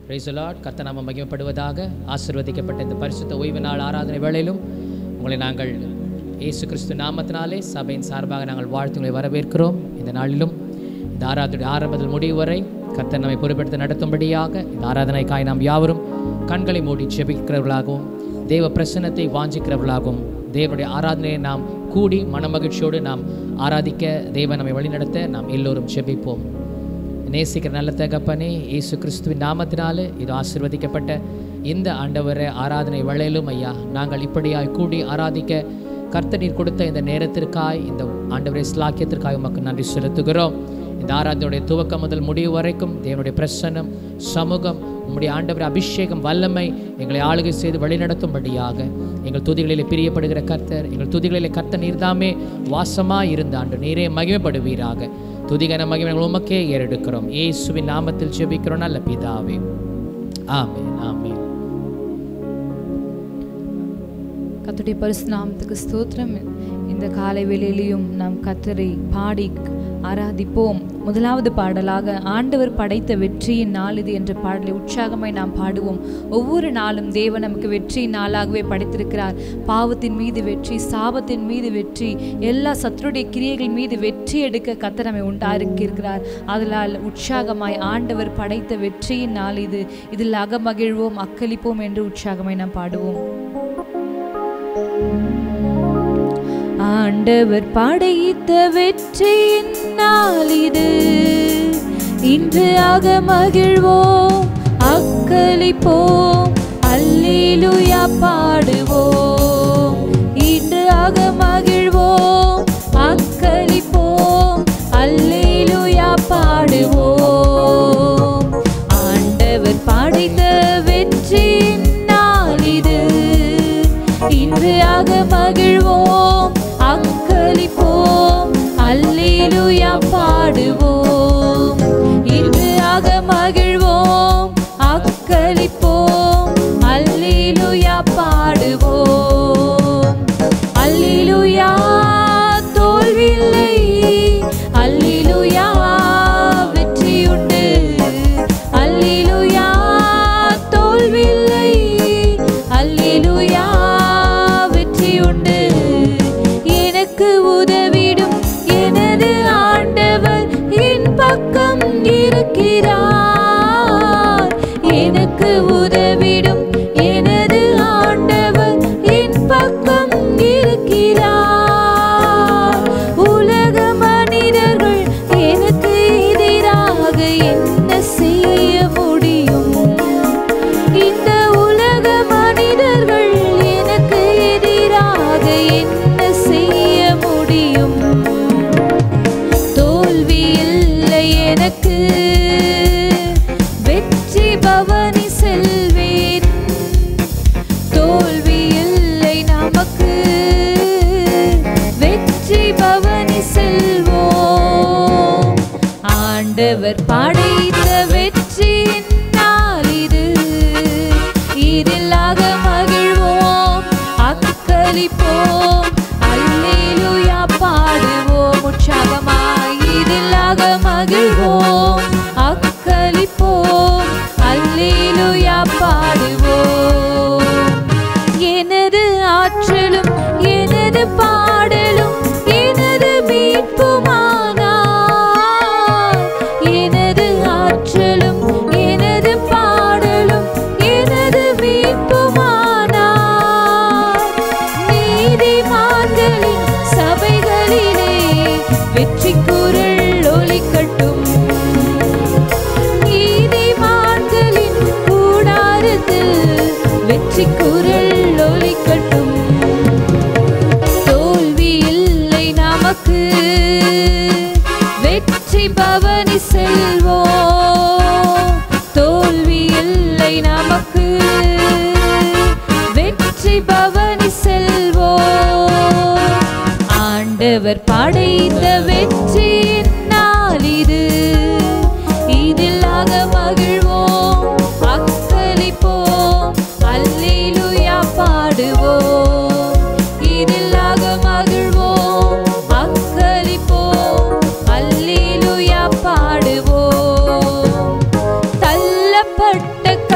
பிரைசலாட் கர்த்தநாமம் மகிமைப்படுவதாக ஆசீர்வதிக்கப்பட்ட இந்த பரிசுத்த ஓய்வு நாள் ஆராதனை வேளையிலும் உங்களை நாங்கள் இயேசு கிறிஸ்து நாமத்தினாலே சபையின் சார்பாக நாங்கள் வாழ்த்துங்களை வரவேற்கிறோம் இந்த நாளிலும் இந்த ஆராதனை ஆரம்பத்தில் முடிவு வரை கர்த்தர் நம்மை பொறுப்பெடுத்து நடத்தும்படியாக இந்த ஆராதனைக்காய் நாம் யாவரும் கண்களை மூடி ஜெபிக்கிறவர்களாகவும் தேவ பிரசன்னத்தை வாஞ்சிக்கிறவர்களாகவும் தேவனுடைய ஆராதனையை நாம் கூடி மனமகிழ்ச்சியோடு நாம் ஆராதிக்க தேவன் நம்மை வழிநடத்த நாம் எல்லோரும் ஜெபிப்போம் நேசிக்கிற நல்ல தகப்பனே இயேசு கிறிஸ்துவின் நாமத்தினாலே இது ஆசிர்வதிக்கப்பட்ட இந்த ஆண்டவரை ஆராதனை வேளையிலும் ஐயா நாங்கள் இப்படியாய் கூடி ஆராதிக்க கர்த்தனீர் கொடுத்த இந்த நேரத்திற்காய் இந்த ஆண்டவரை ஸ்லாக்கியத்திற்காக உமக்கு நன்றி செலுத்துகிறோம் இந்த ஆராதனையுடைய துவக்கம் முதல் முடிவு வரைக்கும் தேவனுடைய பிரசன்னம் சமூகம் உம்முடைய ஆண்டவர் அபிஷேகம் வல்லமை எங்களை ஆளுகை செய்து வழிநடத்தும்படியாக எங்கள் துதிகளிலே பிரியப்படுகிற கர்த்தர் எங்கள் துதிகளிலே கர்த்தர் நீர்தாமே வாசமாக இருந்த ஆண்டு நீரே மகிமைப்படுவீராக துதிகன மகிமை உமக்கே ஏறெடுக்கிறோம் இயேசுவின் நாமத்தில் ஜெபிக்கிறோம் நல்ல பிதாவே ஆமென் ஆமென் கர்த்தருடைய பரிசு நாமத்துக்கு ஸ்தோத்திரம் இந்த காலை வேளையிலையும் நாம் கத்தரை பாடி ஆராதிப்போம் முதலாவது பாடலாக ஆண்டவர் படைத்த வெற்றியின் நாள் இது என்ற பாடலை உற்சாகமாய் நாம் பாடுவோம் ஒவ்வொரு நாளும் தேவன் நமக்கு வெற்றியின் நாளாகவே படைத்திருக்கிறார் பாவத்தின் மீது வெற்றி சாபத்தின் மீது வெற்றி எல்லா சத்துருடைய கிரியைகள் மீது வெற்றி எடுக்க கத்தர் நம்மை உண்டாயிருக்கிறார் அதனால் உற்சாகமாய் ஆண்டவர் படைத்த வெற்றியின் நாள் இது இதில் அகமகிழ்வோம் அக்களிப்போம் என்று உற்சாகமாய் நாம் பாடுவோம் ஆண்டவர் படைத்த வெற்றியின் நாள் இது இன்று ஆக மகிழ்வோம் அக்களிப்போம் அல்லேலூயா பாடுவோம் இன்று ஆக மகிழ்வோம் அக்களிப்போம் அல்லேலூயா பாடுவோம் ஆண்டவர் படைத்த வெற்றியின் நாள் இது இன்று ஆக மகிழ்வோம் அக்களிப்போம் அல்லேலூயா பாடுவோம் இன்று ஆக மகிழ்வோம் அக்களிப்போம் அல்லேலூயா பாடுவோம் அல்லேலூயா தோல்வில்லை அல்லேலூயா வெற்றியுண்டு அல்லேலூயா தோல்வில்லை அல்லேலூயா வெற்றியுண்டு எனக்கு உதவிடும் எனது ஆண்டவர் என் பக்கம் இருக்கிறார் எனக்கு உதவிடும் எனது ஆண்டவர் என் பக்கம் இருக்கிறார் உலக மனிதர்கள் எனக்கு எதிராக என்ன செய்ய முடியும் இந்த உலக மனிதர்கள் எனக்கு எதிராக என்ன செய்ய முடியும் தோல்வி இல்லை எனக்கு வெற்றி பவனி செல்வேன் தோல்வி இல்லை நமக்கு வெற்றி பவனி செல்வோம் ஆண்டவர் படைத்த வெற்றியின் நாள் இது இதில்லாக மகிழ்வோம் அக்களிப்போம் அல்லேலூயா பாடுவோம் உற்சாகமாய் இதில்லாக மகிழ்வோம் அக்களிப்போம் அல்லேலூயா பாடுவோம் எனது ஆற்றலும் எனது பாடலும் எனது மீட்புமானார் எனது ஆற்றலும் எனது பாடலும் எனது மீட்புமானார் நீதிமான்களின் சபைகளிலே வெற்றி குரல் ஒலிக்கட்டும் நீதிமான்களின் கூடாரத்தில் வெற்றி குரல் ஒலிக்கட்டும் தோல்வி இல்லை நமக்கு வெற்றி பவனி செல்வோம் தோல்வி இல்லை நமக்கு வெற்றி பவனி செல்வோம் ஆண்டவர் படைத்த வெற்றியின் நாள் இது இதில்லாக மகிழ்வோம் அக்களிப்போம் அல்லேலூயா பாடுவோம் இதில்லாக மகிழ்வோம் அக்களிப்போம் அல்லேலூயா பாடுவோம் தள்ளப்பட்ட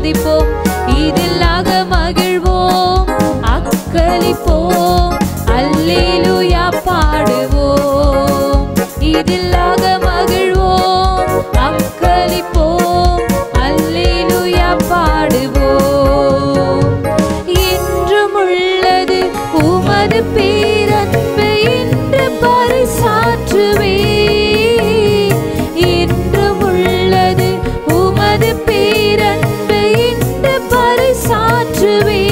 ஆராதிப்போம் இதில்லாக மகிழ்வோம் அக்களிப்போம் அல்லேலூயா பாடுவோம் இதில்லாக மகிழ்வோம் அக்களிப்போம் அல்லேலூயா பாடுவோம் என்றும் உள்ளது உமது பேரன்பு என்று பறைசாற்றுவே என்றும் உள்ளது உமது பேரன்பு என்று பறைசாற்றுவே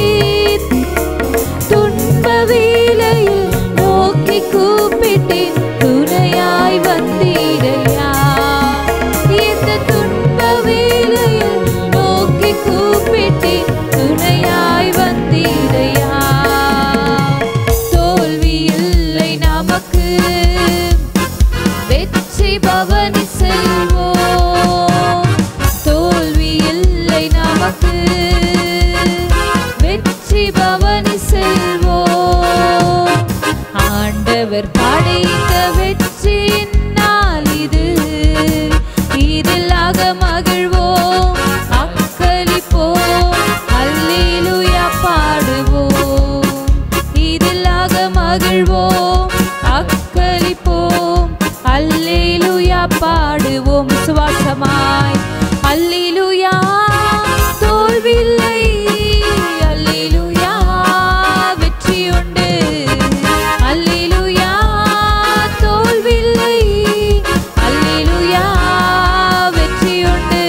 துன்ப வேளையில் நோக்கி கூப்பிட்டேன் துணையாய் வந்தீரையா இந்த துன்ப வேளையில் நோக்கி கூப்பிட்டேன் துணையாய் வந்தீரையா தோல்வி இல்லை நமக்கு வெற்றி பவனி செல்வோம் தோல்வி இல்லை நமக்கு வெற்றி பவனி செல்வோம் ஆண்டவர் படைத்த வெற்றியின் நாள் இது இதில்லாக மகிழ்வோம் அக்களிப்போம் அல்லேலூயா பாடுவோம் இதில்லாக மகிழ்வோம் அக்களிப்போம் அல்லேலூயா பாடுவோம் விசுவாசமாய் அல்லேலூயா தோல்வில்லை அல்லேலூயா வெற்றி உண்டு அல்லேலூயா தோல்வில்லை அல்லேலூயா வெற்றி உண்டு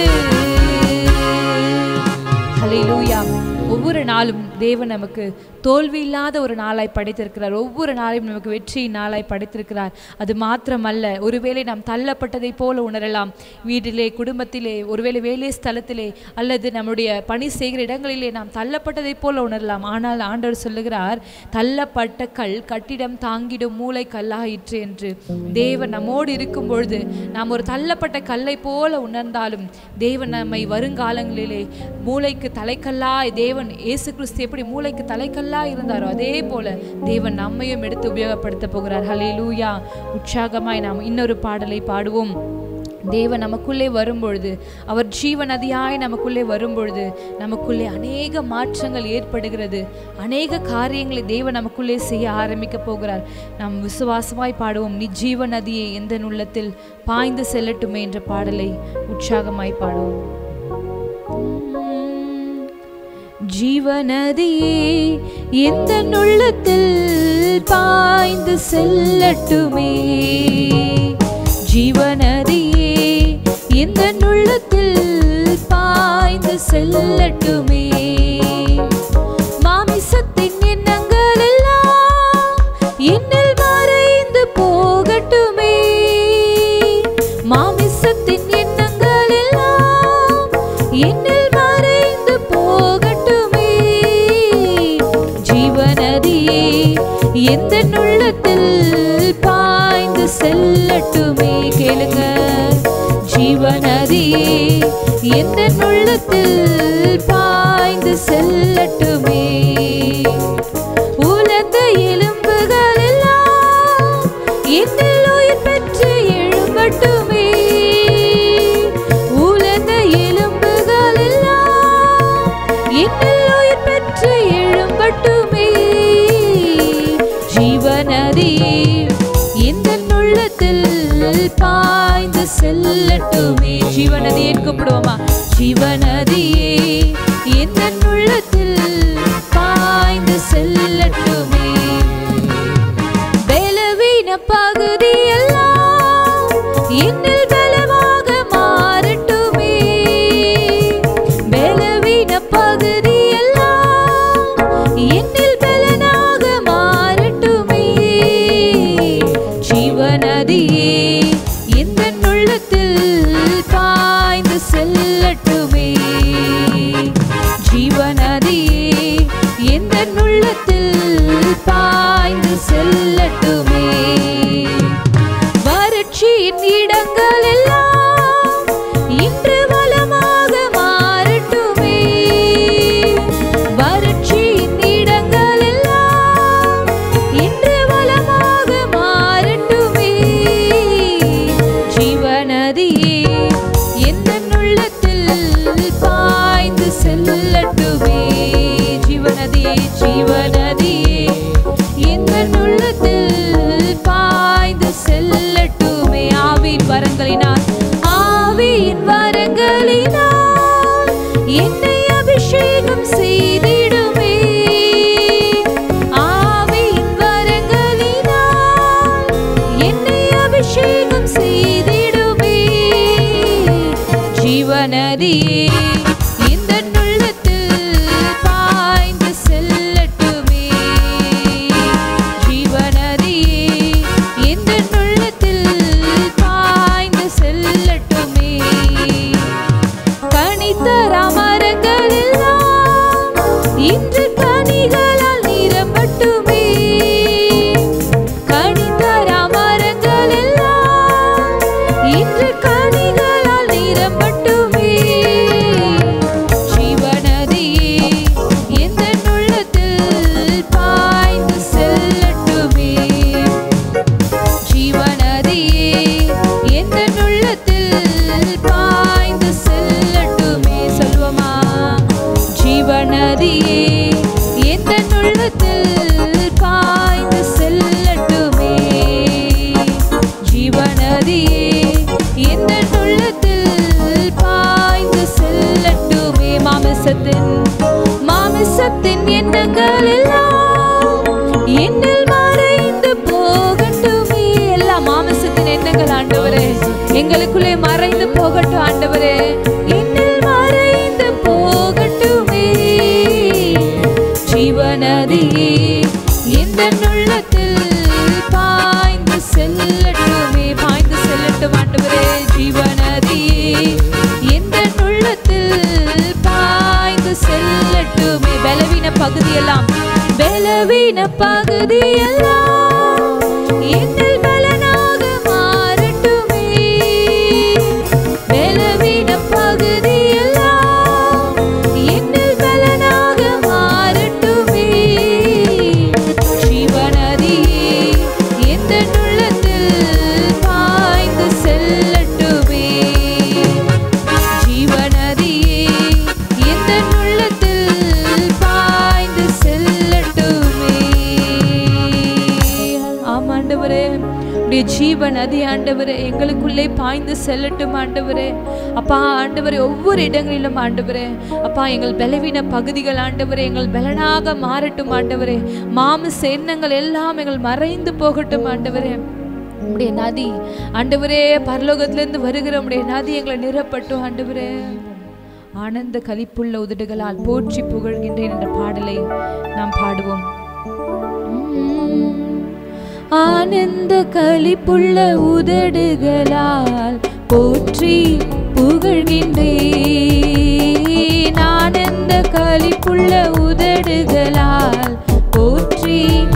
அல்லேலூயா ஒவ்வொரு நாளும் தேவன் நமக்கு தோல்வி இல்லாத ஒரு நாளாய் படைத்திருக்கிறார் ஒவ்வொரு நாளையும் நமக்கு வெற்றி நாளாய் படைத்திருக்கிறார் அது மாத்திரமல்ல ஒருவேளை நாம் தள்ளப்பட்டதை போல உணரலாம் வீட்டிலே குடும்பத்திலே ஒருவேளை வேலை ஸ்தலத்திலே அல்லது நம்முடைய பணி செய்கிற இடங்களிலே நாம் தள்ளப்பட்டதை போல உணரலாம் ஆனால் ஆண்டவர் சொல்லுகிறார் தள்ளப்பட்ட கல் கட்டிடம் தாங்கிடும் மூளை கல்லாயிற்று என்று தேவன் நம்மோடு இருக்கும் பொழுது நாம் ஒரு தள்ளப்பட்ட கல்லை போல உணர்ந்தாலும் தேவன் நம்மை வருங்காலங்களிலே மூளைக்கு தலைக்கல்லாய் தேவன் இயேசு கிறிஸ்து எப்படி மூளைக்கு தலைக்கல்லாய் இருந்தாரோ அதே போல தேவன் நம்மையும் எடுத்து உபயோகப்படுத்த போகிறார் ஹalleluya உற்சாகமாய் நாம் இன்னொரு பாடலை பாடுவோம் தேவன் நமக்குள்ளே வரும்பொழுது அவர் ஜீவநதியாய் நமக்குள்ளே வரும்பொழுது நமக்குள்ளே அநேக மாற்றங்கள் ஏற்படுகிறது அநேக காரியங்களை தேவன் நமக்குள்ளே செய்ய ஆரம்பிக்க போகிறார் நாம் விசுவாசமாய் பாடுவோம் நீ ஜீவநதியை எந்த உள்ளத்தில் பாய்ந்து செல்லட்டுமே என்ற பாடலை உற்சாகமாய் பாடுவோம் ஜீவநதியே எந்த உள்ளத்தில் பாய்ந்து செல்லட்டுமே ஜீவநதியே எந்த உள்ளத்தில் பாய்ந்து செல்லட்டுமே மாமிசத்தின் எண்ணங்கள் எல்லாம் என்னில் மறைந்து போகட்டுமே மாமிசத்தின் எண்ணங்கள் எல்லாம் என்னில் மறைந்து போகட்டுமே ஜீவநதியே எந்த உள்ளத்தில் பாய்ந்து செல்லட்டுமே கேளுங்க ஜீவநதியே எந்த உள்ளத்தில் பாய்ந்து செல்லட்டுமே உலர்ந்த எலும்புகள் எல்லாம் என்னில் உயிர் பெற்று எழும்பட்டுமே உலர்ந்த எலும்புகள் எல்லாம் என்னில் உயிர் பெற்று எழும்பட்டுமே ஜீவநதியே இந்த உள்ளத்தில் பாய்ந்து செல்லட்டுமே ஜீவநதியை கூப்பிடுவோமா ஜீவநதியே இந்த உள்ளத்தில் பாய்ந்து செல்லட்டுமே பலவீன பகுதியெல்லாம் என்னில் பலமாக மாறட்டுமே பலவீன பகுதியெல்லாம் என்னில் பலனாக மாறட்டுமே ஜீவநதியே இந்த உள்ளத்தில் பாய்ந்து செல்லட்டுமே என்னை அபிஷேகம் செய்திடுமே ஆவியின் வரங்களினால் என்னை அபிஷேகம் செய்திடுமே ஜீவநதியே இந்த உள்ளத்தில் பாய்ந்து செல்லட்டுமே ஜீவநதியே இந்த உள்ளத்தில் பாய்ந்து செல்லட்டுமே கனித்தர மரங்கள் எல்லாம் இன்று கனிகளால் நிரம்பட்டுமே கனித்தர மரங்கள் எல்லாம் இன்று கனிகளால் நிரம்பட்டுமே ஜீவநதியே எந்த உள்ளத்தில் பாய்ந்து செல்லட்டுமே ஜீவநதியே எந்த உள்ளத்தில் பாய்ந்து செல்லட்டுமே சொல்வமா ஜீவநதியே எந்த உள்ளத்தில் பாய்ந்து செல்லட்டுமே ஜீவநதியே எந்த உள்ளத்தில் பாய்ந்து செல்லட்டுமே மாமிசத்தின் மாமிசத்தின் எண்ணங்கள் எல்லாம் என்னில் மறைந்து போகட்டுமே எல்லா மாமிசத்தின் எண்ணங்கள் ஆண்டவரே எங்களுக்குள்ளே மறைந்து போகட்டும் ஆண்டவரே என்னில் மறைந்து போகட்டுமே ஜீவநதியே இந்த உள்ளத்தில் பாய்ந்து செல்லட்டுமே பாய்ந்து செல்லட்டும் ஆண்டவரே ஜீவநதியே இந்த உள்ளத்தில் பாய்ந்து செல்லட்டுமே பலவீன பகுதியெல்லாம் பலவீன பகுதியெல்லாம் என்னில் பலனாக மாறட்டுமே பலவீன பகுதியெல்லாம் என்னில் பலனாக மாறட்டுமே ஜீவநதியே எந்த உள்ளத்தில் பாய்ந்து செல்லட்டுமே ஜீவநதியே எந்த உள்ளத்தில் பாய்ந்து செல்லட்டுமே ஆமாண்டவரே உடைய ஜீவ நதி ஆண்டவரே எங்களுக்குள்ளே பாய்ந்து செல்லட்டும் ஆண்டவரே அப்பா ஆண்டவரே ஒவ்வொரு இடங்களிலும் ஆண்டவரே அப்பா எங்கள் பலவீன பகுதிகள் ஆண்டவரே எங்கள் பலனாக மாறட்டும் ஆண்டவரே மாமிச எண்ணங்கள் எல்லாம் எங்கள் மறைந்து போகட்டும் ஆண்டவரே உடைய நதி ஆண்டவரே பரலோகத்திலிருந்து வருகிற உடைய நதி எங்களை நிரப்பட்டும் ஆண்டவரே ஆனந்த கலிப்புள்ள உதடுகளால் போற்றி புகழ்கின்றேன் என்ற பாடலை நாம் பாடுவோம் உம். ஆனந்த கலிப்புள்ள உதடுகளால் போற்றி புகழ்கின்றேன் ஆனந்த கலிப்புள்ள உதடுகளால் போற்றி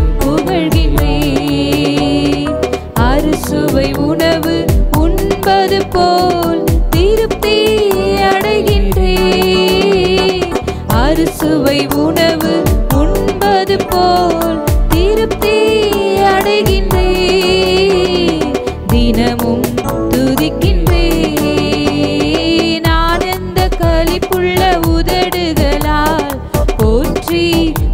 புகழ்கின்றேன் அறுசுவை உணவு உண்பது போல் திருப்தி அடைகின்றேன் அறுசுவை உணவு உண்பது போல் திருப்தி அடைகின்றேன் தினமும் துதிக்கின்றேன் ஆனந்த களிப்புள்ள உதடுகளால் போற்றி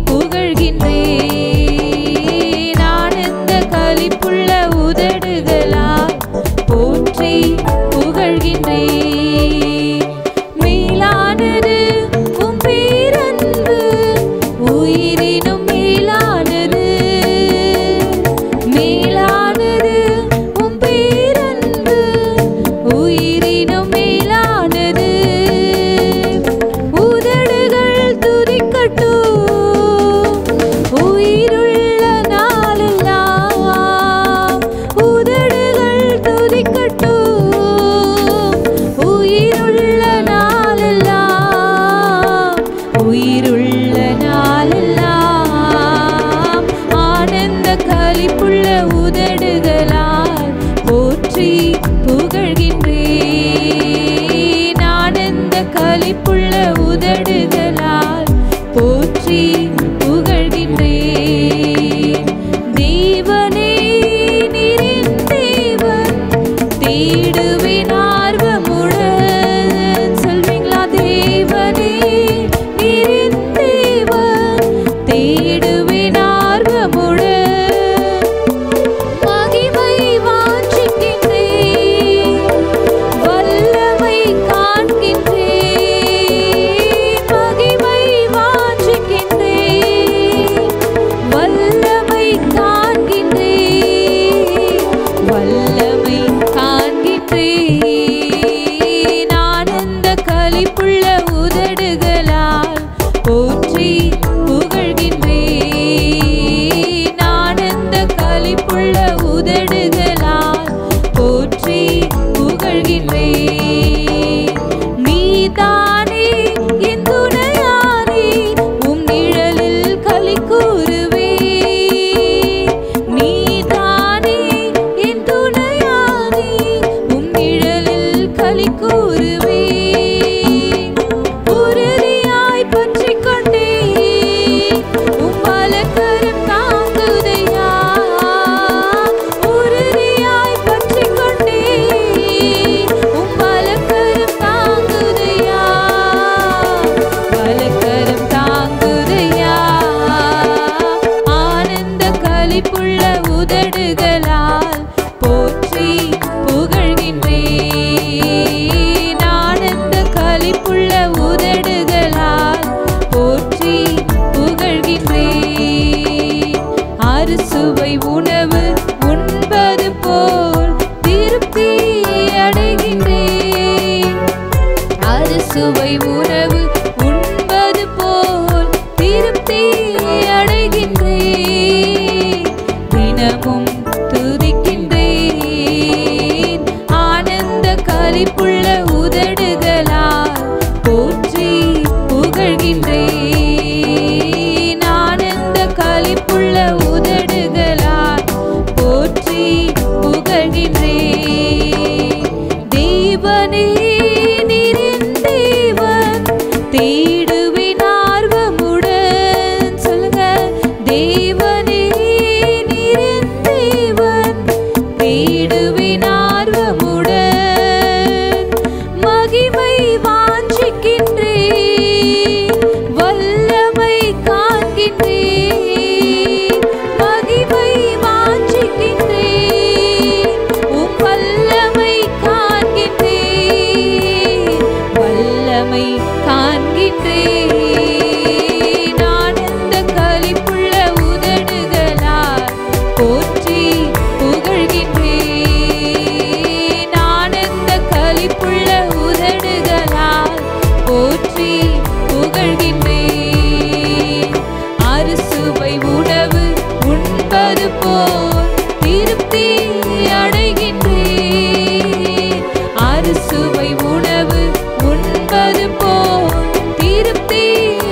புகழ்கின்றேன் ஆனந்த களிப்புள்ள உதடுகளால் போற்றி புகழ்கின்றேன் மேலானது உம் பேரன்பு உயிரினும் மேலானது மேலானது உம் பேரன்பு உயிரினும் மேலானது உதடுகள் துதிக்கட்டும் உயிருள்ள நாளெல்லாம் உதடுகள் துதிக்கட்டும் உயிருள்ள நாளெல்லாம் உயிருள்ள நாளெல்லாம் ஆனந்த களிப்புள்ள உதடுகளால் போற்றி புகழ்கின்றேன் ஆனந்த களிப்புள்ள உதடுகளால் போற்றி புகழ்கின்றேன் தேவனே நீரின் தேவன் தேடுவேன் ஆர்வமுடன் சொல்வீங்களா தேவனே நீரின் தேவன் தேடுவேன் ஆர்வமுடன் மகிமை வாஞ்சிக்கின்றேன் வல்லமை காண்கின்றேன் உதடுகளால் போற்றி புகழ்கின்றேன் ஆனந்த களிப்புள்ள உதடுகளால் போற்றி புகழ்கின்றேன் நீதானே என் துணையானே உம் நிழலில் களி கூறுவேன் நீதானே என் துணையானே உம் நிழலில் களி கூறுவேன் உறுதியாய் பற்றிக் கொண்டேன் உம் வலக்கரம் தாங்குதையா உறுதியாய் பற்றிக் கொண்டேன் உம் வலக்கரம் தாங்குதையா வலக்கரம் தாங்குதையா ஆனந்த களிப்புள்ள உதடுகளால் போற்றி புகழ்கின்றேன் ஆனந்த களிப்புள்ள உதடுகளால் போற்றி புகழ்கின்றேன் அறுசுவை உணவு உண்பது போல் திருப்தி அடைகின்றேன் அறுசுவை உணவு உண்பது போல் திருப்தி அடைகின்றேன் தினமும் துதிக்கின்றேன் ஆனந்த களிப்புள்ள உதடுகளால் போற்றி புகழ்கின்றேன் ஆனந்த களிப்புள்ள உதடுகளால் போற்றி புகழ்கின்றேன் தேவனே நீரின் தேவன் தேடுவேன் ஆர்வமுடன் சொல்லுங்க தேவனே நீரின் தேவன் தேடுவேன் ஆர்வமுடன் மகிமை வாஞ்சிக்கின்றேன் வல்லமை காண்கின்றேன் மகிமை வாஞ்சிக்கின்றேன் உம் வல்லமை காண்கின்றேன் வல்லமை காண்கின்றேன் ஆனந்த களிப்புள்ள உதடுகளால் போற்றி புகழ்கின்றேன் ஆனந்த களிப்புள்ள உதடுகளால் போற்றி புகழ்கின்றேன் அறுசுவை உணவு உண்பது போல் திருப்தி அடைகின்றேன் அறுசுவை உணவு உண்பது போல் திருப்தி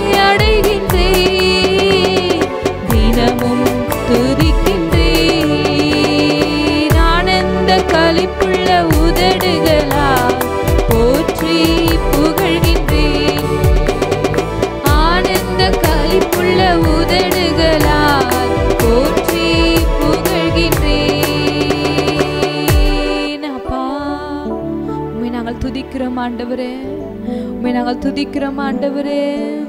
அடைகின்றேன் தினமும் துதிக்கின்றேன் ஆனந்த களிப்புள்ள உதடுகளால் போற்றி புகழ்கின்றேன் ஆனந்த களிப்புள்ள உதடுகளால் போற்றி புகழ்கின்றேன் அப்பா உம்மை நாங்கள் துதிக்கிறோம் ஆண்டவரே உம்மை நாங்கள் துதிக்கிறோம் ஆண்டவரே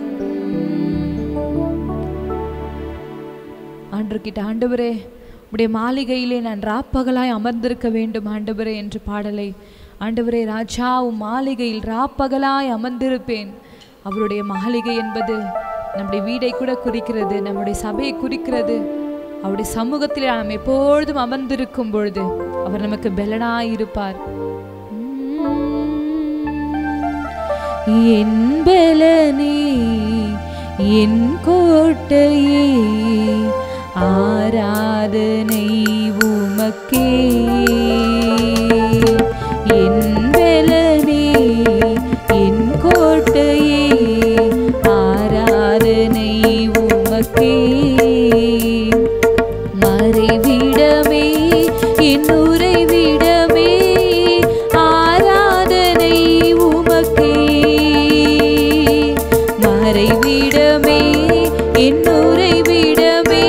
ஆண்டர்கிட்ட ஆண்டவரே உடைய மாளிகையிலே நான் ராப்பகலாய் அமர்ந்திருக்க வேண்டும் ஆண்டவரே என்று பாடலை ஆண்டவரே ராஜா உம் மாளிகையில் ராப்பகலாய் அமர்ந்திருப்பேன் அவருடைய மாளிகை என்பது நம்முடைய வீடை கூட குறிக்கிறது நம்முடைய சபையை குறிக்கிறது அவருடைய சமூகத்தில் நாம் எப்பொழுதும் அமர்ந்திருக்கும் பொழுது அவர் நமக்கு பெலனாய் இருப்பார் என் பெலனே என் கோட்டையே ஆராதனை உமக்கே என் பெலனே என் கோட்டையே ஆராதனை உமக்கே மறைவிடமே என் உறைவிடமே ஆராதனை உமக்கே மறைவிடமே என் உறைவிடமே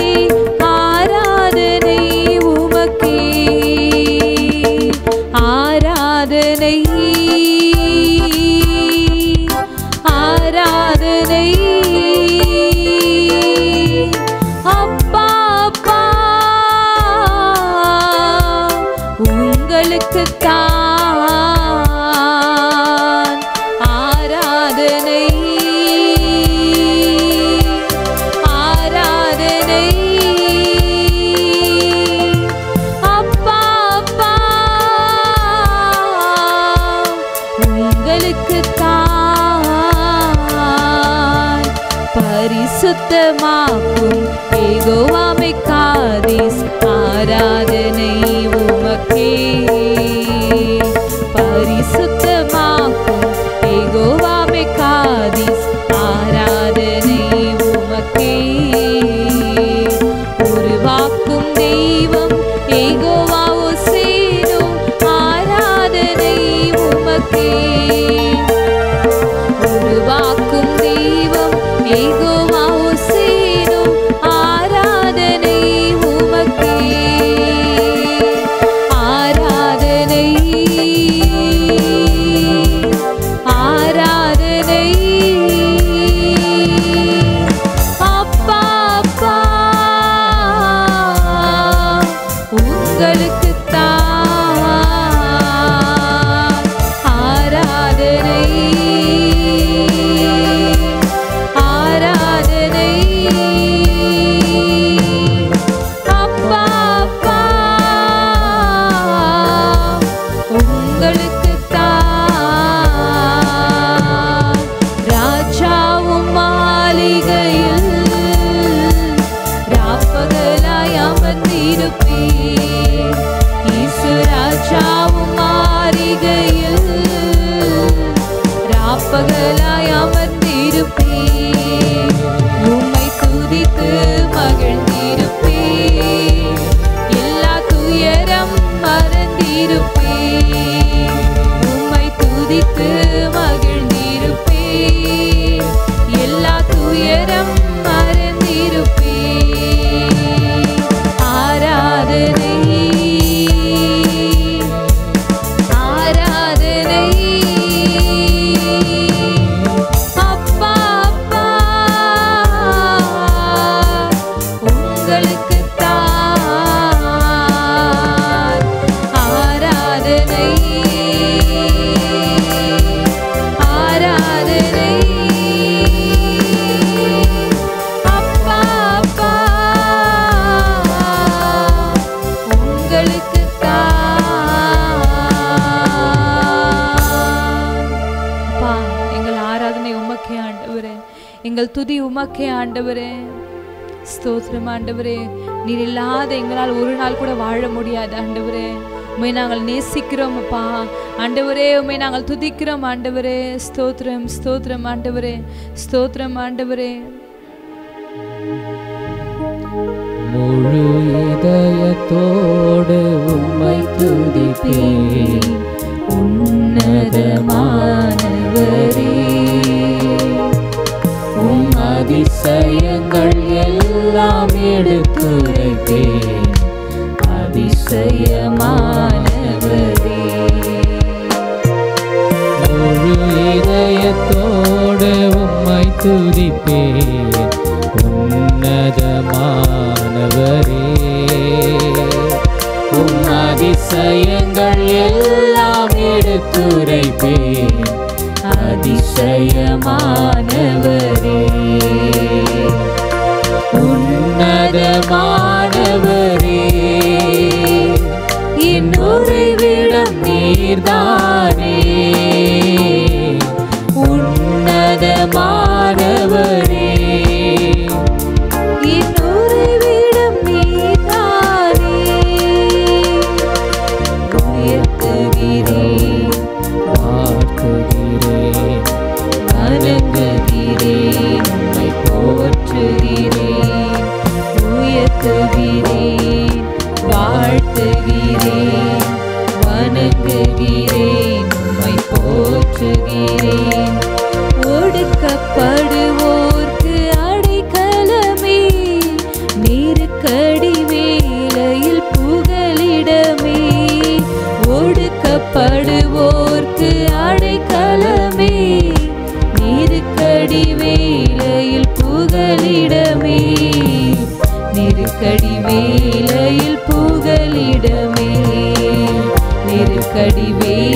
ஆராதனை உமக்கே ஆராதனை ஆராதனை அப்பா அப்பா உங்களுக்கு தான் ஆராதனை பரிசுத்தமாக்கும் ஏகோவாமை காதீஸ் ஆராதனை உமக்கே பரிசுத்தமாக்கும் ஏகோவாமை காதீஸ் ஆராதனை உமக்கே உருவாக்கும் தெய்வம் ஏகோவா ஒசேனும் ஆராதனை உமக்கே உருவாக்கும் தெய்வம் ஏகோவா ஒசேனும் ஆராதனை உமக்கே ஆராதனை ஆராதனை அப்பா அப்பா உங்களுக்கு ஆராதனை ஆராதனை அப்பா அப்பா உங்களுக்கு ராஜாவும் மாளிகையில் ராப்பகலாய் அமர்ந்திருப்பேன் ஈசு ராஜாவும் மாளிகையில் ராப்பகலாய் அமர்ந்திருப்பேன் உம்மை துதித்து மகிழ்ந்திருப்பேன் எல்லா துயரம் மறந்திருப்பேன் உம்மை துதித்து மகிழ்ந்திருப்பேன் எல்லா துயரம் மறந்திருப்பேன் ஆராதனை ஆராதனை அப்பா அப்பா உங்களுக்கு ஆராதனை ஆராதனை அப்பா அப்பா உங்களுக்கு அப்பா எங்கள் ஆராதனை உமக்கே ஆண்டவரே எங்கள் துதி உமக்கே ஆண்டவரே ஸ்தோத்திரம் ஆண்டவரே நீர் இல்லாத எங்களால் ஒரு நாள் கூட வாழ முடியாது ஆண்டவரே உண்மை நாங்கள் நேசிக்கிறோம் அப்பா ஆண்டவரே உண்மை நாங்கள் துதிக்கிறோம் ஆண்டவரே ஸ்தோத்திரம் ஸ்தோத்திரம் ஆண்டவரே ஸ்தோத்திரம் ஆண்டவரே முழு இதயத்தோடு உம்மை துதிப்பேன் உன்னதமானவரே உம் அதிசயங்கள் எல்லாம் எடுத்துரைப்பேன் அதிசயமானவரே முழு இதயத்தோடு உம்மை துதிப்பேன் உன்னதமானவரே உம் அதிசயங்கள் எல்லாம் எடுத்துரைப்பேன் அதிசயமானவரே உன்னதமானவரே என் உறைவிடம் நீர்தானே உன்னதமானவரே என் உறைவிடம் நீதானே. உயர்த்துகிறேன், வாழ்த்துகிறேன் வணங்குகிறேன், உம்மை போற்றுகிறேன், உயர்த்துகிறேன், வாழ்த்துகிறேன், வணங்குகிறேன், உம்மை போற்றுகிறேன். ஒடுக்கப்படுவோர்க்கு அடைக்கலமே நெருக்கடி வேளையில் புகலிடமே ஒடுக்கப்படுவோர்க்கு அடைக்கலமே நெருக்கடி வேளையில் புகலிடமே நெருக்கடி வேளையில் புகலிடமே நெருக்கடி வேளையில்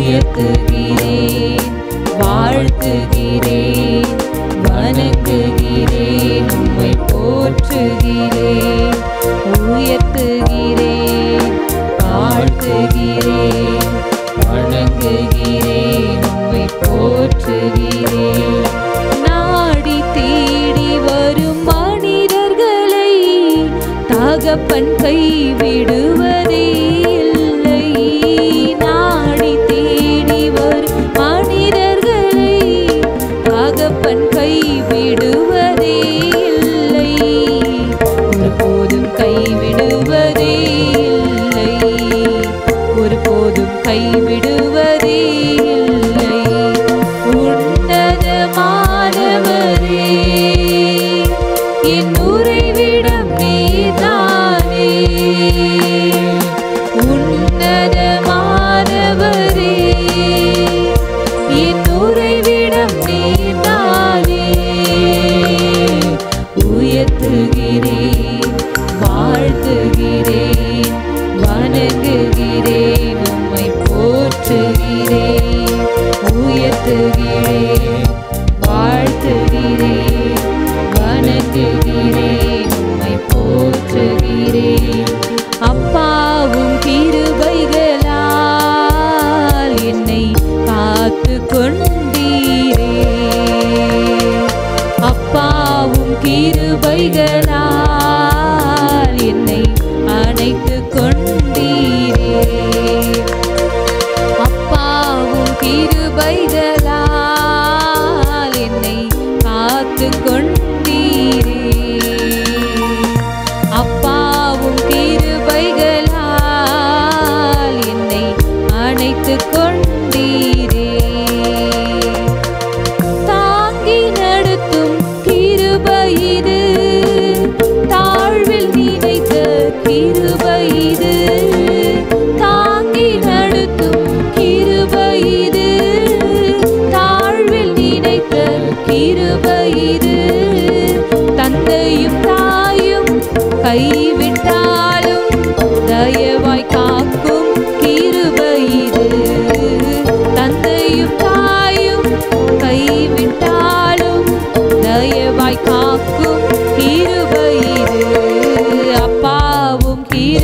உயர்த்துகிறேன் வாழ்த்துகிறேன் வணங்குகிறேன் உம்மை போற்றுகிறேன் உயர்த்துகிறேன் வாழ்த்துகிறேன் வணங்குகிறேன் உம்மை போற்றுகிறேன் நாடி தேடி வரும் மனிதர்களை தகப்பன் கைவிடுவதே இல்லை நாடி தேடி வரும் மனிதர்களை தகப்பன் கைவிடுவதே இல்லை ஒருபோதும் கைவிடுவதே இல்லை ஒருபோதும் கைவிடுவதே இல்லை உன்னதமானவரே என் உறைவிடம் நீதானே உன்னதமானவரே என் உறைவிடம் நீதானே உயர்த்துகிறேன் வாழ்த்துகிறேன் வணங்குகிறேன் உம்மை போற்றுகிறேன் உயர்த்துகிறேன் வாழ்த்துகிறேன் வணங்குகிறேன் உம்மை போற்றுகிறேன் அப்பாவும் கிருபைகளால் என்னை காத்து கொண்டீரே அப்பாவும் கிருபைகளால் என்னை அணைத்து கொண்டீரே அப்பாவும் கிருபைகளால் என்னை காத்து கொண்டீரே அப்பாவும் கிருபைகளால் என்னை அணைத்து கொண்டீரே தாங்கி நடத்தும் கிருபை இது தாழ்வில் நினைத்த கிருபை இது தாங்கி நடத்தும் கிருபை இது தாழ்வில் நினைத்த கிருபை இது தந்தையும் தாயும் கைவிட்டாலும் தயவாய் காக்கும் கிருபை இது தந்தையும் தாயும் கைவிட்டாலும் தயவாய் காக்கும் கிருபை இது அப்பாவும்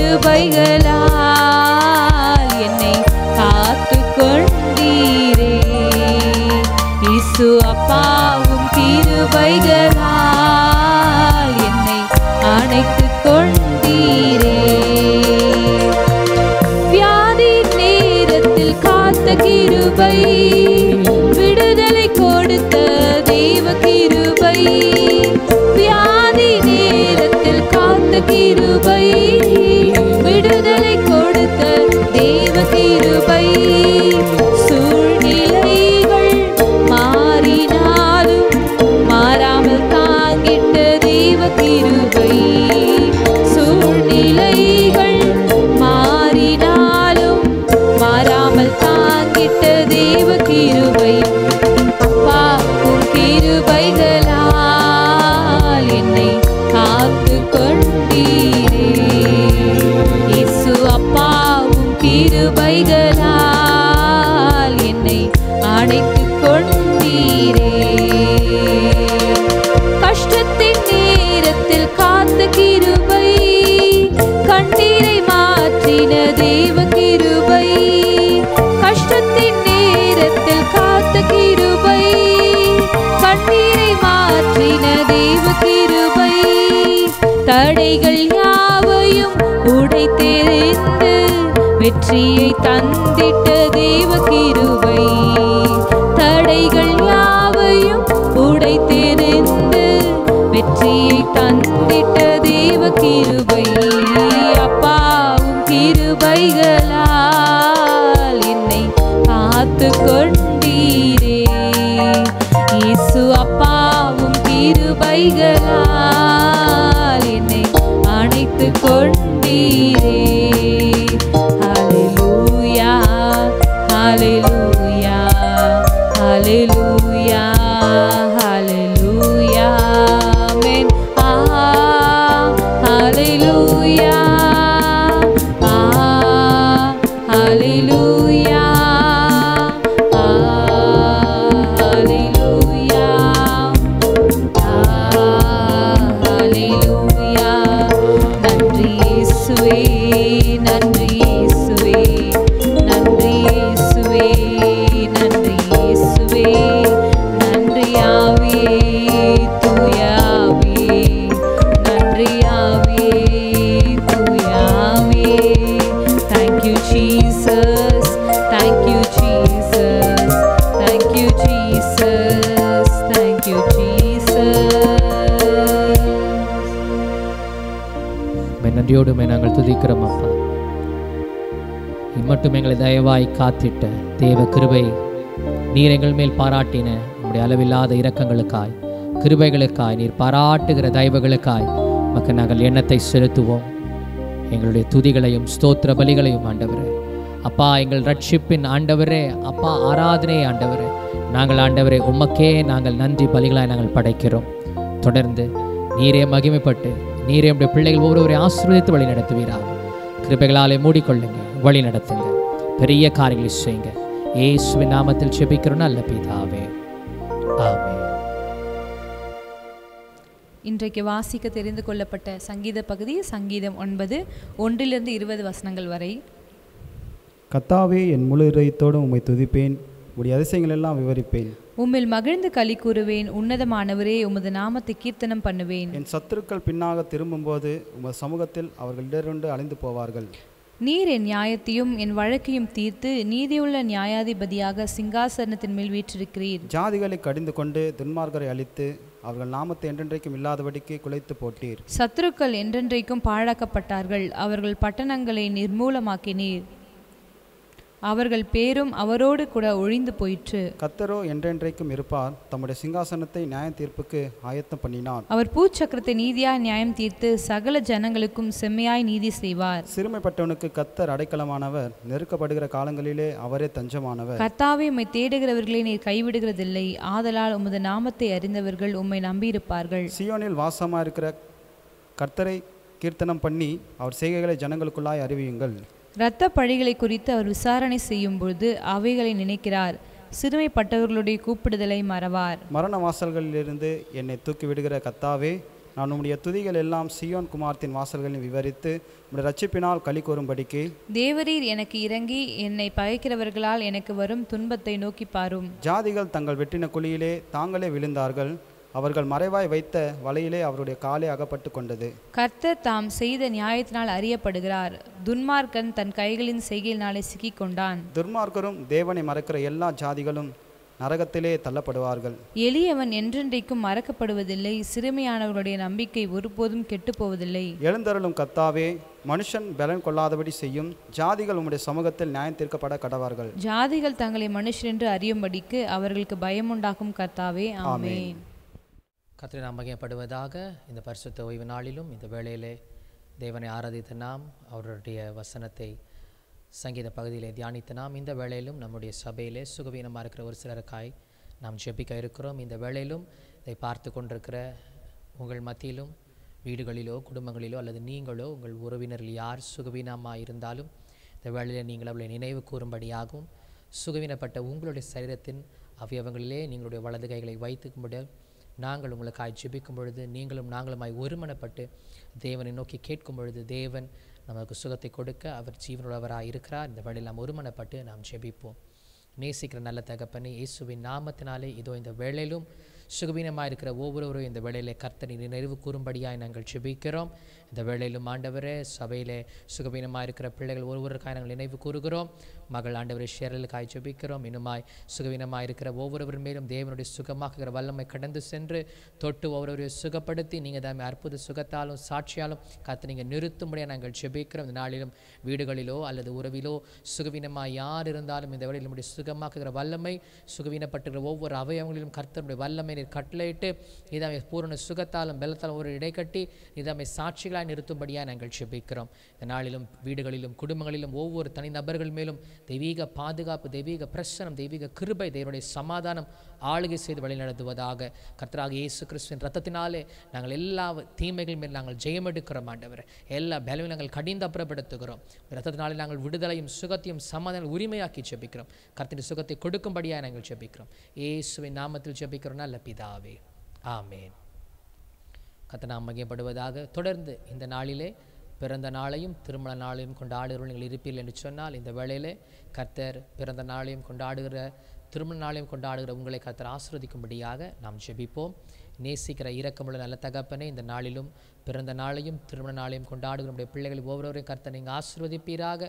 கிருபைகளால் என்னை காத்து கொண்டீரே இசு அப்பாவும் கிருபைகளால் என்னை அணைத்து கொண்டீரே வியாதி நேரத்தில் காத்த கிருபை விடுதலை கொடுத்த தேவ கிருபை வியாதி நேரத்தில் காத்த கிருபை விடுதலை கொடுத்த தேவ கிருபை சூழ்நிலைகள் மாறினாலும் மாறாமல் தாங்கிட்ட தேவ கிருபை சூழ்நிலைகள் மாறினாலும் மாறாமல் தாங்கிட்ட தேவ கிருபை அப்பாவும் கிருபைகளால் என்னை காத்து கொண்டீரே இயேசு அப்பாவும் கிருபைகளால் என்னை அணைத்து கொண்டீரே கஷ்டத்தின் நேரத்தில் காத்த கிருபை கண்ணீரை மாற்றின தேவ கிருபை கஷ்டத்தின் நேரத்தில் காத்த கிருபை கண்ணீரை மாற்றின தேவ கிருபை தடைகள் யாவையும் உடைத்தெறிந்து வெற்றியை தந்திட்ட தேவ கிருபை தடைகள் யாவையும் உடைத்தெறிந்து வெற்றியை தந்திட்ட தேவ கிருபை அப்பாவும் கிருபைகளால் என்னை காத்து கொண்டீரே இயேசு அப்பாவும் கிருபைகளால் என்னை அணைத்து கொண்டீரே ஹalleluya ஹalleluya ஹalleluya ஹalleluya ஆமென் ஆ ஹalleluya ஆ ஹalleluya துதிக்கிறோம் அப்பா இம்மட்டும் எங்களை தயவாய் காத்திட்ட தேவ கிருபை நீர் எங்கள் மேல் பாராட்டின உம்முடைய அளவில்லாத இரக்கங்களுக்காய் கிருபைகளுக்காய் நீர் பாராட்டுகிற தயவுகளுக்காய் மக்கள் நாங்கள் எண்ணத்தை செலுத்துவோம் எங்களுடைய துதிகளையும் ஸ்தோத்திர பலிகளையும் ஆண்டவரே அப்பா எங்கள் ரட்சிப்பின் ஆண்டவரே அப்பா ஆராதனை ஆண்டவரே நாங்கள் ஆண்டவரே உமக்கே நாங்கள் நன்றி பலிகளாய் நாங்கள் படைக்கிறோம் தொடர்ந்து நீரே மகிமைப்பட்டு நீரே உடைய பிள்ளைகள் ஒவ்வொருவரை ஆசீர்வதித்து வழி நடத்துவீராக கிருபைகளாலே மூடிக்கொள்ளுங்க வழி நடத்துங்க பெரிய காரியங்களை செய்யுங்க இயேசுவின் நாமத்தில் செபிக்கிறோம் நல்ல பிதாவே ஆமென் இன்றைக்கு வாசிக்க தெரிந்து கொள்ளப்பட்ட சங்கீத பகுதி சங்கீதம் ஒன்பது ஒன்றிலிருந்து இருபது வசனங்கள் வரை கத்தாவே என் முழு இதயத்தோடும் உம்மை துதிப்பேன் உடைய அதிசயங்கள் எல்லாம் விவரிப்பேன் உம்மில் மகிழ்ந்து களி கூறுவேன் உன்னதமானவரே உமது நாமத்தை கீர்த்தனம் பண்ணுவேன் என் சத்துருக்கள் பின்னாக திரும்பும்போது உமது சமூகத்தில் அவர்கள் இடருண்டு அழிந்து போவார்கள் நீர் என் நியாயத்தையும் என் வழக்கையும் தீர்த்து நீதியுள்ள நியாயாதிபதியாக சிங்காசனத்தின் மேல் வீற்றிருக்கிறீர் ஜாதிகளை கடிந்து கொண்டு துன்மார்க்கரை அழித்து அவர்கள் நாமத்தை என்றென்றைக்கும் இல்லாதபடிக்கு குலைத்து போட்டீர் சத்துருக்கள் என்றென்றைக்கும் பாழாக்கப்பட்டார்கள் அவர்கள் பட்டணங்களை நிர்மூலமாக்கினீர் அவர்கள் பேரும் அவரோடு கூட ஒழிந்து போயிற்று கத்தரோ என்றென்றைக்கும் இருப்பார் தம்முடைய சிங்காசனத்தை நியாய தீர்ப்புக்கு ஆயத்தம் பண்ணினார் அவர் பூச்சக்கரத்தை நீதியாய் நியாயம் தீர்த்து சகல ஜனங்களுக்கும் செம்மையாய் நீதி செய்வார் சிறுமைப்பட்டவனுக்கு கத்தர் அடைக்கலமானவர் நெருக்கப்படுகிற காலங்களிலே அவரே தஞ்சமானவர் கர்த்தாவே உம்மை தேடுகிறவர்களை நீர் கைவிடுகிறதில்லை ஆதலால் உமது நாமத்தை அறிந்தவர்கள் உம்மை நம்பியிருப்பார்கள் சியோனில் வாசமா இருக்கிற கர்த்தரை கீர்த்தனம் பண்ணி அவர் செய்கைகளை ஜனங்களுக்குள்ளாய் அறிவியுங்கள் இரத்த பழிகளை குறித்து அவர் விசாரணை செய்யும் பொழுது அவைகளை நினைக்கிறார் சிறுமைப்பட்டவர்களுடைய கூப்பிடுதலை மறவார் மரண வாசல்களிலிருந்து என்னை தூக்கி விடுகிற கத்தாவே நான் உம்முடைய துதிகள் எல்லாம் சியோன் குமார்த்தின் வாசல்களில் விவரித்து உம்முடைய ரட்சிப்பினால் களி கூறும்படிக்கு தேவரீர் எனக்கு இறங்கி என்னை பகைக்கிறவர்களால் எனக்கு வரும் துன்பத்தை நோக்கி பாரும் ஜாதிகள் தங்கள் வெட்டின குழியிலே தாங்களே விழுந்தார்கள் அவர்கள் மறைவாய் வைத்த வலையிலே அவருடைய காலே அகப்பட்டு கொண்டது கர்த்தர் தாம் செய்த நியாயத்தினால் அறியப்படுகிறார் துன்மார்க்கன் தன் கைகளின் செய்கையினாலே சிக்கிக் கொண்டான் துர்மார்க்கரும் தேவனை மறக்கிற எல்லா ஜாதிகளும் நரகத்திலே தள்ளப்படுவார்கள் எளியவன் என்றென்றைக்கும் மறக்கப்படுவதில்லை சிறுமையானவர்களுடைய நம்பிக்கை ஒருபோதும் கெட்டுப் போவதில்லை எழுந்தருளும் கத்தாவே மனுஷன் பலன் கொள்ளாதபடி செய்யும் ஜாதிகள் உம்முடைய சமூகத்தில் நியாயம் தீர்க்கப்பட கடவார்கள் ஜாதிகள் தங்களை மனுஷரென்று அறியும்படிக்கு அவர்களுக்கு பயமுண்டாக்கும் கர்த்தாவே ஆமென் கத்திரி நாம் மகிமைப்படுவதாக இந்த பரிசுத்த ஓய்வு நாளிலும் இந்த வேளையிலே தேவனை ஆராதித்த நாம் அவருடைய வசனத்தை சங்கீத பகுதியிலே தியானித்த நாம் இந்த வேளையிலும் நம்முடைய சபையிலே சுகவீனமாக இருக்கிற ஒரு சிலருக்காய் நாம் ஜெபிக்க இருக்கிறோம் இந்த வேளையிலும் இதை பார்த்து கொண்டிருக்கிற உங்கள் மத்தியிலும் வீடுகளிலோ குடும்பங்களிலோ அல்லது நீங்களோ உங்கள் உறவினரில் யார் சுகவீனமாக இருந்தாலும் இந்த வேளையில் நீங்கள் அவளை நினைவு கூறும்படியாகவும் சுகவீனப்பட்ட உங்களுடைய சரீரத்தின் அவயவங்களிலே நீங்களுடைய வலது கைகளை வைத்துக்கும்படி நாங்கள் உங்களுக்காய் ஜெபிக்கும் பொழுது நீங்களும் நாங்களுமாய் ஒருமனப்பட்டு தேவனை நோக்கி கேட்கும் பொழுது தேவன் நமக்கு சுகத்தை கொடுக்க அவர் ஜீவனுள்ளவராக இருக்கிறார் இந்த வேளையில் நாம் ஒருமனப்பட்டு நாம் ஜெபிப்போம் நேசிக்கிற நல்ல தகப்பனே இயேசுவின் நாமத்தினாலே இதோ இந்த வேளையிலும் சுகவீனமாக இருக்கிற ஒவ்வொருவரும் இந்த வேளையிலே கர்த்தனை நினைவு கூறும்படியாய் நாங்கள் ஜெபிக்கிறோம் இந்த வேளையிலும் ஆண்டவரே சபையிலே சுகவீனமாக இருக்கிற பிள்ளைகள் ஒவ்வொருவருக்காய் நாங்கள் நினைவு கூறுகிறோம் மகள் ஆண்டவரை ஷேரலுக்காய் ஜெபிக்கிறோம் இன்னுமாய் சுகவீனமாக இருக்கிற ஒவ்வொருவர் மேலும் தேவனுடைய சுகமாக்குகிற வல்லமை கடந்து சென்று தொட்டு ஒவ்வொருவரையும் சுகப்படுத்தி நீங்கள் தாமே அற்புத சுகத்தாலும் சாட்சியாலும் கத்து நீங்கள் நிறுத்தும்படியாக நாங்கள் ஜெபிக்கிறோம் இந்த நாளிலும் வீடுகளிலோ அல்லது உறவிலோ சுகவீனமாக யார் இருந்தாலும் இந்த வேளையில் நம்முடைய சுகமாக்குகிற வல்லமை சுகவீனப்பட்டுகிற ஒவ்வொரு அவயவங்களிலும் கர்த்தருடைய வல்லமை நீர் கட்டளையிட்டு இதாமை பூரண சுகத்தாலும் பலத்தாலும் ஒரு இடைக்கட்டி இதாமை சாட்சிகளாய் நிறுத்தும்படியாக நாங்கள் ஜெபிக்கிறோம் இந்த நாளிலும் வீடுகளிலும் குடும்பங்களிலும் ஒவ்வொரு தனி நபர்கள் மேலும் தெய்வீக பாதுகாப்பு தெய்வீக பிரசனம் தெய்வீக கிருபை தேவனுடைய சமாதானம் ஆளுகை செய்து வழிநடத்துவதாக கர்த்தராக இயேசு கிறிஸ்துவின் ரத்தத்தினாலே நாங்கள் எல்லா தீமைகள் மேல் நாங்கள் ஜெயமெடுக்கிறோம் ஆண்டவர் எல்லா பலவையும் நாங்கள் கடிந்து அப்புறப்படுத்துகிறோம் ரத்தத்தினாலே நாங்கள் விடுதலையும் சுகத்தையும் சமாதானம் உரிமையாக்கி ஜெபிக்கிறோம் கர்த்தரின் சுகத்தை கொடுக்கும்படியாக நாங்கள் ஜெபிக்கிறோம் இயேசுவின் நாமத்தில் ஜெபிக்கிறோம் நல்ல பிதாவே ஆமேன் கத்த நாம் மகிமைப்படுவதாக தொடர்ந்து இந்த நாளிலே பிறந்த நாளையும் திருமண நாளையும் கொண்டாடுகிறவர்கள் நீங்கள் இருப்பீர்கள் என்று சொன்னால் இந்த வேளையிலே கர்த்தர் பிறந்த நாளையும் கொண்டாடுகிற திருமண நாளையும் கொண்டாடுகிற உங்களை கர்த்தர் ஆசிர்வதிக்கும்படியாக நாம் ஜெபிப்போம் நேசிக்கிற இரக்கமுள்ள நல்ல தகப்பனே இந்த நாளிலும் பிறந்த நாளையும் திருமண நாளையும் கொண்டாடுகிற நம்முடைய பிள்ளைகள் ஒவ்வொருவரையும் கர்த்தர் நீங்கள் ஆசிர்வதிப்பீராக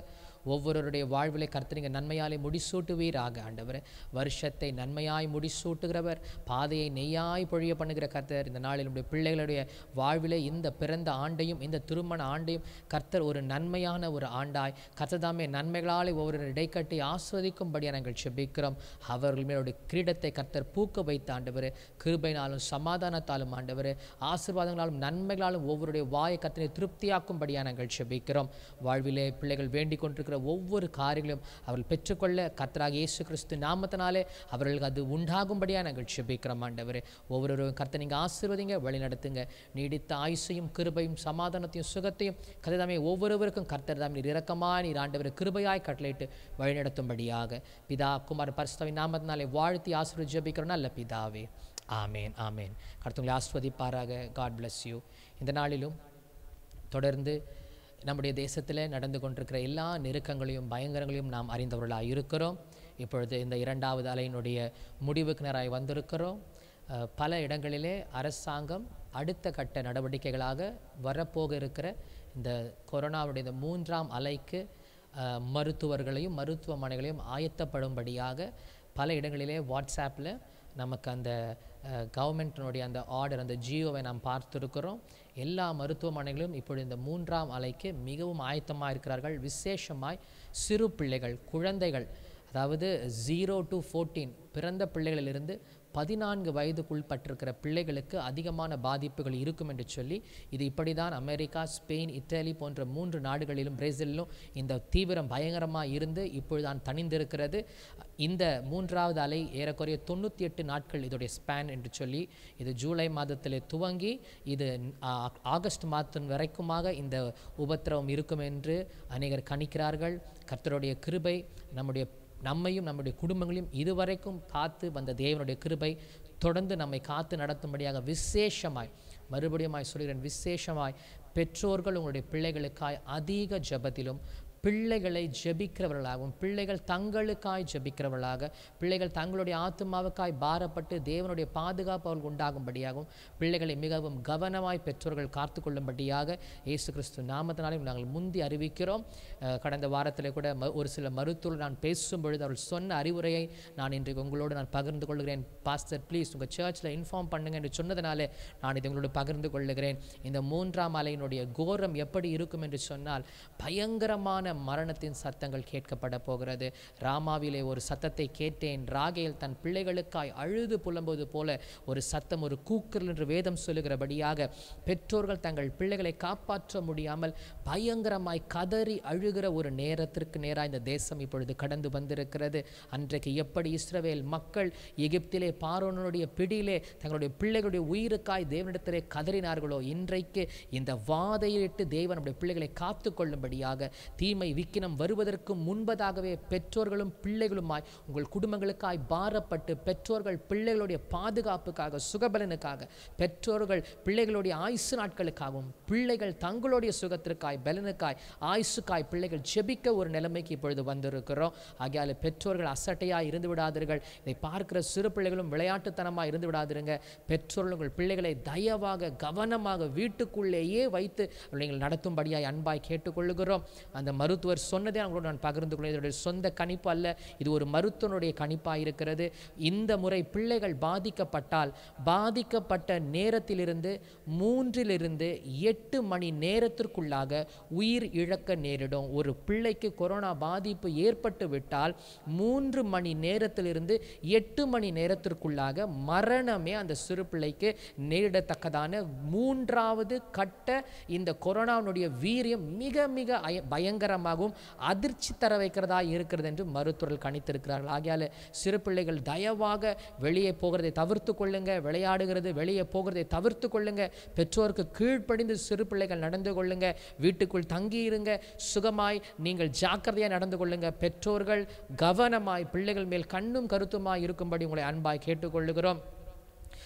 ஒவ்வொருவருடைய வாழ்விலே கர்த்தர் நீங்கள் நன்மையாலே முடிசூட்டுவீராக ஆண்டவரே வருஷத்தை நன்மையாய் முடிசூட்டுகிறவர் பாதையை நெய்யாய் பொழிய பண்ணுகிற கர்த்தர் இந்த நாளில் நம்முடைய பிள்ளைகளுடைய வாழ்விலே இந்த பிறந்த ஆண்டையும் இந்த திருமண ஆண்டையும் கர்த்தர் ஒரு நன்மையான ஒரு ஆண்டாய் கர்த்தர் தாமே நன்மைகளாலே ஒவ்வொரு இடைக்கட்டி ஆஸ்வதிக்கும்படியாக நாங்கள் செபிக்கிறோம் அவர்கள் மேலுடைய கிரீடத்தை கர்த்தர் பூக்க வைத்த ஆண்டவர் கிருபைனாலும் சமாதானத்தாலும் ஆண்டவர் ஆசீர்வாதங்களாலும் நன்மைகளாலும் ஒவ்வொருடைய வாயை கர்த்தனை திருப்தியாக்கும்படியாக நாங்கள் செபிக்கிறோம் வாழ்விலே பிள்ளைகள் வேண்டிக் கொண்டிருக்கிற ஒவ்வொரு காரியங்களும் அவர்கள் பெற்றுக்கொள்ள கர்த்தராக இயேசு கிறிஸ்து நாமத்தினாலே அவர்களுக்கு அது உண்டாகும்படியாக நாங்கள் செபிக்கிறோம் ஆண்டவரே ஒவ்வொருவரும் கர்த்தர் நீங்கள் ஆசீர்வதிங்க வழி நடத்துங்க நீடித்த ஆயுசையும் கிருபையும் சமாதானத்தையும் சுகத்தையும் கர்த்ததாமே ஒவ்வொருவருக்கும் கர்த்தர் தாம் நீர் இரக்கமாக நீர் ஆண்டவர் கிருபையாய் கட்டளையிட்டு வழிநடத்தும்படியாக பிதா குமார் பரிசுத்தவின் நாமத்தினாலே வாழ்த்தி ஆசீர்வதி ஜெபிக்கிறோம் நல்ல பிதாவே ஆமேன் ஆமேன் கர்த்தங்களை ஆஸ்வதிப்பாராக காட் bless யூ இந்த நாளிலும் தொடர்ந்து நம்முடைய தேசத்தில் நடந்து கொண்டிருக்கிற எல்லா நெருக்கங்களையும் பயங்கரங்களையும் நாம் அறிந்தவர்களாக இருக்கிறோம் இப்பொழுது இந்த இரண்டாவது அலையினுடைய முடிவுக்கு நேராய் வந்திருக்கிறோம் அஹ், பல இடங்களிலே அரசாங்கம் அடுத்த கட்ட நடவடிக்கைகளாக வரப்போக இருக்கிற இந்த கொரோனாவுடைய இந்த மூன்றாம் அலைக்கு அஹ், மருத்துவர்களையும் மருத்துவமனைகளையும் ஆயத்தப்படும்படியாக பல இடங்களிலே வாட்ஸ்அப்பில் நமக்கு அந்த கவர்மெண்ட்டினுடைய அந்த ஆர்டர் அந்த ஜியோவை நாம் பார்த்துருக்கிறோம் எல்லா மருத்துவமனைகளும் இப்பொழுது இந்த மூன்றாம் அலைக்கு மிகவும் ஆயத்தமாக இருக்கிறார்கள் விசேஷமாய் சிறு பிள்ளைகள் குழந்தைகள் அதாவது ஜீரோ டு ஃபோர்டீன் பிறந்த பிள்ளைகளிலிருந்து பதினான்கு வயதுக்குள்பட்டிருக்கிற பிள்ளைகளுக்கு அதிகமான பாதிப்புகள் இருக்கும் என்று சொல்லி இது இப்படி தான் அமெரிக்கா ஸ்பெயின் இத்தாலி போன்ற மூன்று நாடுகளிலும் பிரேசிலிலும் இந்த தீவிரம் பயங்கரமாக இருந்து இப்பொழுதுதான் தணிந்திருக்கிறது இந்த மூன்றாவது அலை ஏறக்குறைய தொண்ணூற்றி எட்டு நாட்கள் இதோடைய ஸ்பேன் என்று சொல்லி இது ஜூலை மாதத்திலே துவங்கி இது ஆ, ஆகஸ்ட் மாதம் வரைக்குமாக இந்த உபத்திரவம் இருக்கும் என்று அநேகர் கணிக்கிறார்கள் கர்த்தருடைய கிருபை நம்முடைய நம்மையும் நம்முடைய குடும்பங்களையும் இதுவரைக்கும் காத்து வந்த தேவனுடைய கிருபை தொடர்ந்து நம்மை காத்து நடத்தும்படியாக விசேஷமாய் மறுபடியுமாய் சொல்கிறேன் விசேஷமாய் பெற்றோர்கள் உங்களுடைய பிள்ளைகளுக்காய் அதிக ஜெபத்திலும் பிள்ளைகளை ஜெபிக்கிறவர்களாகவும் பிள்ளைகள் தங்களுக்காய் ஜெபிக்கிறவர்களாக பிள்ளைகள் தங்களுடைய ஆத்மாவுக்காய் பாரப்பட்டு தேவனுடைய பாதுகாப்பு அவர்கள் உண்டாகும்படியாகவும் பிள்ளைகளை மிகவும் கவனமாய் பெற்றோர்கள் காத்து கொள்ளும்படியாக இயேசு கிறிஸ்து நாமத்தினாலும் நாங்கள் முந்தி அறிவிக்கிறோம் அஹ், கடந்த வாரத்தில் கூட ம- ஒரு சில மருத்துவர்கள் நான் பேசும் பொழுது அவர்கள் சொன்ன அறிவுரையை நான் இன்றைக்கு உங்களோடு நான் பகிர்ந்து கொள்கிறேன் பாஸ்டர் ப்ளீஸ் உங்கள் சர்ச்சில் இன்ஃபார்ம் பண்ணுங்க என்று சொன்னதுனாலே நான் இதை உங்களோடு பகிர்ந்து கொள்ளுகிறேன் இந்த மூன்றாம் அலையினுடைய கோரம் எப்படி இருக்கும் என்று சொன்னால் பயங்கரமான மரணத்தின் சத்தங்கள் கேட்கப்பட போகிறது ராமாவிலே ஒரு சத்தத்தை கேட்டேன் ராகேல் தன் பிள்ளைகளுக்காய் அழுது புலம்புவது போல ஒரு சத்தம் ஒரு கூக்குரல் என்று வேதம் சொல்லுகிறபடியாக பெற்றோர்கள் தங்கள் பிள்ளைகளை காப்பாற்ற முடியாமல் பயங்கரமாய் கதறி அழுகிற ஒரு நேரத்திற்கு நேராக இந்த தேசம் இப்பொழுது கடந்து வந்திருக்கிறது அன்றைக்கு எப்படி இஸ்ரவேல் மக்கள் எகிப்திலே பார்வோனுடைய பிடியிலே தங்களுடைய பிள்ளைகளுடைய உயிருக்காய் தேவனிடத்திலே கதறினார்களோ இன்றைக்கு இந்த வாதையிட்டு தேவன் நம்முடைய பிள்ளைகளை காத்து கொள்ளும்படியாக தீமை விக்கினம் வருவதற்கு முன்பதாகவே பெற்றோர்களும் பிள்ளைகளுமாய் உங்கள் குடும்பங்களுக்காய் பாரப்பட்டு பெற்றோர்கள் பிள்ளைகளுடைய பாதுகாப்புக்காக சுகபலனுக்காக பெற்றோர்கள் பிள்ளைகளுடைய ஆயுசு நாட்களுக்காகவும் பிள்ளைகள் தங்களுடைய சுகத்திற்காய் பலனுக்காய் ஆயுசுக்காய் பிள்ளைகள் ஜெபிக்க ஒரு நிலைமைக்கு இப்பொழுது வந்திருக்கிறோம் ஆகையால் பெற்றோர்கள் அசட்டையாக இருந்து விடாதீர்கள் இதை பார்க்கிற சிறு பிள்ளைகளும் விளையாட்டுத்தனமாக இருந்து விடாதிருங்க பெற்றோர்கள் உங்கள் பிள்ளைகளை தயவாக கவனமாக வீட்டுக்குள்ளேயே வைத்து நீங்கள் நடத்தும்படியாய் அன்பாய் கேட்டுக்கொள்ளுகிறோம் அந்த மருத்துவர் சொன்னதே அவங்களோட நான் பகிர்ந்து கொள்ள இதனுடைய சொந்த கணிப்பு அல்ல இது ஒரு மருத்துவனுடைய கணிப்பாக இருக்கிறது இந்த முறை பிள்ளைகள் பாதிக்கப்பட்டால் பாதிக்கப்பட்ட நேரத்திலிருந்து மூன்றிலிருந்து எட்டு மணி நேரத்திற்குள்ளாக உயிர் இழக்க நேரிடும் ஒரு பிள்ளைக்கு கொரோனா பாதிப்பு ஏற்பட்டு விட்டால் மூன்று மணி நேரத்திலிருந்து எட்டு மணி நேரத்திற்குள்ளாக மரணமே அந்த சிறு பிள்ளைக்கு நேரிடத்தக்கதான மூன்றாவது கட்ட இந்த கொரோனாவுடைய வீரியம் மிக மிக அய- பயங்கரமாகவும் அதிர்ச்சி தர வைக்கிறதா இருக்கிறது என்று மருத்துவர்கள் கணித்திருக்கிறார்கள் ஆகையால் சிறு பிள்ளைகள் தயவாக வெளியே போகிறதை தவிர்த்து கொள்ளுங்க விளையாடுகிறது வெளியே போகிறதை தவிர்த்து கொள்ளுங்க பெற்றோருக்கு கீழ்ப்படிந்து சிறு பிள்ளைகள் நடந்து கொள்ளுங்க வீட்டுக்குள் தங்கியிருங்க சுகமாய் நீங்கள் ஜாக்கிரதையாக நடந்து கொள்ளுங்க பெற்றோர்கள் கவனமாய் பிள்ளைகள் மேல் கண்ணும் கருத்துமாய் இருக்கும்படி உங்களை அன்பாய் கேட்டுக்கொள்ளுகிறோம்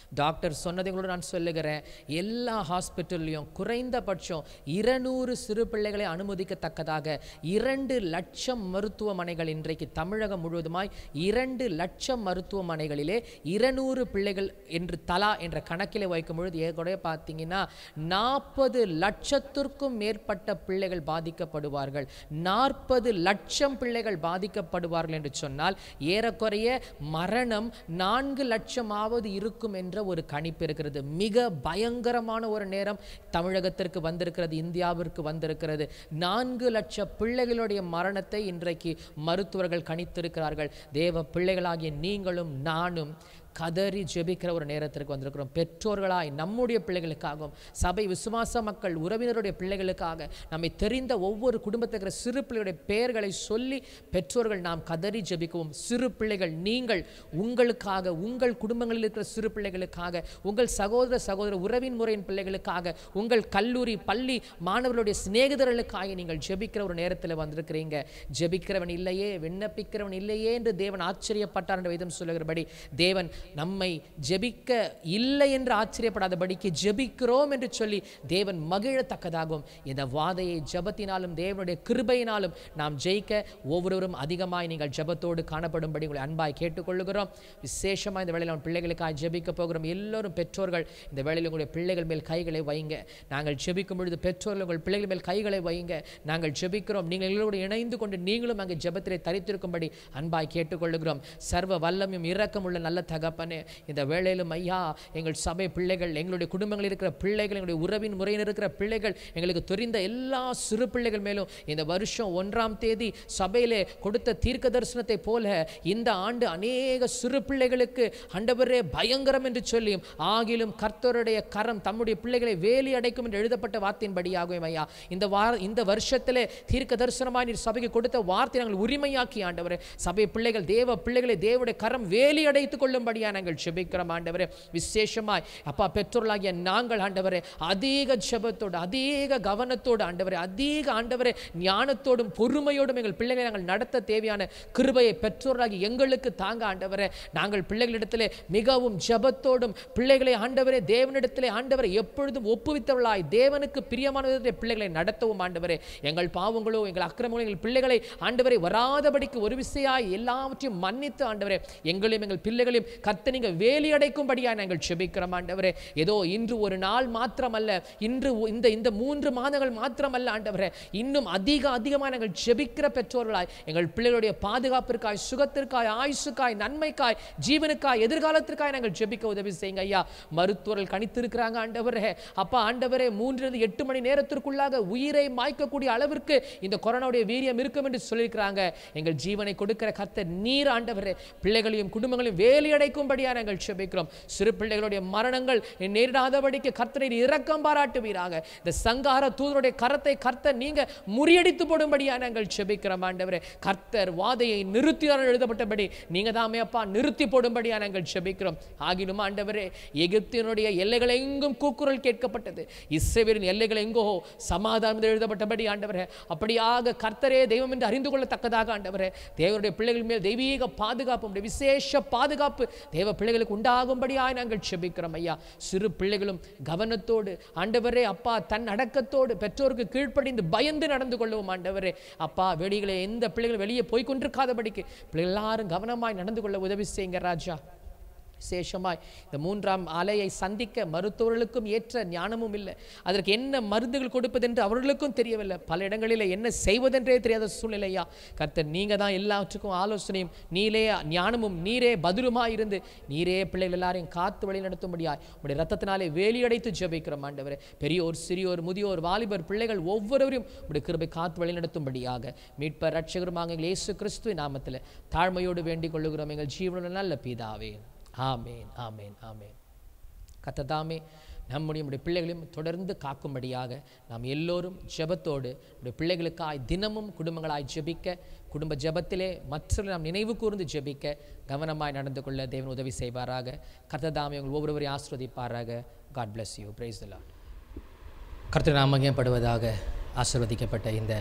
டாக்டர் சொன்னதை கூட நான் சொல்லுகிறேன் எல்லா ஹாஸ்பிட்டல்லையும் குறைந்தபட்சம் இருநூறு சிறு பிள்ளைகளை அனுமதிக்கத்தக்கதாக இரண்டு லட்சம் மருத்துவமனைகள் இன்றைக்கு தமிழகம் முழுவதுமாய் இரண்டு லட்சம் மருத்துவமனைகளிலே இருநூறு பிள்ளைகள் என்று தலா என்ற கணக்கிலே வைக்கும் பொழுது ஏற்கனவே பார்த்தீங்கன்னா நாற்பது லட்சத்திற்கும் மேற்பட்ட பிள்ளைகள் பாதிக்கப்படுவார்கள் நாற்பது லட்சம் பிள்ளைகள் பாதிக்கப்படுவார்கள் என்று சொன்னால் ஏறக்குறைய மரணம் நான்கு லட்சமாவது இருக்கும் என்ற ஒரு கணிப்பு இருக்கிறது மிக பயங்கரமான ஒரு நேரம் தமிழகத்திற்கு வந்திருக்கிறது இந்தியாவிற்கு வந்திருக்கிறது நான்கு லட்ச பிள்ளைகளுடைய மரணத்தை இன்றைக்கு மருத்துவர்கள் கணித்திருக்கிறார்கள் தேவ பிள்ளைகளாகிய நீங்களும் நானும் கதறி ஜெபிக்கிற ஒரு நேரத்திற்கு வந்திருக்கிறோம் பெற்றோர்களாய் நம்முடைய பிள்ளைகளுக்காகவும் சபை விசுவாச மக்கள் உறவினருடைய பிள்ளைகளுக்காக நம்மை தெரிந்த ஒவ்வொரு குடும்பத்தில் இருக்கிற சிறு பிள்ளைகளுடைய பெயர்களை சொல்லி பெற்றோர்கள் நாம் கதறி ஜெபிக்கவும் சிறு பிள்ளைகள் நீங்கள் உங்களுக்காக உங்கள் குடும்பங்களில் இருக்கிற சிறு பிள்ளைகளுக்காக உங்கள் சகோதர சகோதர உறவின் முறையின் பிள்ளைகளுக்காக உங்கள் கல்லூரி பள்ளி மாணவர்களுடைய சிநேகிதர்களுக்காக நீங்கள் ஜெபிக்கிற ஒரு நேரத்தில் வந்திருக்கிறீங்க ஜெபிக்கிறவன் இல்லையே விண்ணப்பிக்கிறவன் இல்லையே என்று தேவன் ஆச்சரியப்பட்டார் என்று வேதம் சொல்லுகிறபடி தேவன் நம்மை ஜெபிக்க இல்லை என்று ஆச்சரியப்படாதபடிக்கு ஜெபிக்கிறோம் என்று சொல்லி தேவன் மகிழத்தக்கதாகும் இந்த வாதையை ஜெபத்தினாலும் தேவனுடைய கிருபையினாலும் நாம் ஜெயிக்க ஒவ்வொருவரும் அதிகமாய் நீங்கள் ஜெபத்தோடு காணப்படும்படி உங்களை அன்பாய் கேட்டுக்கொள்ளுகிறோம் விசேஷமாக இந்த வேளையில் நம்ம பிள்ளைகளுக்காக ஜெபிக்க போகிறோம் எல்லோரும் பெற்றோர்கள் இந்த வேளையில் உங்களுடைய பிள்ளைகள் மேல் கைகளை வைங்க நாங்கள் ஜெபிக்கும் பொழுது பெற்றோர்கள் உங்கள் பிள்ளைகள் மேல் கைகளை வைங்க நாங்கள் ஜெபிக்கிறோம் நீங்கள் எங்களோடு இணைந்து கொண்டு நீங்களும் அங்கே ஜெபத்திலே தரித்திருக்கும்படி அன்பாய் கேட்டுக்கொள்ளுகிறோம் சர்வ வல்லமையும் இரக்கமுள்ள நல்ல தகப்பனே இந்த வேளையிலும் ஐயா எங்கள் சபை பிள்ளைகள் எங்களுடைய குடும்பங்களில் இருக்கிற பிள்ளைகள் எங்களுடைய உறவின் முறையில் இருக்கிற பிள்ளைகள் எங்களுக்கு தெரிந்த எல்லா சிறு பிள்ளைகள் மேலும் இந்த வருஷம் ஒன்றாம் தேதி சபையிலே கொடுத்த தீர்க்க தரிசனத்தை போல இந்த ஆண்டு அநேக சிறு பிள்ளைகளுக்கு ஆண்டவரே பயங்கரம் என்று சொல்லியும் ஆகிலும் கர்த்தருடைய கரம் தம்முடைய பிள்ளைகளை வேலி அடைக்கும் என்று எழுதப்பட்ட வார்த்தையின்படியாகும் ஐயா இந்த வார இந்த வருஷத்திலே தீர்க்க தரிசனமாய் நீர் சபைக்கு கொடுத்த வார்த்தை நாங்கள் உரிமையாக்கி ஆண்டவரே சபை பிள்ளைகள் தேவ பிள்ளைகளை தேவனுடைய கரம் வேலி அடைத்துக் கொள்ளும்படியா நாங்கள் ஜெபிக்கிறோம் ஆண்டவரே விசேஷமாய் அப்பா பெற்றோர்களாகிய நாங்கள் ஆண்டவரே அதிக ஜெபத்தோடு அதிக கவனத்தோடு ஆண்டவரே அதிக ஆண்டவரே ஞானத்தோடும் பொறுமையோடும் எங்கள் பிள்ளைகளை நாங்கள் நடத்த தேவையான கிருபையை பெற்றோர்களாகி எங்களுக்கு தாங்க ஆண்டவரே நாங்கள் பிள்ளைகளிடத்திலே மிகவும் ஜெபத்தோடும் பிள்ளைகளை ஆண்டவரே தேவனிடத்திலே ஆண்டவரை எப்பொழுதும் ஒப்புவித்தவர்களாய் தேவனுக்கு பிரியமான விதத்திலே பிள்ளைகளை நடத்தவும் ஆண்டவரே எங்கள் பாவங்களோ எங்கள் அக்கிரமங்களோ எங்கள் பிள்ளைகளை ஆண்டவரை வராதபடிக்கு ஒரு விசையாய் எல்லாவற்றையும் மன்னித்து ஆண்டவரே எங்களையும் எங்கள் பிள்ளைகளையும் கர்த்த நீங்கள் வேலி அடைக்கும்படியாக நாங்கள் செபிக்கிறோம் ஆண்டவரே ஏதோ இன்று ஒரு நாள் மாத்திரமல்ல இன்று ஒ- இந்த இந்த மூன்று மாதங்கள் மாத்திரமல்ல ஆண்டவரே இன்னும் அதிக அதிகமாக நாங்கள் ஜெபிக்கிற பெற்றோர்களாய் எங்கள் பிள்ளைகளுடைய பாதுகாப்பிற்காய் சுகத்திற்காய் ஆயுசுக்காய் நன்மைக்காய் ஜீவனுக்காய் எதிர்காலத்திற்காய் நாங்கள் ஜெபிக்க உதவி செய்யுங்க ஐயா மருத்துவர்கள் கணித்திருக்கிறாங்க ஆண்டவரே அப்பா ஆண்டவரே மூன்றிலிருந்து எட்டு மணி நேரத்திற்குள்ளாக உயிரை மாய்க்கக்கூடிய அளவிற்கு இந்த கொரோனாவுடைய வீரியம் இருக்கும் என்று சொல்லியிருக்கிறாங்க எங்கள் ஜீவனை கொடுக்கிற கர்த்தர் நீர் ஆண்டவரே பிள்ளைகளையும் குடும்பங்களையும் வேலியடைக்கும்படியாக நாங்கள் செபிக்கிறோம் சிறு பிள்ளைகளுடைய மரணங்கள் நேரிடாதபடிக்கு கர்த்தரை இரக்கம் பாராட்டுவீராக இந்த சங்கார தூதருடைய கரத்தை கர்த்தர் நீங்க முறியடித்து போடும்படியாக நாங்கள் செபிக்கிறோம் ஆண்டவரே கர்த்தர் வாதையை நிறுத்தினார் எழுதப்பட்டபடி நீங்க தாமே அப்பா நிறுத்தி போடும்படியாக நாங்கள் செபிக்கிறோம் ஆகிலும் ஆண்டவரே எகிப்தினுடைய எல்லைகள் எங்கும் கூக்குரல் கேட்கப்பட்டது இஸ்ரவேலின் எல்லைகள் எங்கோ சமாதானம் என்று எழுதப்பட்டபடி ஆண்டவரே அப்படியாக கர்த்தரே தெய்வம் என்று அறிந்து கொள்ளத்தக்கதாக ஆண்டவரே தேவனுடைய பிள்ளைகள் மேல் தெய்வீக பாதுகாப்பு உம்முடைய விசேஷ பாதுகாப்பு தேவ பிள்ளைகளுக்கு உண்டாகும்படியாய் நாங்கள் செபிக்கிறோம் ஐயா சிறு பிள்ளைகளும் கவனத்தோடு ஆண்டவரே அப்பா தன் அடக்கத்தோடு பெற்றோருக்கு கீழ்ப்படிந்து பயந்து நடந்து கொள்ளவும் ஆண்டவரே அப்பா வெளிகளே எந்த பிள்ளைகள் வெளியே போய் கொண்டிருக்காதபடிக்கு பிள்ளைகள் எல்லாரும் கவனமாய் நடந்து கொள்ள உதவி செய்யுங்க ராஜா விசேஷமாய் இந்த மூன்றாம் அலையை சந்திக்க மருத்துவர்களுக்கும் ஏற்ற ஞானமும் இல்லை அதற்கு என்ன மருந்துகள் கொடுப்பதென்று அவர்களுக்கும் தெரியவில்லை பல இடங்களில் என்ன செய்வதென்றே தெரியாத சூழ்நிலையா கர்த்தர் நீங்கள் தான் எல்லாவற்றுக்கும் ஆலோசனையும் நீரே ஞானமும் நீரே பதிலுமாய் இருந்து நீரே பிள்ளைகள் எல்லாரையும் காத்து வழி நடத்தும்படியாய் உடைய ரத்தத்தினாலே வேலியடைத்து ஜெபிக்கிறோம் ஆண்டவரே பெரியோர் சிறியோர் முதியோர் வாலிபர் பிள்ளைகள் ஒவ்வொருவரையும் உடைய கிருபை காத்து வழி நடத்தும்படியாக மீட்பர் ரட்சகருமாக எங்கள் இயேசு கிறிஸ்துவின் நாமத்தில் தாழ்மையோடு வேண்டிக் கொள்ளுகிறோம் எங்கள் ஜீவனுள்ள நல்ல பிதாவே ஆமேன் ஆமேன் ஆமேன் கத்ததாமே நம்முடைய நம்முடைய பிள்ளைகளையும் தொடர்ந்து காக்கும்படியாக நாம் எல்லோரும் ஜெபத்தோடு நம்முடைய பிள்ளைகளுக்காய் தினமும் குடும்பங்களாய் ஜெபிக்க குடும்ப ஜெபத்திலே மற்றவர்களை நாம் நினைவு கூர்ந்து ஜெபிக்க கவனமாய் நடந்து கொள்ள தேவன் உதவி செய்வாராக கத்ததாமே உங்கள் ஒவ்வொருவரையும் ஆஸ்வதிப்பாராக God bless you praise the Lord கர்த்தர் நாமகப்படுவதாக ஆசிர்வதிக்கப்பட்ட இந்த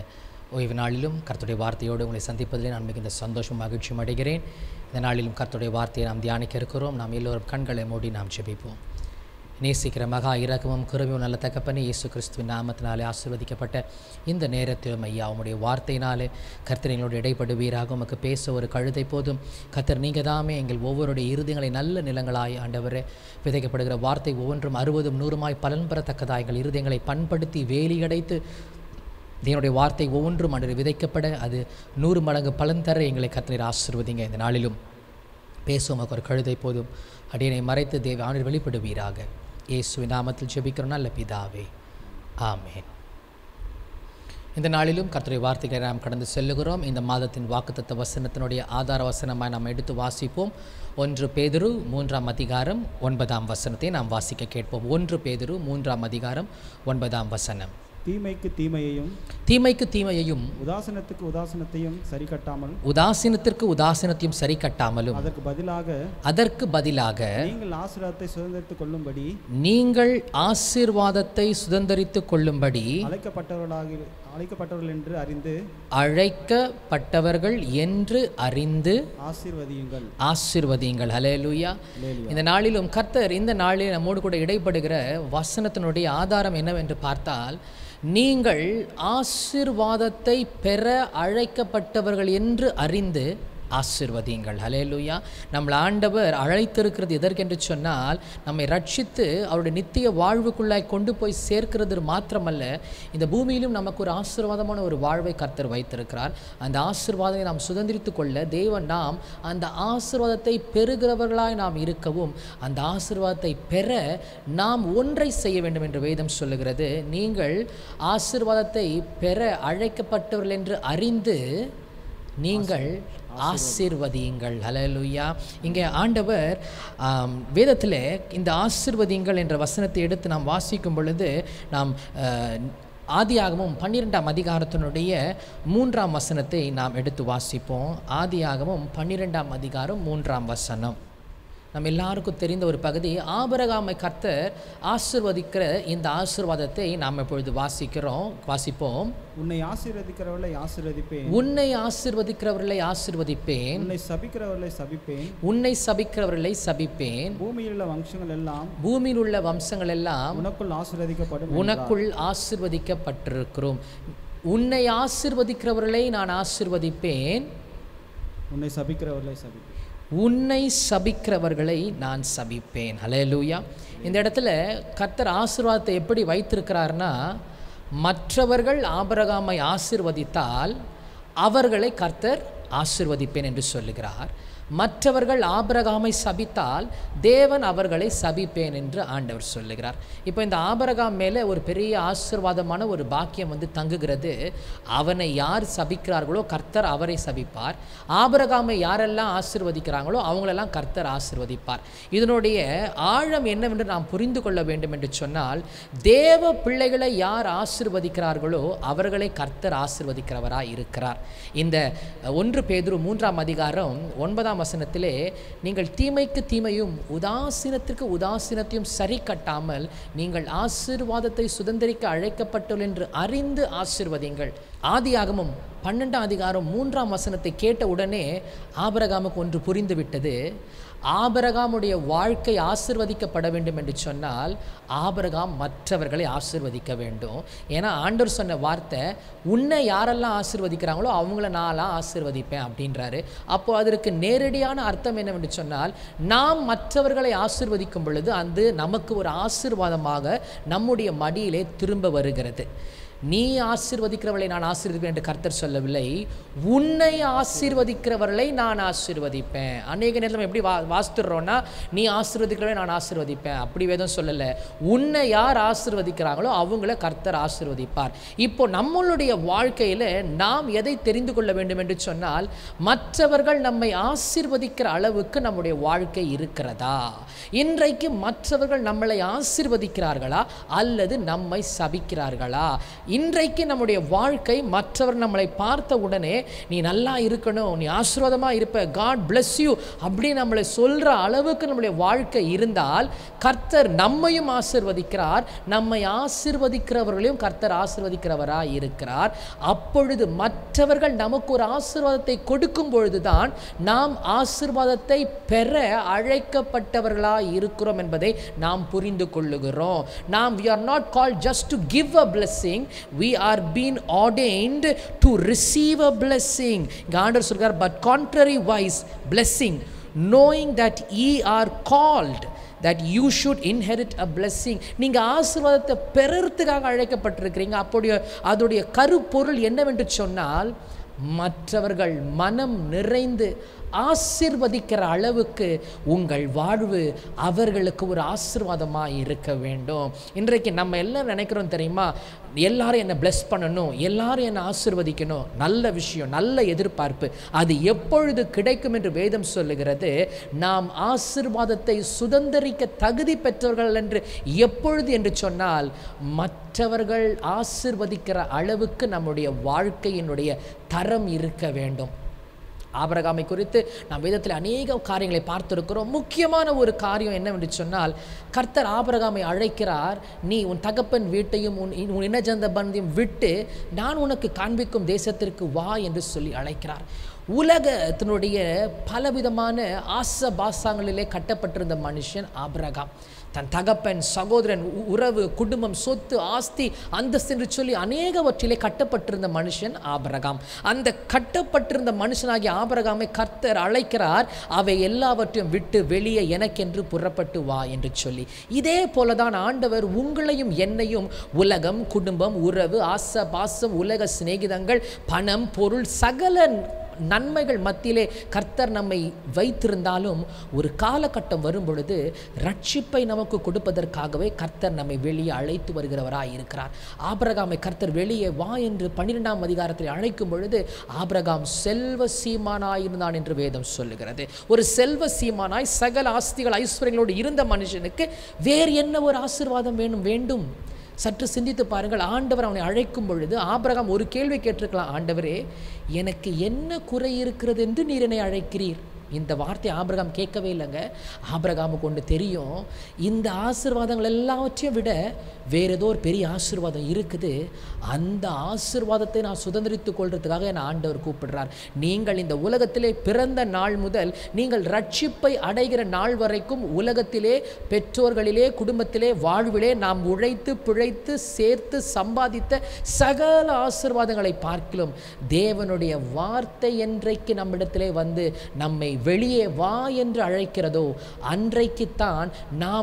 ஓய்வு நாளிலும் கர்த்தருடைய வார்த்தையோடு உங்களை சந்திப்பதிலே நான் மிகுந்த சந்தோஷம் மகிழ்ச்சியும் அடைகிறேன் இந்த நாளிலும் கர்த்தருடைய வார்த்தையை நாம் தியானிக்க இருக்கிறோம் நாம் எல்லோரும் கண்களை மூடி நாம் ஜெபிப்போம் நேசிக்கிற மகா இரக்கமும் குருவியும் நல்ல தகப்பனே இயேசு கிறிஸ்துவின் நாமத்தினாலே ஆசீர்வதிக்கப்பட்ட இந்த நேரத்திலும் ஐயா உம்முடைய வார்த்தையினாலே கர்த்தர் எங்களோடு இடைப்படுவீராக உமக்கு பேச ஒரு கழுதை போதும் கர்த்தர் நீங்கள் தாமே எங்கள் ஒவ்வொருடைய இருதயங்களை நல்ல நிலங்களாய் ஆண்டவரே விதைக்கப்படுகிற வார்த்தை ஒவ்வொன்றும் அறுபதும் நூறுமாய் பலன் பெறத்தக்கதாய் எங்கள் இருதயங்களை பண்படுத்தி வேலியடைத்து தேவனுடைய வார்த்தை ஒவ்வொன்றும் அன்று விதைக்கப்பட அது நூறு மடங்கு பலன் தர எங்களை கர்த்தர் ஆசிர்வதிங்க இந்த நாளிலும் பேசும் ஒரு கழுதை போதும் அடியனை மறைத்து தேவ ஆண்டில் வெளிப்படுவீராக இயேசுவின் நாமத்தில் ஜெபிக்கிறோம் நல்ல பிதாவே ஆமென் இந்த நாளிலும் கர்த்தருடைய வார்த்தைகளை நாம் கடந்து செல்லுகிறோம் இந்த மாதத்தின் வாக்குத்தத்த வசனத்தினுடைய ஆதார வசனமாய் நாம் எடுத்து வாசிப்போம் ஒன்று பேதுரு மூன்றாம் அதிகாரம் ஒன்பதாம் வசனத்தை நாம் வாசிக்க கேட்போம் ஒன்று பேதுரு மூன்றாம் அதிகாரம் ஒன்பதாம் வசனம் தீமைக்கு தீமையையும் தீமைக்கு தீமையையும் உதாசனத்துக்கு உதாசனத்தையும் சரி கட்டாமல் உதாசீனத்திற்கு உதாசீனத்தையும் சரி கட்டாமலும் அதற்கு பதிலாக அதற்கு பதிலாக நீங்கள் ஆசீர்வாதத்தை சுதந்திரித்துக் கொள்ளும்படி நீங்கள் ஆசீர்வாதத்தை சுதந்தரித்துக் கொள்ளும்படி அழைக்கப்பட்டவர்களாக அழைக்கப்பட்டவர்கள் என்று அறிந்து அழைக்கப்பட்டவர்கள் என்று அறிந்து ஆசீர்வதியுங்கள் ஆசீர்வதியுங்கள் ஹலேலூயா இந்த நாளிலும் கர்த்தர் இந்த நாளில் நம்மோடு கூட இடைப்படுகிற வசனத்தினுடைய ஆதாரம் என்னவென்று பார்த்தால் நீங்கள் ஆசீர்வாதத்தை பெற அழைக்கப்பட்டவர்கள் என்று அறிந்து ஆசிர்வதியுங்கள் ஹலேலூயா நம்மளை ஆண்டவர் அழைத்திருக்கிறது எதற்கென்று சொன்னால் நம்மை ரட்சித்து அவருடைய நித்திய வாழ்வுக்குள்ளாய் கொண்டு போய் சேர்க்கிறது மாத்திரமல்ல இந்த பூமியிலும் நமக்கு ஒரு ஆசீர்வாதமான ஒரு வாழ்வை கர்த்தர் வைத்திருக்கிறார் அந்த ஆசீர்வாதத்தை நாம் சுதந்திரித்து கொள்ள தேவன் நாம் அந்த ஆசீர்வாதத்தை பெறுகிறவர்களாய் நாம் இருக்கவும் அந்த ஆசீர்வாதத்தை பெற நாம் ஒன்றை செய்ய வேண்டும் என்று வேதம் சொல்லுகிறது நீங்கள் ஆசீர்வாதத்தை பெற அழைக்கப்பட்டவர்கள் என்று அறிந்து நீங்கள் ஆசீர்வதியுங்கள் ஹalleluya இங்கே ஆண்டவர் ஆம், வேதத்தில் இந்த ஆசீர்வதியுங்கள் என்ற வசனத்தை எடுத்து நாம் வாசிக்கும் பொழுது நாம் அஹ், ஆதியாகமும் பன்னிரெண்டாம் அதிகாரத்தினுடைய மூன்றாம் வசனத்தை நாம் எடுத்து வாசிப்போம் ஆதியாகமும் பன்னிரெண்டாம் அதிகாரம் மூன்றாம் வசனம் நம்ம எல்லாருக்கும் தெரிந்த ஒரு பகுதி ஆபரகாமை கர்த்தர் ஆசிர்வதிக்கிற இந்த ஆசீர்வாதத்தை நாம் இப்பொழுது வாசிக்கிறோம் வாசிப்போம் உன்னை ஆசீர்வதிக்கிறவர்களை ஆசீர்வதிப்பேன் உன்னை ஆசிர்வதிக்கிறவர்களை ஆசிர்வதிப்பேன் உன்னை சபிக்கிறவர்களை சபிப்பேன் உன்னை சபிக்கிறவர்களை சபிப்பேன் பூமியில் உள்ள வம்சங்கள் எல்லாம் பூமியில் உள்ள வம்சங்கள் எல்லாம் உனக்குள் ஆசீர்வதிக்கப்படும் உனக்குள் ஆசிர்வதிக்கப்பட்டிருக்கிறோம் உன்னை ஆசிர்வதிக்கிறவர்களை நான் ஆசிர்வதிப்பேன் உன்னை சபிக்கிறவர்களை சபிப்பேன் உன்னை சபிக்கிறவர்களை நான் சபிப்பேன் ஹalleluya இந்த இடத்துல கர்த்தர் ஆசீர்வாதத்தை எப்படி வைத்திருக்கிறார்னா மற்றவர்கள் ஆபிரகாமை ஆசிர்வதித்தால் அவர்களை கர்த்தர் ஆசிர்வதிப்பேன் என்று சொல்லுகிறார் மற்றவர்கள் ஆபிரகாமை சபித்தால் தேவன் அவர்களை சபிப்பேன் என்று ஆண்டவர் சொல்லுகிறார் இப்போ இந்த ஆபிரகாம் மேலே ஒரு பெரிய ஆசீர்வாதமான ஒரு பாக்கியம் வந்து தங்குகிறது அவனை யார் சபிக்கிறார்களோ கர்த்தர் அவரை சபிப்பார் ஆபிரகாமை யாரெல்லாம் ஆசிர்வதிக்கிறாங்களோ அவங்களெல்லாம் கர்த்தர் ஆசிர்வதிப்பார் இதனுடைய ஆழம் என்னவென்று நாம் புரிந்து கொள்ள வேண்டும் என்று சொன்னால் தேவ பிள்ளைகளை யார் ஆசிர்வதிக்கிறார்களோ அவர்களை கர்த்தர் ஆசிர்வதிக்கிறவராய் இருக்கிறார் இந்த ஒன்று பேதுரு மூன்றாம் அதிகாரம் ஒன்பதாம் வசனத்திலே நீங்கள் தீமைக்கு தீமையும் உதாசீனத்திற்கு உதாசீனத்தையும் சரி கட்டாமல் நீங்கள் ஆசீர்வாதத்தை சுதந்திரிக்க அழைக்கப்பட்டுள்ள என்று அறிந்து ஆசிர்வதிங்கள் ஆதியாகமும் பன்னெண்டாம் அதிகாரம் மூன்றாம் வசனத்தை கேட்ட உடனே ஆபரகாமுக்கு ஒன்று புரிந்துவிட்டது ஆபரகாமுடைய வாழ்க்கை ஆசிர்வதிக்கப்பட வேண்டும் என்று சொன்னால் ஆபரகாம் மற்றவர்களை ஆசிர்வதிக்க வேண்டும் ஏன்னா ஆண்டவர் சொன்ன வார்த்தை உன்னை யாரெல்லாம் ஆசிர்வதிக்கிறாங்களோ அவங்கள நான்லாம் ஆசிர்வதிப்பேன் அப்படின்றாரு அப்போ அதற்கு நேரடியான அர்த்தம் என்னவென்று சொன்னால் நாம் மற்றவர்களை ஆசிர்வதிக்கும் பொழுது அது நமக்கு ஒரு ஆசீர்வாதமாக நம்முடைய மடியிலே திரும்ப வருகிறது நீ ஆசீர்வதிக்கிறவர்களை நான் ஆசீர்வதிப்பேன் என்று கர்த்தர் சொல்லவில்லை உன்னை ஆசீர்வதிக்கிறவர்களை நான் ஆசீர்வதிப்பேன் அநேக நேரத்தில் நம்ம எப்படி வா வாசித்துடுறோன்னா நீ ஆசீர்வதிக்கிறவரை நான் ஆசீர்வதிப்பேன் அப்படி வேதம் சொல்லலை உன்னை யார் ஆசீர்வதிக்கிறாங்களோ அவங்கள கர்த்தர் ஆசீர்வதிப்பார் இப்போ நம்மளுடைய வாழ்க்கையில் நாம் எதை தெரிந்து கொள்ள வேண்டும் என்று சொன்னால் மற்றவர்கள் நம்மை ஆசீர்வதிக்கிற அளவுக்கு நம்முடைய வாழ்க்கை இருக்கிறதா இன்றைக்கு மற்றவர்கள் நம்மளை ஆசீர்வதிக்கிறார்களா அல்லது நம்மை சபிக்கிறார்களா இன்றைக்கு நம்முடைய வாழ்க்கை மற்றவர் நம்மளை பார்த்த உடனே நீ நல்லா இருக்கணும் நீ ஆசீர்வாதமாக இருப்ப காட் bless யூ அப்படி நம்மளை சொல்கிற அளவுக்கு நம்முடைய வாழ்க்கை இருந்தால் கர்த்தர் நம்மையும் ஆசிர்வதிக்கிறார் நம்மை ஆசிர்வதிக்கிறவர்களையும் கர்த்தர் ஆசிர்வதிக்கிறவராய் இருக்கிறார் அப்பொழுது மற்றவர்கள் நமக்கு ஒரு ஆசீர்வாதத்தை கொடுக்கும் பொழுதுதான் நாம் ஆசீர்வாதத்தை பெற அழைக்கப்பட்டவர்களாய் இருக்கிறோம் என்பதை நாம் புரிந்து கொள்ளுகிறோம் நாம் we are not called just to give a blessing we are being ordained to receive a blessing இங்க ஆண்டவர் சொல்கிறார் but contrary wise blessing knowing that ye are called that you should inherit a blessing நீங்கள் ஆசீர்வாதத்தை பெறறதுக்காக அழைக்கப்பட்டிருக்கிறீங்க அப்படி அதோடைய கருப்பொருள் என்னவென்று சொன்னால் மற்றவர்கள் மனம் நிறைந்து ஆசிர்வதிக்கிற அளவுக்கு உங்கள் வாழ்வு அவர்களுக்கு ஒரு ஆசீர்வாதமாக இருக்க வேண்டும் இன்றைக்கு நம்ம எல்லாம் நினைக்கிறோம் தெரியுமா எல்லாரும் என்னை bless பண்ணணும் எல்லாரும் என்னை ஆசிர்வதிக்கணும் நல்ல விஷயம் நல்ல எதிர்பார்ப்பு அது எப்பொழுது கிடைக்கும் என்று வேதம் சொல்லுகிறது நாம் ஆசிர்வாதத்தை சுதந்திரிக்க தகுதி பெற்றவர்கள் என்று எப்பொழுது என்று சொன்னால் மற்றவர்கள் ஆசிர்வதிக்கிற அளவுக்கு நம்முடைய வாழ்க்கையினுடைய தரம் இருக்க வேண்டும் ஆபரகாமை குறித்து நாம் வேதத்தில் அநேக காரியங்களை பார்த்திருக்கிறோம் முக்கியமான ஒரு காரியம் என்னவென்று சொன்னால் கர்த்தர் ஆபரகாமை அழைக்கிறார் நீ உன் தகப்பன் வீட்டையும் உன் உன் இனஜந்த பந்தையும் விட்டு நான் உனக்கு காண்பிக்கும் தேசத்திற்கு வா என்று சொல்லி அழைக்கிறார் உலகத்தினுடைய பலவிதமான ஆச பாசாங்களிலே கட்டப்பட்டிருந்த மனுஷன் ஆபிரகாம் தன் தகப்பன் சகோதரன் உ- உறவு குடும்பம் சொத்து ஆஸ்தி அந்தஸ்து என்று சொல்லி அநேகவற்றிலே கட்டப்பட்டிருந்த மனுஷன் ஆபிரகாம் அந்த கட்டப்பட்டிருந்த மனுஷனாகிய ஆபிரகாமை கர்த்தர் அழைக்கிறார் அவை எல்லாவற்றையும் விட்டு வெளியே எனக்கென்று புறப்பட்டு வா என்று சொல்லி இதே போலதான் ஆண்டவர் உங்களையும் என்னையும் உலகம் குடும்பம் உறவு ஆச பாசம் உலக சிநேகிதங்கள் பணம் பொருள் சகல நன்மைகள் மத்தியிலே கர்த்தர் நம்மை வைத்திருந்தாலும் ஒரு காலகட்டம் வரும் பொழுது ரட்சிப்பை நமக்கு கொடுப்பதற்காகவே கர்த்தர் நம்மை வெளியே அழைத்து வருகிறவராய் இருக்கிறார் ஆபிரகாமை கர்த்தர் வெளியே வா என்று பன்னிரெண்டாம் அதிகாரத்தில் அழைக்கும் பொழுது ஆபிரகாம் செல்வ சீமானாயிருந்தான் என்று வேதம் சொல்லுகிறது ஒரு செல்வ சீமானாய் சகல ஆஸ்திகள் ஐஸ்வர்யங்களோடு இருந்த மனுஷனுக்கு வேறு என்ன ஒரு ஆசீர்வாதம் வேணும் வேண்டும் சற்று சிந்தித்து பாருங்கள் ஆண்டவர் அவனை அழைக்கும் பொழுது ஆபிரகாம் ஒரு கேள்வி கேட்டிருக்கலாம் ஆண்டவரே எனக்கு என்ன குறை இருக்கிறது என்று நீர் என்னை அழைக்கிறீர் இந்த வார்த்தை ஆபிரகாம் கேட்கவே இல்லைங்க ஆபிரகாமுக்கு ஒன்று தெரியும் இந்த ஆசீர்வாதங்கள் எல்லாவற்றையும் விட வேற ஏதோ ஒரு பெரிய ஆசீர்வாதம் இருக்குது அந்த ஆசீர்வாதத்தை நான் சுதந்திரித்துக் கொள்றதுக்காக என் ஆண்டவர் கூப்பிடுறார் நீங்கள் இந்த உலகத்திலே பிறந்த நாள் முதல் நீங்கள் ரட்சிப்பை அடைகிற நாள் வரைக்கும் உலகத்திலே பெற்றோர்களிலே குடும்பத்திலே வாழ்விலே நாம் உழைத்து பிழைத்து சேர்த்து சம்பாதித்த சகல ஆசீர்வாதங்களை பார்க்கிலும் தேவனுடைய வார்த்தை என்றைக்கு நம்மிடத்திலே வந்து நம்மை வெளியே வா என்று அழைக்கிறதோ அன்றைக்குத்தான் நாம்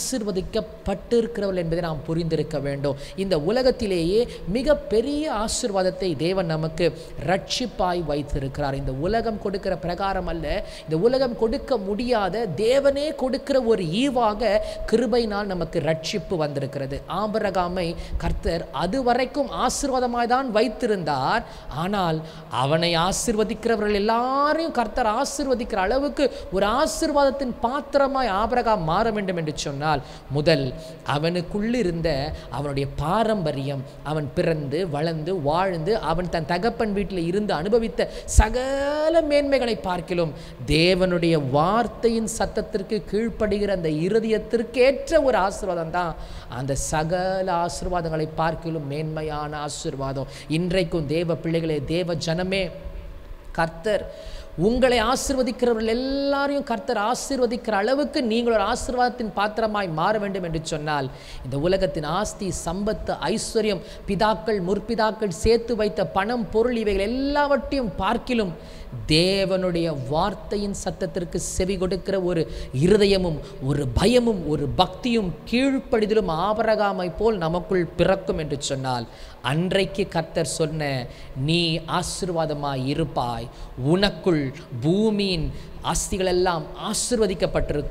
ஆசிர்வதிக்கப்பட்டிருக்கிறவர்கள் என்பதை நாம் புரிந்திருக்க வேண்டும் இந்த உலகத்திலேயே மிக பெரிய ஆசீர்வாதத்தை தேவன் நமக்கு ரட்சிப்பாய் வைத்திருக்கிறார் இந்த உலகம் கொடுக்கிற பிரகாரம் அல்ல இந்த உலகம் கொடுக்க முடியாத தேவனே கொடுக்கிற ஒரு ஈவாக கிருபையினால் நமக்கு ரட்சிப்பு வந்திருக்கிறது ஆபரகாமை கர்த்தர் அதுவரைக்கும் ஆசீர்வாதமாய் தான் வைத்திருந்தார் ஆனால் அவனை ஆசீர்வதிக்கிறவர்கள் எல்லாரையும் கர்த்தர் ஆசீர்வதிக்கிற அளவுக்கு ஒரு ஆசீர்வாதத்தின் பாத்திரமாய் ஆபிரகாம் மாற வேண்டும் என்று சொன்னால் முதல் அவனுக்குள்ளிருந்த அவனுடைய பாரம்பரியம் அவன் பிறந்து வளர்ந்து வாழ்ந்து அவன் தன் தகப்பன் வீட்டில் இருந்து அனுபவித்த சகல மேன்மைகளை பார்க்கிலும் தேவனுடைய வார்த்தையின் சத்தத்திற்கு கீழ்ப்படுகிற அந்த இருதயத்திற்கேற்ற ஒரு ஆசீர்வாதம் தான் அந்த சகல ஆசீர்வாதங்களை பார்க்கிலும் மேன்மையான ஆசீர்வாதம் இன்றைக்கும் தேவ பிள்ளைகளே தேவ ஜனமே கர்த்தர் உங்களை ஆசிர்வதிக்கிறவர்கள் எல்லாரையும் கர்த்தர் ஆசீர்வதிக்கிற அளவுக்கு நீங்கள் ஒரு ஆசீர்வாதத்தின் பாத்திரமாய் மாற வேண்டும் என்று சொன்னால் இந்த உலகத்தின் ஆஸ்தி சம்பத்து ஐஸ்வர்யம் பிதாக்கள் முற்பிதாக்கள் சேர்த்து வைத்த பணம் பொருள் இவைகள் எல்லாவற்றையும் பார்க்கிலும் தேவனுடைய வார்த்தையின் சத்தத்திற்கு செவி கொடுக்கிற ஒரு இருதயமும் ஒரு பயமும் ஒரு பக்தியும் கீழ்ப்படிதலும் ஆபரகாமை போல் நமக்குள் பிறக்கும் என்று சொன்னால் அன்றைக்கு கர்த்தர் சொன்ன நீ ஆசீர்வாதமாய் இருப்பாய் உனக்குள் பூமியின் ஆஸ்திகளெல்லாம் ஆசிர்வதிக்கப்பட்டிருக்கும்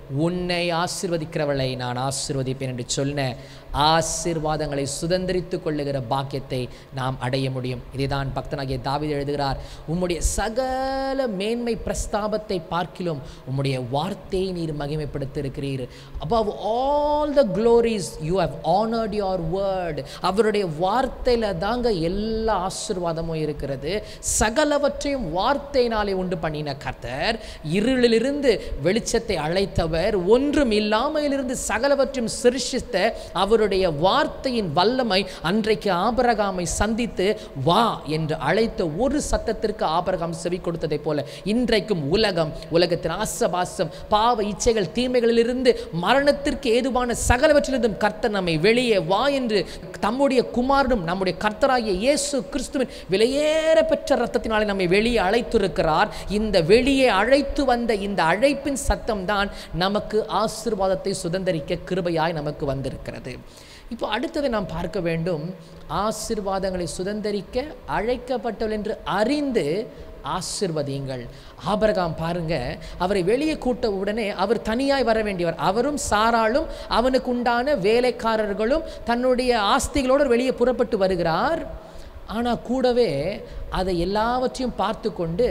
உன்னை ஆசிர்வதிக்கிறவளை நான் ஆசிர்வதிப்பேன் என்று சொன்ன ஆசீர்வாதங்களை சுதந்திரித்து கொள்ளுகிற பாக்கியத்தை நாம் அடைய முடியும் இதைதான் பக்தனாகிய தாவீது எழுதுகிறார் உம்முடைய சகல மேன்மை பிரஸ்தாபத்தை பார்க்கிலும் உம்முடைய வார்த்தையை நீர் மகிமைப்படுத்தியிருக்கிறீர் above all the glories you have honored your word அவருடைய வார்த்தையில தாங்க எல்லா ஆசீர்வாதமும் இருக்கிறது சகலவற்றையும் வார்த்தையினாலே உண்டு பண்ணின கர்த்தர் இருளிலிருந்து வெளிச்சத்தை அழைத்தவர் ஒன்றும் இல்லாமையிலிருந்து சகலவற்றையும் சிருஷித்த அவருடைய வார்த்தையின் வல்லமை அன்றைக்கு ஆபரகாமை சந்தித்து வா என்று அழைத்த ஒரு சத்தத்திற்கு ஆபரகாம் செவி கொடுத்ததைப் போல இன்றைக்கும் உலகம் உலகத்தின் ஆசபாசம் பாவ இச்சைகள் தீமைகளிலிருந்து மரணத்திற்கு ஏதுவான சகலவற்றிலிருந்தும் கர்த்தர் நம்மை வெளியே வா என்று தம்முடைய குமாரனும் நம்முடைய கர்த்தராகிய இயேசு கிறிஸ்துவின் விலையேற பெற்ற ரத்தத்தினாலே நம்மை வெளியே அழைத்திருக்கிறார் இந்த வெளியே அழைத்து வந்த இந்த அழைப்பின் சத்தம் தான் நமக்கு ஆசீர்வாதத்தை சுதந்தரிக்க கிருபையாய் நமக்கு வந்திருக்கிறது இப்போ அடுத்ததை நாம் பார்க்க வேண்டும் ஆசீர்வாதங்களை சுதந்தரிக்க அழைக்கப்பட்டவள் என்று அறிந்து ஆசிர்வதியுங்கள் ஆபரகாம் பாருங்க அவரை வெளியே கூட்ட உடனே அவர் தனியாய் வர வேண்டியவர் அவரும் சாராளும் அவனுக்கு உண்டான வேலைக்காரர்களும் தன்னுடைய ஆஸ்திகளோடு வெளியே புறப்பட்டு வருகிறார் ஆனால் கூடவே அதை எல்லாவற்றையும் பார்த்து கொண்டு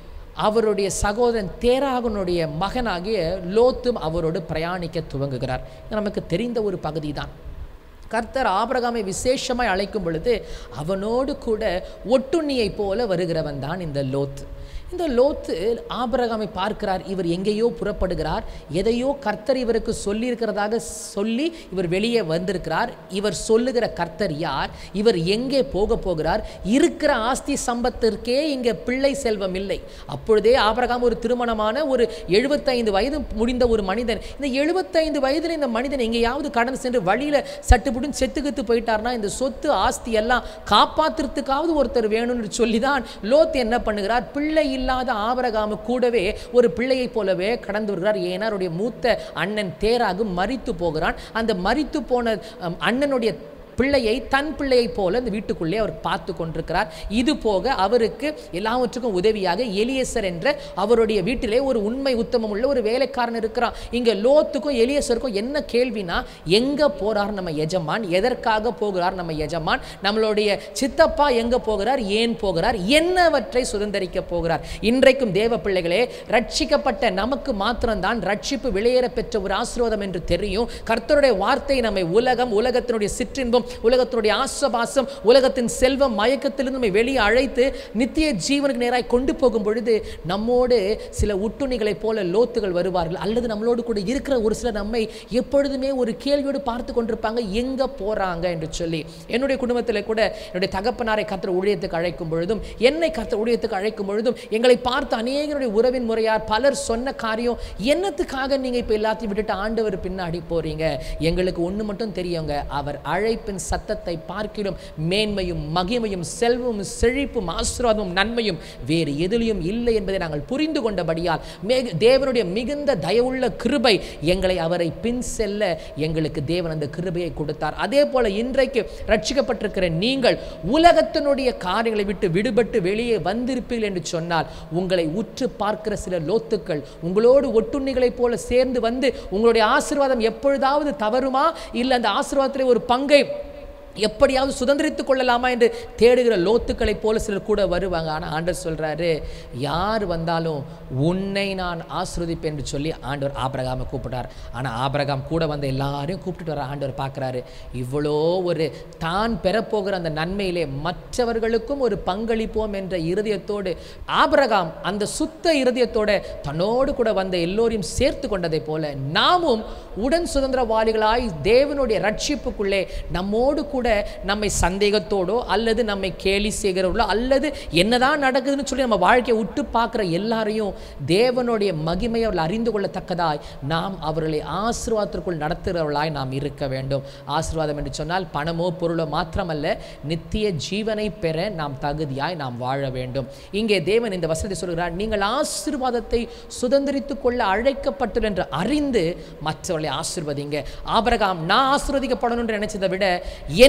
அவருடைய சகோதரன் தேராகனுடைய மகனாகிய லோத்தும் அவரோடு பிரயாணிக்க துவங்குகிறார் இது நமக்கு தெரிந்த ஒரு பகுதி தான் கர்த்தர் ஆபிரகாமை விசேஷமாய் அழைக்கும் பொழுது அவனோடு கூட ஒட்டுண்ணியைப் போல வருகிறவன் தான் இந்த லோத் இந்த லோத்து ஆபிரகாமை பார்க்கிறார் இவர் எங்கேயோ புறப்படுகிறார் எதையோ கர்த்தர் இவருக்கு சொல்லியிருக்கிறதாக சொல்லி இவர் வெளியே வந்திருக்கிறார் இவர் சொல்லுகிற கர்த்தர் யார் இவர் எங்கே போக போகிறார் இருக்கிற ஆஸ்தி சம்பத்திற்கே இங்கே பிள்ளை செல்வம் இல்லை அப்பொழுதே ஆபிரகாம் ஒரு திருமணமான ஒரு எழுபத்தைந்து வயது முடிந்த ஒரு மனிதன் இந்த எழுபத்தைந்து வயதில் இந்த மனிதன் எங்கேயாவது கடந்து சென்று வழியில் சட்டுப்புடும் செத்துக்கித்து போயிட்டார்னா இந்த சொத்து ஆஸ்தி எல்லாம் காப்பாத்துறதுக்காவது ஒருத்தர் வேணும்னு சொல்லி தான் லோத் என்ன பண்ணுகிறார் பிள்ளை இல்லாத ஆபரகாம கூடவே ஒரு பிள்ளையைப் போலவே கடந்து வருகிறார் ஏன்னா அவருடைய மூத்த அண்ணன் தேராகு மரித்து போகிறான் அந்த மரித்து போன அம், அண்ணனுடைய பிள்ளையை தன் பிள்ளையைப் போல இந்த வீட்டுக்குள்ளே அவர் பார்த்து கொண்டிருக்கிறார் இது போக அவருக்கு எல்லாவற்றுக்கும் உதவியாக எலியேசர் என்ற அவருடைய வீட்டிலே ஒரு உண்மை உத்தமம் உள்ள ஒரு வேலைக்காரன் இருக்கிறான் இங்கே லோத்துக்கும் எலியேசருக்கும் என்ன கேள்வினா எங்கே போறார் நம்ம எஜமான் எதற்காக போகிறார் நம்ம எஜமான் நம்மளுடைய சித்தப்பா எங்கே போகிறார் ஏன் போகிறார் என்னவற்றை சுதந்தரிக்க போகிறார் இன்றைக்கும் தேவ பிள்ளைகளே ரட்சிக்கப்பட்ட நமக்கு மாத்திரம்தான் ரட்சிப்பு வெளியேற பெற்ற ஒரு ஆசீர்வாதம் என்று தெரியும் கர்த்தருடைய வார்த்தை நம்மை உலகம் உலகத்தினுடைய சிற்றின்பம் உலகத்தினுடைய ஆசபாசம் உலகத்தின் செல்வம் மயக்கத்திலிருந்து நம்மை வெளியே அழைத்து நித்திய ஜீவனுக்கு நேராய் கொண்டு போகும் பொழுது நம்மோடு சில உட்டுணிகளைப் போல லோத்துகள் வருவார்கள் அல்லது நம்மளோடு கூட இருக்கிற ஒரு சிலர் நம்மை எப்பொழுதுமே ஒரு கேள்வியோடு பார்த்து கொண்டிருப்பாங்க எங்க போறாங்க என்று சொல்லி என்னுடைய குடும்பத்தில் கூட என்னுடைய தகப்பனாரை கத்திர ஊழியத்துக்கு அழைக்கும் பொழுதும் என்னை கத்திர ஊழியத்துக்கு அழைக்கும் பொழுதும் எங்களை பார்த்து அநேகருடைய உறவின் முறையார் பலர் சொன்ன காரியம் என்னத்துக்காக நீங்க இப்ப எல்லாத்தையும் விட்டுட்டு ஆண்டவர் பின்னாடி போறீங்க எங்களுக்கு ஒண்ணு மட்டும் தெரியுங்க அவர் அழைப்பின் சத்தத்தை பார்க்கிலும் மேன்மையும் மகிமையும் செல்வமும் செழிப்பும் ஆசீர்வாதமும் நன்மையும் வேறு எதிலையும் இல்லை என்பதை நாங்கள் புரிந்து கொண்டபடியால் மேக தேவனுடைய மிகுந்த தயவுள்ள கிருபை எங்களை அவரை பின் செல்ல எங்களுக்கு தேவன் அந்த கிருபையை கொடுத்தார் அதே போல இன்றைக்கு ரட்சிக்கப்பட்டிருக்கிற நீங்கள் உலகத்தினுடைய காரியங்களை விட்டு விடுபட்டு வெளியே வந்திருப்பீர்கள் என்று சொன்னால் உங்களை உற்று பார்க்கிற சில லோத்துக்கள் உங்களோடு ஒட்டுண்ணிகளைப் போல சேர்ந்து வந்து உங்களுடைய ஆசீர்வாதம் எப்பொழுதாவது தவறுமா இல்லை அந்த ஆசீர்வாதத்திலே ஒரு பங்கை எப்படியாவது சுதந்திரித்துக் கொள்ளலாமா என்று தேடுகிற லோத்துக்களைப் போல சிலர் கூட வருவாங்க ஆனால் ஆண்டவர் சொல்றாரு யார் வந்தாலும் உன்னை நான் ஆசிர்வதிப்பேன் என்று சொல்லி ஆண்டவர் ஆபிரகாமை கூப்பிட்டார் ஆனால் ஆபிரகாம் கூட வந்த எல்லாரையும் கூப்பிட்டுட்டு வர ஆண்டவர் பார்க்குறாரு இவ்வளோ ஒரு தான் பெறப்போகிற அந்த நன்மையிலே மற்றவர்களுக்கும் ஒரு பங்களிப்போம் என்ற இருதயத்தோடு ஆபிரகாம் அந்த சுத்த இருதயத்தோட தன்னோடு கூட வந்த எல்லோரையும் சேர்த்து கொண்டதைப் போல நாமும் உடன் சுதந்திரவாளிகளாய் தேவனுடைய ரட்சிப்புக்குள்ளே நம்மோடு கூட நம்மை சந்தேகத்தோடோ அல்லது நம்மை கேலி செய்கிறவர்களோ அல்லது என்னதான் நடக்குதுன்னு சொல்லி நம்ம வாழ்க்கையை விட்டு பார்க்குற எல்லாரையும் தேவனுடைய மகிமையை அவர்கள் அறிந்து கொள்ளத்தக்கதாய் நாம் அவர்களை ஆசீர்வாதத்திற்குள் நடத்துகிறவர்களாய் நாம் இருக்க வேண்டும் ஆசீர்வாதம் என்று சொன்னால் பணமோ பொருளோ மாத்திரமல்ல நித்திய ஜீவனை பெற நாம் தகுதியாய் நாம் வாழ வேண்டும் இங்கே தேவன் இந்த வசனத்தை சொல்கிறார் நீங்கள் ஆசீர்வாதத்தை சுதந்திரித்துக் கொள்ள அழைக்கப்பட்டது என்று அறிந்து மற்றவர்களை ஆசீர்வதிங்க ஆபிரகாம் நான் ஆசீர்வதிக்கப்படணும் என்று நினைச்சதை விட என்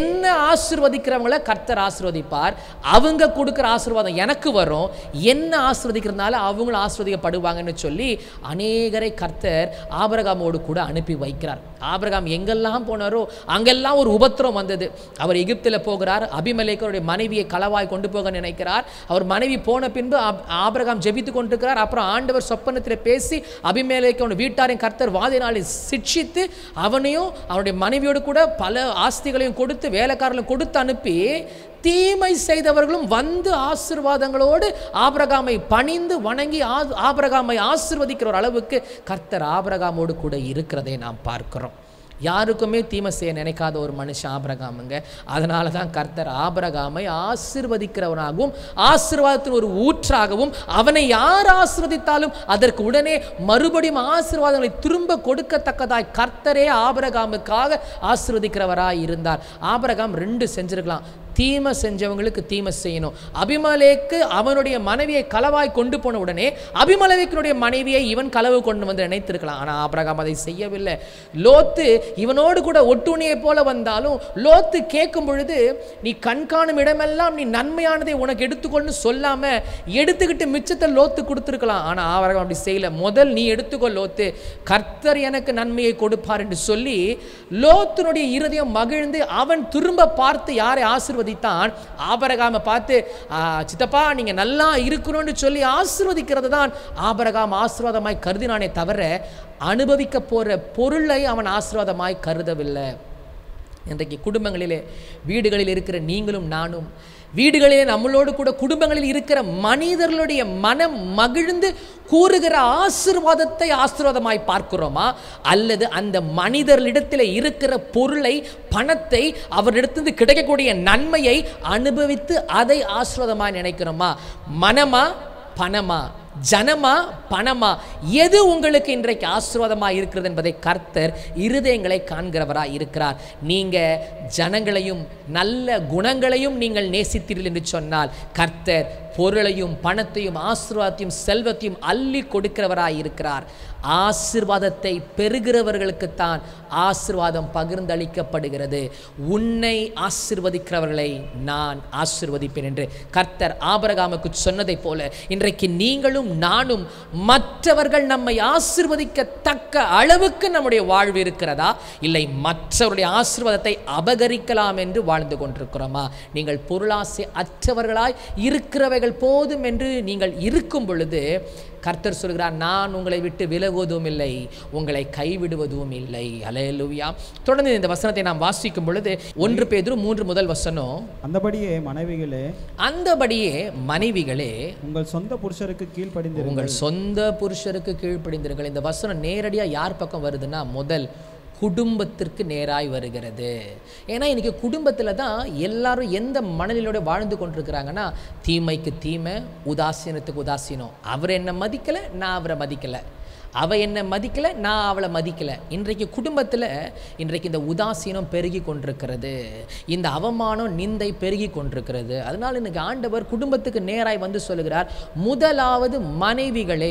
என்ன ஆசிர்வதிக்கிறவங்கள கர்த்தர் ஆசீர்வதிப்பார் அவங்க கொடுக்குற ஆசீர்வாதம் எனக்கு வரும் என்ன ஆசீர்வதிக்கிறதுனால அவங்களும் ஆசீர்வதிக்கப்படுவாங்கன்னு சொல்லி அநேகரை கர்த்தர் ஆபிரகாமோடு கூட அனுப்பி வைக்கிறார் ஆபிரகாம் எங்கெல்லாம் போனாரோ அங்கெல்லாம் ஒரு உபத்திரம் வந்தது அவர் எகிப்தில் போகிறார் அபிமலேக்கருடைய மனைவியை களவாய் கொண்டு போக நினைக்கிறார் அவர் மனைவி போன பின்பு ஆப்- ஆபிரகாம் ஜெபித்து கொண்டிருக்கிறார் அப்புறம் ஆண்டவர் சொப்பனத்தில் பேசி அபிமேலேக்கோட வீட்டாரின் கர்த்தர் வாதினாலே சிட்சித்து அவனையும் அவனுடைய மனைவியோடு கூட பல ஆஸ்திகளையும் கொடுத்து வேலைக்காரர்களையும் கொடுத்து அனுப்பி தீமை செய்தவர்களும் வந்து ஆசீர்வாதங்களோடு ஆபிரகாமை பணிந்து வணங்கி ஆ- ஆபிரகாமை ஆசீர்வதிக்கிற ஒரு அளவுக்கு கர்த்தர் ஆபிரகாமோடு கூட இருக்கிறதை நாம் பார்க்கிறோம் யாருக்குமே தீமை செய்ய நினைக்காத ஒரு மனுஷன் ஆபிரகாமுங்க அதனால தான் கர்த்தர் ஆபிரகாமை ஆசீர்வதிக்கிறவனாகவும் ஆசீர்வாதத்தின் ஒரு ஊற்றாகவும் அவனை யார் ஆசீர்வதித்தாலும் அதற்கு உடனே மறுபடியும் ஆசீர்வாதங்களை திரும்ப கொடுக்கத்தக்கதாய் கர்த்தரே ஆபிரகாமுக்காக ஆசீர்வதிக்கிறவராய் இருந்தார் ஆபிரகாம் ரெண்டு செஞ்சிருக்கலாம் தீமை செஞ்சவங்களுக்கு தீமை செய்யணும் அபிமலேக்கு அவனுடைய மனைவியை களவாய் கொண்டு போன உடனே அபிமலேக்கினுடைய மனைவியை இவன் களவு கொண்டு வந்து நினைத்திருக்கலாம் ஆனால் ஆபிரகாம் அதை செய்யவில்லை லோத்து இவனோடு கூட ஒட்டுணியை போல வந்தாலும் லோத்து கேட்கும் பொழுது நீ கண்காணும் இடமெல்லாம் நீ நன்மையானதை உனக்கு எடுத்துக்கொள்னு சொல்லாம எடுத்துக்கிட்டு மிச்சத்தை லோத்து கொடுத்துருக்கலாம் ஆனால் ஆபிரகாம் அப்படி செய்யல முதல் நீ எடுத்துக்கோ லோத்து கர்த்தர் எனக்கு நன்மையை கொடுப்பார் என்று சொல்லி லோத்தினுடைய இருதயம் மகிழ்ந்து அவன் திரும்ப பார்த்து யாரை ஆசிர்வதித்தான் ஆபரகாமை பார்த்து "ஆ, சித்தப்பா நீங்க நல்லா இருக்கணும்னு சொல்லி ஆசீர்வதிக்கிறது தான் ஆபரகாம் ஆசீர்வாதமாய் கருதினானே தவிர அனுபவிக்க போற பொருளை அவன் ஆசீர்வாதமாய் கருதவில்லை இன்றைக்கு குடும்பங்களிலே வீடுகளில் இருக்கிற நீங்களும் நானும் வீடுகளிலே நம்மளோடு கூட குடும்பங்களில் இருக்கிற மனிதர்களுடைய மனம் மகிழ்ந்து கூறுகிற ஆசீர்வாதத்தை ஆசீர்வாதமாய் பார்க்கிறோமா அல்லது அந்த மனிதர்களிடத்தில் இருக்கிற பொருளை பணத்தை அவரிடத்திலிருந்து கிடைக்கக்கூடிய நன்மையை அனுபவித்து அதை ஆசீர்வாதமாய் நினைக்கிறோமா மனமா பணமா ஜனமா பணமா எது உங்களுக்கு இன்றைக்கு ஆசீர்வாதமாக இருக்கிறது என்பதை கர்த்தர் இருதயங்களை காண்கிறவராய் இருக்கிறார் நீங்க ஜனங்களையும் நல்ல குணங்களையும் நீங்கள் நேசித்தீர்கள் என்று சொன்னால் கர்த்தர் பொருளையும் பணத்தையும் ஆசீர்வாதத்தையும் செல்வத்தையும் அள்ளி கொடுக்கிறவராய் இருக்கிறார் ஆசீர்வாதத்தை பெறுகிறவர்களுக்குத்தான் ஆசீர்வாதம் பகிர்ந்தளிக்கப்படுகிறது உன்னை ஆசீர்வதிக்கிறவர்களை நான் ஆசீர்வதிப்பேன் என்று கர்த்தர் ஆபரகாமுக்கு சொன்னதைப் போல இன்றைக்கு நீங்களும் நானும் மற்றவர்கள் நம்மை ஆசீர்வதிக்கத்தக்க அளவுக்கு நம்முடைய வாழ்வு இருக்கிறதா இல்லை மற்றவருடைய ஆசீர்வாதத்தை அபகரிக்கலாம் என்று வாழ்ந்து கொண்டிருக்கிறோமா நீங்கள் பொருளாசை அற்றவர்களாய் இருக்கிறவைகள் போதும் என்று நீங்கள் இருக்கும் பொழுது கர்த்தர் சொல்கிறார் நான் உங்களை விட்டு விலகுவதும் இல்லை உங்களை கைவிடுவதும் இல்லை அலையலுவியா தொடர்ந்து இந்த வசனத்தை நாம் வாசிக்கும் பொழுது ஒன்று பேதுரு மூன்று முதல் வசனம் அந்தபடியே மனைவிகளே அந்தபடியே மனைவிகளே உங்கள் சொந்த புருஷருக்கு கீழ்ப்படிந்திருங்கள் உங்கள் சொந்த புருஷருக்கு கீழ்ப்படிந்தீர்கள் இந்த வசனம் நேரடியாக யார் பக்கம் வருதுன்னா முதல் குடும்பத்திற்கு நேராய் வருகிறது ஏன்னா இன்னைக்கு குடும்பத்தில் தான் எல்லாரும் எந்த மனநிலையோட வாழ்ந்து கொண்டிருக்கிறாங்கன்னா தீமைக்கு தீமை உதாசீனத்துக்கு உதாசீனம் அவர் என்னை மதிக்கலை நான் அவரை மதிக்கலை அவ என்னை மதிக்கலை நான் அவளை மதிக்கலை இன்றைக்கு குடும்பத்தில் இன்றைக்கு இந்த உதாசீனம் பெருகி கொண்டிருக்கிறது இந்த அவமானம் நிந்தை பெருகி கொண்டிருக்கிறது அதனால் இன்னைக்கு ஆண்டவர் குடும்பத்துக்கு நேராய் வந்து சொல்லுகிறார் முதலாவது மனைவிகளே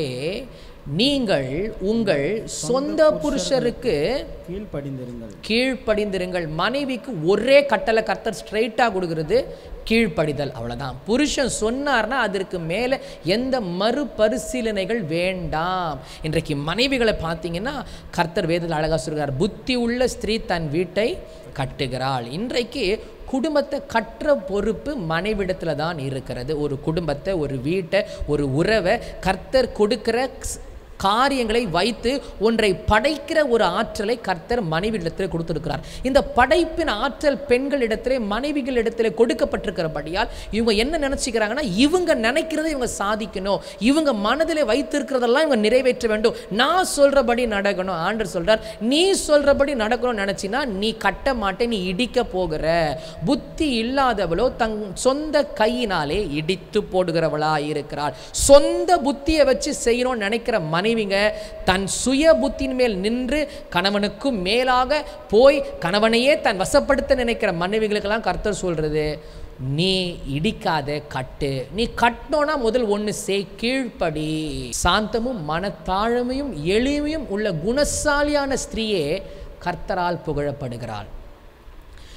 நீங்கள் உங்கள் சொந்த புருஷருக்கு கீழ்ப்படிந்திருங்கள் கீழ்ப்படிந்திருங்கள் மனைவிக்கு ஒரே கட்டளை கர்த்தர் ஸ்ட்ரைட்டாக கொடுக்கிறது கீழ்ப்படிதல் அவ்வளவுதான் புருஷன் சொன்னார்னா அதற்கு மேலே எந்த மறுபரிசீலனைகள் வேண்டாம் இன்றைக்கு மனைவிகளை பார்த்தீங்கன்னா கர்த்தர் வேதத்தில் அழகாக சொல்கிறார் புத்தி உள்ள ஸ்திரீ தன் வீட்டை கட்டுகிறாள் இன்றைக்கு குடும்பத்தை கற்ற பொறுப்பு மனைவிடத்தில் தான் இருக்கிறது ஒரு குடும்பத்தை ஒரு வீட்டை ஒரு உறவை கர்த்தர் கொடுக்கிற ஸ்- காரியங்களை வைத்து ஒன்றை படைக்கிற ஒரு ஆற்றலை கர்த்தர் மனைவியிடத்தில் கொடுத்திருக்கிறார் இந்த படைப்பின் ஆற்றல் பெண்களிடத்திலே மனைவிகளிடத்திலே கொடுக்கப்பட்டிருக்கிறபடியால் இவங்க என்ன நினைச்சுக்கிறாங்கன்னா இவங்க நினைக்கிறதை இவங்க சாதிக்கணும் இவங்க மனதிலே வைத்திருக்கிறதெல்லாம் இவங்க நிறைவேற்ற வேண்டும் நான் சொல்றபடி நடக்கணும் ஆண்டர் சொல்றார் நீ சொல்றபடி நடக்கணும்னு நினைச்சினா நீ கட்ட மாட்டே நீ இடிக்க போகிற புத்தி இல்லாதவளோ தன் சொந்த கையினாலே இடித்து போடுகிறவளா இருக்கிறாள் சொந்த புத்தியை வச்சு செய்யணும்னு நினைக்கிற மனைவிங்க தன் சுய புத்தியின் மேல் நின்று கணவனுக்கும் மேலாக போய் கணவனையே தன் வசப்படுத்த நினைக்கிற மனைவிகளுக்கெல்லாம் கர்த்தர் சொல்றது நீ இடிக்காத கட்டு நீ கட்டணும்னா முதல் ஒன்று செய் கீழ்ப்படி சாந்தமும் மனத்தாழ்மையும் எளிமையும் உள்ள குணசாலியான ஸ்திரீயே கர்த்தரால் புகழப்படுகிறாள்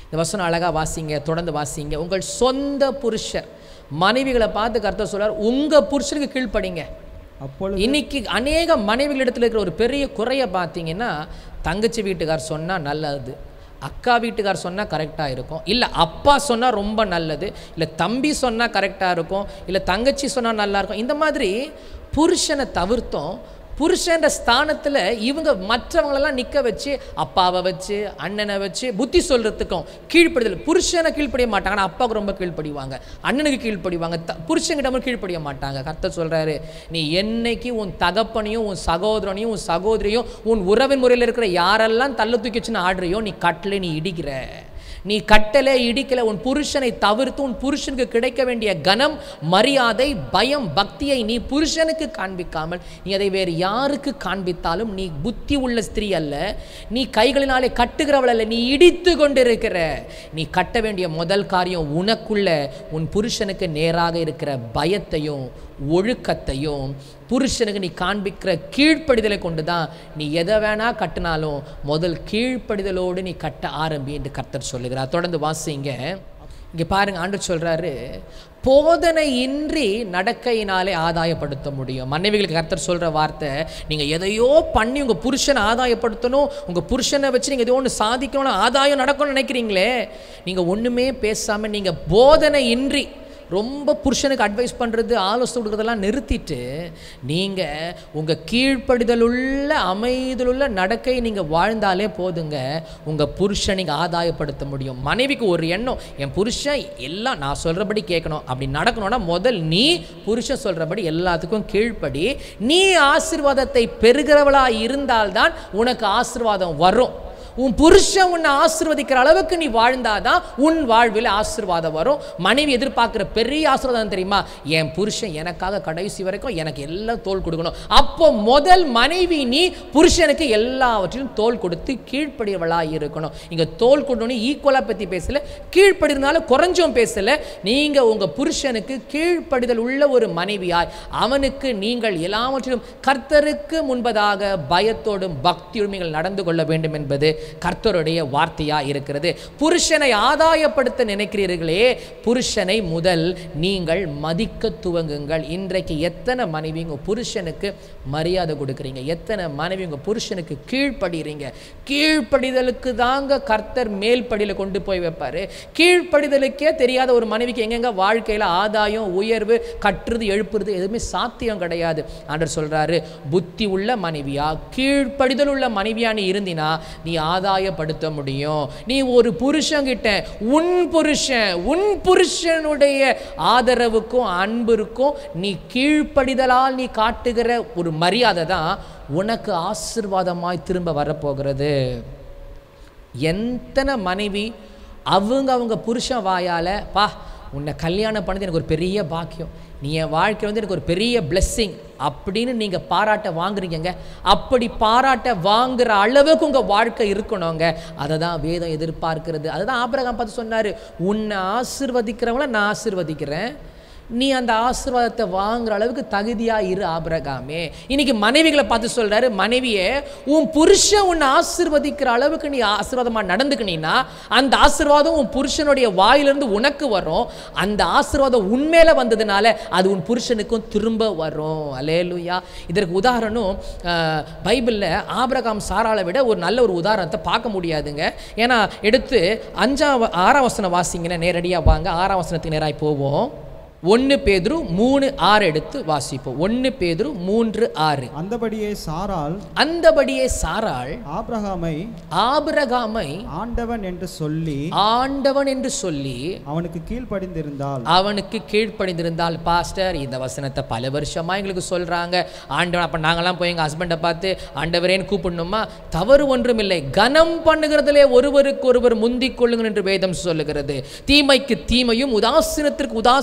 இந்த வசனம் அழகாக வாசிங்க தொடர்ந்து வாசிங்க உங்கள் சொந்த புருஷர் மனைவிகளை பார்த்து கர்த்தர் சொல்றார் உங்கள் புருஷனுக்கு கீழ்ப்படிங்க அப்பொழுது இன்னைக்கு அநேக மனைவிகளிடத்தில் இருக்கிற ஒரு பெரிய குறைய பார்த்தீங்கன்னா தங்கச்சி வீட்டுக்கார் சொன்னால் நல்லது அக்கா வீட்டுக்கார் சொன்னால் கரெக்டாக இருக்கும் இல்லை அப்பா சொன்னால் ரொம்ப நல்லது இல்லை தம்பி சொன்னால் கரெக்டாக இருக்கும் இல்லை தங்கச்சி சொன்னால் நல்லா இருக்கும் இந்த மாதிரி புருஷனை தவிர்த்தோம் புருஷன்ற ஸ்தானத்தில் இவங்க மற்றவங்களெல்லாம் நிற்க வச்சு அப்பாவை வச்சு அண்ணனை வச்சு புத்தி சொல்கிறதுக்கும் கீழ்ப்படிதல் புருஷனை கீழ்ப்படிய மாட்டாங்க ஆனால் அப்பாவுக்கு ரொம்ப கீழ்ப்படிவாங்க அண்ணனுக்கு கீழ்ப்படிவாங்க த புருஷங்கிட்ட கீழ்ப்படிய மாட்டாங்க கர்த்தர் சொல்கிறாரு நீ என்னைக்கு உன் தகப்பனையும் உன் சகோதரனையும் உன் சகோதரியும் உன் உறவின் முறையில் இருக்கிற யாரெல்லாம் தள்ள தூக்கி வச்சுன்னு ஆடுறியோ நீ கட்டில் நீ இடிக்கிற நீ கட்டலே இடிக்கல உன் புருஷனை தவிர்த்து உன் புருஷனுக்கு கிடைக்க வேண்டிய கனம் மரியாதை பயம் பக்தியை நீ புருஷனுக்கு காண்பிக்காமல் நீ அதை வேறு யாருக்கு காண்பித்தாலும் நீ புத்தி உள்ள ஸ்திரீ அல்ல நீ கைகளினாலே கட்டுகிறவள் அல்ல நீ இடித்து கொண்டிருக்கிற நீ கட்ட வேண்டிய முதல் காரியம் உனக்குள்ள உன் புருஷனுக்கு நேராக இருக்கிற பயத்தையும் ஒழுக்கத்தையும் புருஷனுக்கு நீ காண்பிக்கிற கீழ்ப்படிதலை கொண்டு தான் நீ எதை வேணா கட்டினாலும் முதல் கீழ்ப்படிதலோடு நீ கட்ட ஆரம்பி என்று கர்த்தர் சொல்லுகிறார் தொடர்ந்து வாசிங்க இங்கே பாருங்க ஆண்டு சொல்றாரு போதனையின்றி நடக்கையினாலே ஆதாயப்படுத்த முடியும் மனைவிகளுக்கு கர்த்தர் சொல்ற வார்த்தை நீங்க எதையோ பண்ணி உங்க புருஷனை ஆதாயப்படுத்தணும் உங்க புருஷனை வச்சு நீங்க எதோ ஒன்று சாதிக்கணும் ஆதாயம் நடக்கணும்னு நினைக்கிறீங்களே நீங்க ஒண்ணுமே பேசாம நீங்க போதனையின்றி ரொம்ப புருஷனுக்கு அட்வைஸ் பண்ணுறது ஆலோசனை கொடுக்குறதெல்லாம் நிறுத்திட்டு நீங்கள் உங்கள் கீழ்ப்படிதலுள்ள அமைதலுள்ள நடக்கை நீங்கள் வாழ்ந்தாலே போதுங்க உங்கள் புருஷனை நீங்கள் ஆதாயப்படுத்த முடியும் மனைவிக்கு ஒரு எண்ணம் என் புருஷன் எல்லாம் நான் சொல்கிறபடி கேட்கணும் அப்படி நடக்கணும்னா முதல் நீ புருஷன் சொல்கிறபடி எல்லாத்துக்கும் கீழ்ப்படி நீ ஆசீர்வாதத்தை பெறுகிறவளா இருந்தால்தான் உனக்கு ஆசீர்வாதம் வரும் உன் புருஷன் உன்னை ஆசீர்வதிக்கிற அளவுக்கு நீ வாழ்ந்தாதான் உன் வாழ்வில் ஆசீர்வாதம் வரும் மனைவி எதிர்பார்க்குற பெரிய ஆசீர்வாதம் தெரியுமா என் புருஷன் எனக்காக கடைசி வரைக்கும் எனக்கு எல்லாம் தோல் கொடுக்கணும் அப்போ முதல் மனைவி நீ புருஷனுக்கு எல்லாவற்றையும் தோல் கொடுத்து கீழ்ப்படியவளா இருக்கணும் இங்க தோல் கொடுன்னு ஈக்குவலாக பற்றி பேசல கீழ்ப்படினாலும் குறைஞ்சும் பேசல நீங்க உங்க புருஷனுக்கு கீழ்ப்படிதல் உள்ள ஒரு மனைவியாய் அவனுக்கு நீங்கள் எல்லாவற்றிலும் கர்த்தருக்கு முன்பதாக பயத்தோடும் பக்தியோடும் நீங்கள் நடந்து கொள்ள வேண்டும் என்பது கர்த்தருடைய வார்த்தையா இருக்கிறது புருஷனை ஆதாயப்படுத்த நினைக்கிறீர்களே புருஷனை முதல் நீங்கள் மதிக்க துவங்குங்கள் இன்றைக்கு எத்தனை மனைவி உங்க புருஷனுக்கு மரியாதை கொடுக்குறீங்க எத்தனை மனைவி உங்க புருஷனுக்கு கீழ்ப்படுறீங்க கீழ்ப்படிதலுக்கு தாங்க கர்த்தர் மேல் படியில கொண்டு போய் வைப்பாரு கீழ்ப்படிதலுக்கே தெரியாத ஒரு மனைவிக்கு எங்கெங்க வாழ்க்கையில ஆதாயம் உயர்வு கட்டுறது எழுப்புறது எதுவுமே சாத்தியம் கிடையாது ஆண்டவர் சொல்றாரு புத்தி உள்ள மனைவியா கீழ்ப்படிதல் உள்ள மனைவியா நீ இருந்தினா நீ ஆதாயப்படுத்த முடியும் நீ ஒரு புருஷன்கிட்ட உன் புருஷன் உன் புருஷனுடைய ஆதரவுக்கும் அன்பிற்கும் நீ கீழ்ப்படிதலால் நீ காட்டுகிற ஒரு மரியாதை தான் உனக்கு ஆசிர்வாதமாய் திரும்ப வரப்போகிறது எத்தனை மனைவி அவங்க அவங்க புருஷன் வாயால் பா உன்னை கல்யாணம் பண்ணது எனக்கு ஒரு பெரிய பாக்கியம் நீ என் வாழ்க்கை வந்து எனக்கு ஒரு பெரிய blessing அப்படின்னு நீங்கள் பாராட்ட வாங்குறீங்க அப்படி பாராட்ட வாங்குற அளவுக்கு உங்கள் வாழ்க்கை இருக்கணுங்க அதை தான் வேதம் எதிர்பார்க்கிறது அதை தான் ஆபிரகாம் பார்த்து சொன்னார் உன்னை ஆசிர்வதிக்கிறவங்கள நான் ஆசிர்வதிக்கிறேன் நீ அந்த ஆசீர்வாதத்தை வாங்குற அளவுக்கு தகுதியா இரு ஆபிரகாமே இன்னைக்கு மனைவிகளை பார்த்து சொல்றாரு மனைவியே உன் புருஷன் உன்னை ஆசீர்வதிக்கிற அளவுக்கு நீ ஆசீர்வாதமா நடந்துக்கினீன்னா அந்த ஆசீர்வாதம் உன் புருஷனுடைய வாயிலிருந்து உனக்கு வரும் அந்த ஆசீர்வாதம் உண்மையில வந்ததுனால அது உன் புருஷனுக்கும் திரும்ப வரும் அலேலுயா இதற்கு உதாரணம் அஹ், பைபிள்ல ஆபிரகாம் சாராளை விட ஒரு நல்ல ஒரு உதாரணத்தை பார்க்க முடியாதுங்க ஏன்னா எடுத்து அஞ்சாம் வ- ஆறாம் வசனம் வாசிங்கன்னா நேரடியாக வாங்க ஆறாம் வசனத்துக்கு நேராய் போவோம் ஒன்று பேதுரு மூணு ஆறு எடுத்து வாசிப்போம் ஒன்று பேதுரு மூன்று ஆறு அந்தபடியே சாராள் அந்தபடியே சாராள் ஆபிரகாமை ஆபிரகாமை ஆண்டவன் என்று சொல்லி ஆண்டவன் என்று சொல்லி அவனுக்கு கீழ்ப்படிந்திருந்தாள் அவனுக்கு கீழ்ப்படிந்திருந்தால் பாஸ்டர் இந்த வசனத்தை பல வருஷமா எங்களுக்கு சொல்றாங்க ஆண்டவன் அப்ப நாங்கெல்லாம் போய் எங்க ஹஸ்பண்டை பார்த்து ஆண்டவரேன்னு கூப்பிடணுமா தவறு ஒன்றுமில்லை கனம் பண்ணுகிறதிலே ஒருவருக்கு ஒருவர் முந்திக் கொள்ளுங்கள் என்று வேதம் சொல்லுகிறது தீமைக்கு தீமையும் உதாசீனத்திற்கு உதாசீனம் என்று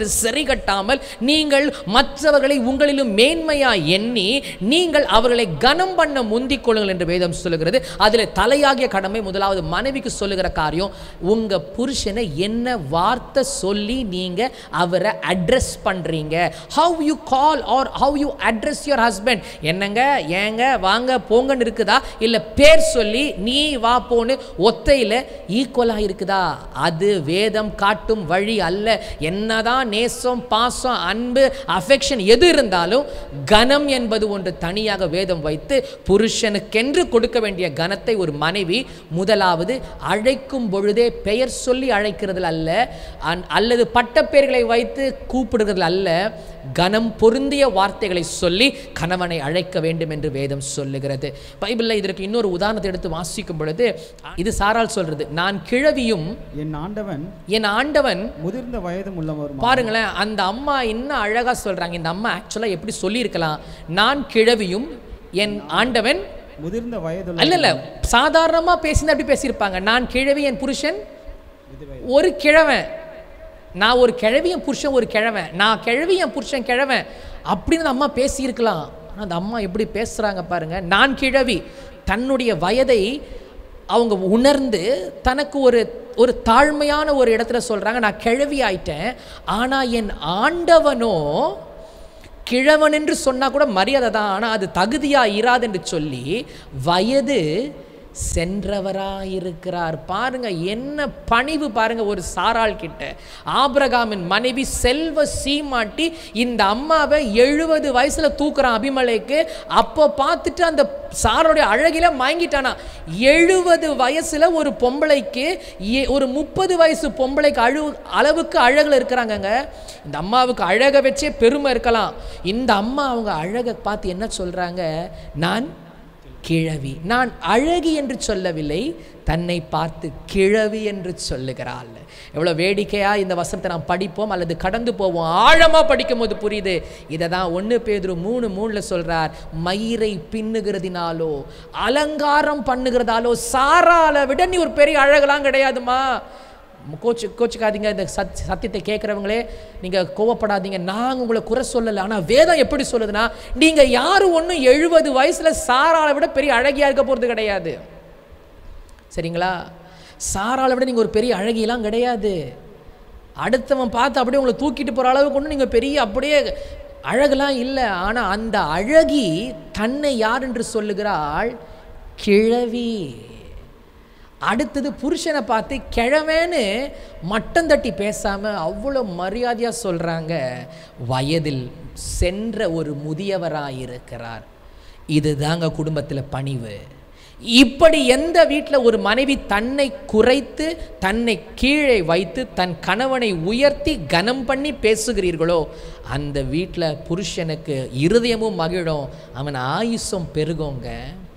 சரி கட்டாமல் நீங்கள் மற்றவர்களை உங்களிலும் மேன்மையா எண்ணி நீங்கள் அவர்களை கனம் பண்ண முந்திக் கொள்ளுங்கள் என்று வேதம் சொல்லுகிறது அதில் தலையாகிய கடமை முதலாவது மனைவிக்கு சொல்லுகிற காரியம் உங்க புருஷனை என்ன வார்த்தை சொல்லி நீங்க அவரை அட்ரஸ் பண்றீங்க how you call or how you address your husband என்னங்க ஏங்க வாங்க போங்கன்னு இருக்குதா இல்ல பேர் சொல்லி நீ வா போன்னு ஒத்தையில ஈக்குவலா இருக்குதா அது வேதம் காட்டும் வழி அல்ல என்னதான் நேசம் பாசம் அன்பு அஃபெக்ஷன் எது இருந்தாலும் கனம் என்பது ஒன்று தனியாக வேதம் வைத்து புருஷனுக்கென்று கொடுக்க வேண்டிய கனத்தை ஒரு மனைவி முதலாவது அழைக்கும் பொழுதே பெயர் சொல்லி அழைக்கிறதுல அல்ல அன்- அல்லது பட்டப்பெயர்களை வைத்து கூப்பிடுகிறதுல அல்ல கனம் பொருந்திய வார்த்தைகளை சொல்லி கணவனை அழைக்க வேண்டும் என்று வேதம் சொல்லுகிறது பைபிளில் இதற்கு இன்னொரு உதாரணத்தை எடுத்து வாசிக்கும் பொழுது இது சாரால் சொல்றது நான் கிழவியும் என் ஆண்டவன் என் ஆண்டவன் முதிர்ந்த வயதும் உள்ளவரும் பாருங்களேன் அந்த அம்மா இன்னும் அழகா சொல்றாங்க இந்த அம்மா ஆக்சுவலா எப்படி சொல்லியிருக்கலாம் நான் கிழவியும் என் ஆண்டவன் முதிர்ந்த வயதுள்ள அல்ல இல்ல சாதாரணமா பேசினா அப்படி பேசியிருப்பாங்க நான் கிழவி என் புருஷன் ஒரு கிழவன் நான் ஒரு கிழவி என் புருஷன் ஒரு கிழவன் நான் கிழவி என் புருஷன் கிழவன் அப்படின்னு அந்த அம்மா பேசியிருக்கலாம் ஆனா அந்த அம்மா எப்படி பேசுறாங்க பாருங்க நான் கிழவி தன்னுடைய வயதை அவங்க உணர்ந்து தனக்கு ஒரு ஒரு தாழ்மையான ஒரு இடத்துல சொல்றாங்க நான் கிழவி ஆயிட்டேன் ஆனா என் ஆண்டவனோ கிழவன் என்று சொன்னா கூட மரியாதை தான் ஆனால் அது தகுதியா இராது என்று சொல்லி வயது சென்றவராயிருக்கிறார் பாருங்க என்ன பணிவு பாருங்க ஒரு சாராள் கிட்ட ஆபிரகாமின் மனைவி செல்வ சீமாட்டி இந்த அம்மாவை எழுபது வயசுல தூக்குறான் அபிமலைக்கு அப்போ பார்த்துட்டு அந்த சாரோடைய அழகில மயங்கிட்டானா எழுபது வயசுல ஒரு பொம்பளைக்கு ஏ- ஒரு முப்பது வயசு பொம்பளைக்கு அழு அளவுக்கு அழகுல இருக்கிறாங்கங்க இந்த அம்மாவுக்கு அழகை வச்சே பெருமை இருக்கலாம் இந்த அம்மா அவங்க அழகை பார்த்து என்ன சொல்றாங்க நான் கிழவி நான் அழகி என்று சொல்லவில்லை தன்னை பார்த்து கிழவி என்று சொல்லுகிறாள் எவ்வளோ வேடிக்கையா இந்த வசனத்தை நாம் படிப்போம் அல்லது கடந்து போவோம் ஆழமா படிக்கும் போது புரியுது இதை தான் ஒன்று பேதுரு மூணு மூணுல சொல்றார் மயிரை பின்னுகிறதினாலோ அலங்காரம் பண்ணுகிறதாலோ சாரால விட நீ ஒரு பெரிய அழகெல்லாம் கிடையாதுமா கோச்சு கோச்சுக்காதீங்க இந்த சத் சத்தியத்தை கேட்குறவங்களே நீங்கள் கோவப்படாதீங்க நாங்கள் உங்களை குறை சொல்லலை ஆனால் வேதம் எப்படி சொல்லுதுன்னா நீங்கள் யாரும் ஒன்றும் எழுபது வயசில் சாராளை விட பெரிய அழகியாக இருக்க போகிறது கிடையாது சரிங்களா சாராளை விட நீங்கள் ஒரு பெரிய அழகியெல்லாம் கிடையாது அடுத்தவன் பார்த்து அப்படியே உங்களை தூக்கிட்டு போகிற அளவுக்கு ஒன்றும் நீங்கள் பெரிய அப்படியே அழகெல்லாம் இல்லை ஆனால் அந்த அழகி தன்னை யார் என்று சொல்லுகிறாள் கிழவி அடுத்தது புருஷனை பார்த்து கிழவேன்னு மட்டம் தட்டி பேசாம அவ்வளோ மரியாதையா சொல்றாங்க வயதில் சென்ற ஒரு முதியவராயிருக்கிறார் இதுதாங்க குடும்பத்துல பணிவு இப்படி எந்த வீட்டில் ஒரு மனைவி தன்னை குறைத்து தன்னை கீழே வைத்து தன் கணவனை உயர்த்தி கனம் பண்ணி பேசுகிறீர்களோ அந்த வீட்டில் புருஷனுக்கு இருதயமும் மகிழும் அவன் ஆயுசும் பெருகுங்க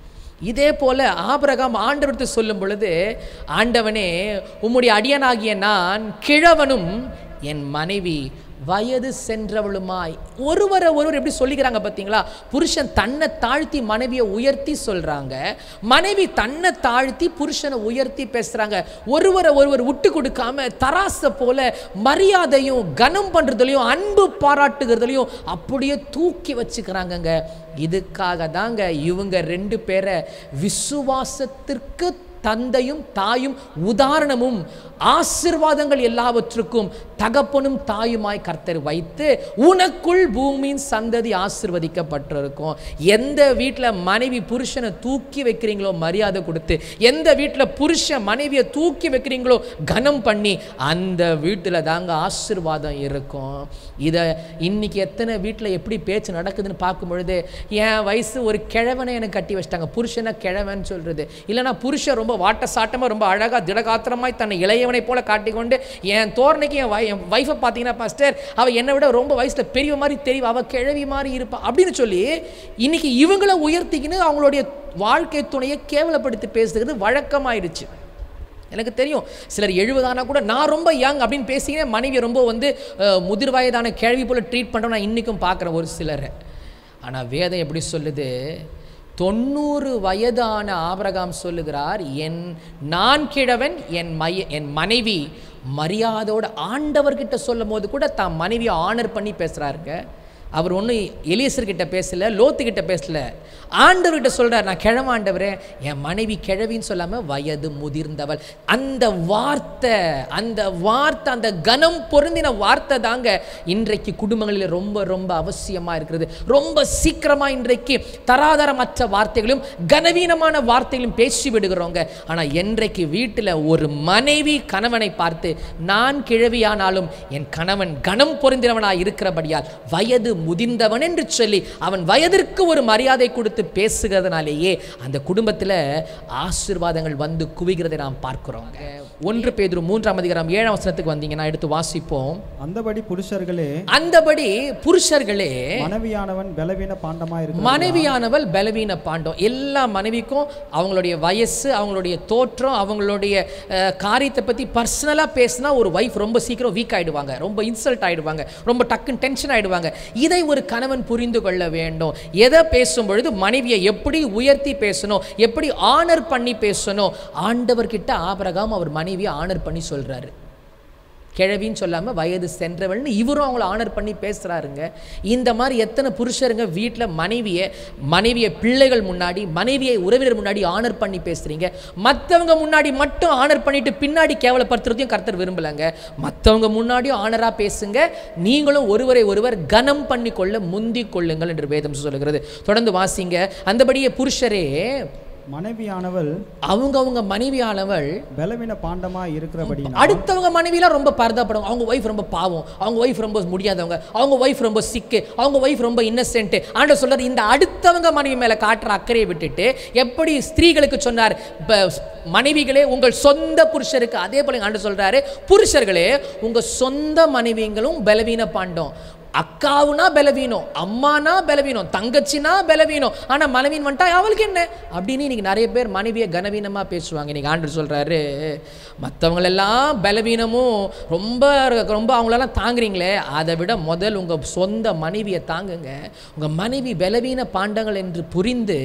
இதே போல ஆபிரகாம் ஆண்டவர்த்து சொல்லும் பொழுது ஆண்டவனே உம்முடைய அடியனாகிய நான் கிழவனும் என் மனைவி வயது சென்றவளுமாய் ஒருவரை ஒருவர் எப்படி சொல்லிக்கிறாங்க பார்த்தீங்களா புருஷன் தன்னை தாழ்த்தி மனைவியை உயர்த்தி சொல்றாங்க மனைவி தன்னை தாழ்த்தி புருஷனை உயர்த்தி பேசுறாங்க ஒருவரை ஒருவர் விட்டு கொடுக்காம தராசை போல மரியாதையும் கனம் பண்றதுலையும் அன்பு பாராட்டுகிறதுலையும் அப்படியே தூக்கி வச்சுக்கிறாங்கங்க இதுக்காக தாங்க இவங்க ரெண்டு பேரை விசுவாசத்திற்கு தந்தையும் தாயும் உதாரணமும் ஆசிர்வாதங்கள் எல்லாவற்றுக்கும் தகப்பனும் தாயுமாய் கர்த்தர் வைத்து உனக்குள் பூமியின் சந்ததி ஆசிர்வதிக்கப்பட்டிருக்கும் எந்த வீட்டில் மனைவி புருஷனை தூக்கி வைக்கிறீங்களோ மரியாதை கொடுத்து எந்த வீட்டில் புருஷன் மனைவியை தூக்கி வைக்கிறீங்களோ கனம் பண்ணி அந்த வீட்டில் தாங்க ஆசிர்வாதம் இருக்கும் இதை இன்னைக்கு எத்தனை வீட்டில் எப்படி பேச்சு நடக்குதுன்னு பார்க்கும் பொழுது என் வயசு ஒரு கிழவனை எனக்கு கட்டி வச்சிட்டாங்க புருஷனை கிழவன் சொல்றது இல்லைன்னா புருஷன் ரொம்ப வாட்ட சாட்டமாக ரொம்ப அழகாக திடகாத்திரமாய் தன்னை இளையவனை போல காட்டிக்கொண்டு என் தோரணைக்கு என் வை என் வைஃபை பார்த்தீங்கன்னா பாஸ்டர் அவள் என்னை விட ரொம்ப வயசில் பெரிய மாதிரி தெரியும் அவள் கிழவி மாதிரி இருப்பா அப்படின்னு சொல்லி இன்னைக்கு இவங்களை உயர்த்திக்கின்னு அவங்களுடைய வாழ்க்கை துணையை கேவலப்படுத்தி பேசுகிறது வழக்கமாயிடுச்சு எனக்கு தெரியும் சிலர் எழுபதானா கூட நான் ரொம்ப யங் அப்படின்னு பேசினே மனைவியை ரொம்ப வந்து அஹ், முதிர் வயதான கேள்வி போல் ட்ரீட் பண்ணுறோம் நான் இன்றைக்கும் பார்க்குறேன் ஒரு சிலரை ஆனால் வேதம் எப்படி சொல்லுது தொண்ணூறு வயதான ஆபிரகாம் சொல்லுகிறார் என் நான் கிழவன் என் மைய என் மனைவி மரியாதையோட ஆண்டவர்கிட்ட சொல்லும் போது கூட தான் மனைவியை ஆனர் பண்ணி பேசுகிறாருங்க அவர் ஒன்றும் எலியசர்கிட்ட பேசல லோத்துக்கிட்ட பேசல ஆண்டவர்கிட்ட சொல்றார் நான் கிழவ ஆண்டவரே என் மனைவி கிழவின்னு சொல்லாமல் வயது முதிர்ந்தவள் அந்த வார்த்தை அந்த வார்த்தை அந்த கனம் பொருந்தின வார்த்தை தாங்க இன்றைக்கு குடும்பங்களில் ரொம்ப ரொம்ப அவசியமாக இருக்கிறது ரொம்ப சீக்கிரமாக இன்றைக்கு தராதரமற்ற வார்த்தைகளும் கனவீனமான வார்த்தைகளும் பேசி விடுகிறோங்க ஆனால் என்றைக்கு வீட்டில் ஒரு மனைவி கணவனை பார்த்து நான் கிழவியானாலும் என் கணவன் கனம் பொருந்தினவனாய் இருக்கிறபடியால் வயது முதிர்ந்தவன் என்று சொல்லி அவன் வயதிற்கு ஒரு மரியாதை கொடுத்து பேசுகிறதுனாலேயே அந்த குடும்பத்தில் ஆசீர்வாதங்கள் வந்து குவிகிறதை நாம் பார்க்கிறோங்க ஒன்று பேதுரு மூன்றாம் அதிகாரம் ஏழாம் வசனத்துக்கு வந்தீங்கன்னா எடுத்து வாசிப்போம் அந்தபடி புருஷர்களே அந்தபடி புருஷர்களே மனைவியானவன் பலவீன பாண்டமா இருக்கு மனைவியானவள் பலவீன பாண்டம் எல்லா மனைவிக்கும் அவங்களுடைய வயசு அவங்களுடைய தோற்றம் அவங்களுடைய அஹ், காரியத்தை பற்றி பர்சனலாக பேசினா ஒரு ஒய்ஃப் ரொம்ப சீக்கிரம் வீக் ஆயிடுவாங்க ரொம்ப இன்சல்ட் ஆயிடுவாங்க ரொம்ப டக்குன்னு டென்ஷன் ஆயிடுவாங்க இதை ஒரு கணவன் புரிந்து கொள்ள வேண்டும் எதை பேசும் பொழுது மனைவியை எப்படி உயர்த்தி பேசணும் எப்படி ஆனர் பண்ணி பேசணும் ஆண்டவர்கிட்ட ஆபரகாம் அவர் மனைவியை ஆனர் பண்ணி சொல்றாரு கிழவின்னு சொல்லாமல் வயது சென்றவள்னு இவரும் அவங்கள ஆனர் பண்ணி பேசுகிறாருங்க இந்த மாதிரி எத்தனை புருஷருங்க வீட்டில் மனைவியை மனைவியை பிள்ளைகள் முன்னாடி மனைவியை உறவினர் முன்னாடி ஆனர் பண்ணி பேசுகிறீங்க மற்றவங்க முன்னாடி மட்டும் ஆனர் பண்ணிட்டு பின்னாடி கேவலப்படுத்துறதையும் கர்த்தர் விரும்பலைங்க மற்றவங்க முன்னாடியும் ஆனராக பேசுங்க நீங்களும் ஒருவரை ஒருவர் கனம் பண்ணி கொள்ள முந்திக் கொள்ளுங்கள் என்று வேதம் சொல்லுகிறது தொடர்ந்து வாசிங்க அந்தபடியே புருஷரே மனைவியானவள் அவங்க அவங்க மனைவியானவள் பலவீன பாண்டமா இருக்கிறபடி அடுத்தவங்க மனைவிலாம் ரொம்ப பரதாப்படுவாங்க அவங்க ஒய்ஃப் ரொம்ப பாவம் அவங்க ஒய்ஃப் ரொம்ப முடியாதவங்க அவங்க ஒய்ஃப் ரொம்ப சிக்கு அவங்க ஒய்ஃப் ரொம்ப இன்னசென்ட் ஆண்ட சொல்றாரு இந்த அடுத்தவங்க மனைவி மேல காட்டுற அக்கறையை விட்டுட்டு எப்படி ஸ்திரீகளுக்கு சொன்னார் ப- மனைவிகளே உங்கள் சொந்த புருஷருக்கு அதே போல ஆண்டு சொல்றாரு புருஷர்களே உங்க சொந்த மனைவிங்களும் பலவீன பாண்டம் அக்காவுனா பலவீனம் அம்மானா பலவீனம் தங்கச்சினா பலவீனம் ஆனா மனைவின் வந்துட்டா அவளுக்கு என்ன அப்படின்னு இன்னைக்கு நிறைய பேர் மனைவியை கனவீனமா பேசுவாங்க இன்னைக்கு ஆண்டர் சொல்றாரு மற்றவங்களெல்லாம் பலவீனமும் ரொம்ப ரொம்ப அவங்களெல்லாம் தாங்குறீங்களே அதை விட முதல் உங்க சொந்த மனைவியை தாங்குங்க உங்க மனைவி பலவீன பாண்டங்கள் என்று புரிந்து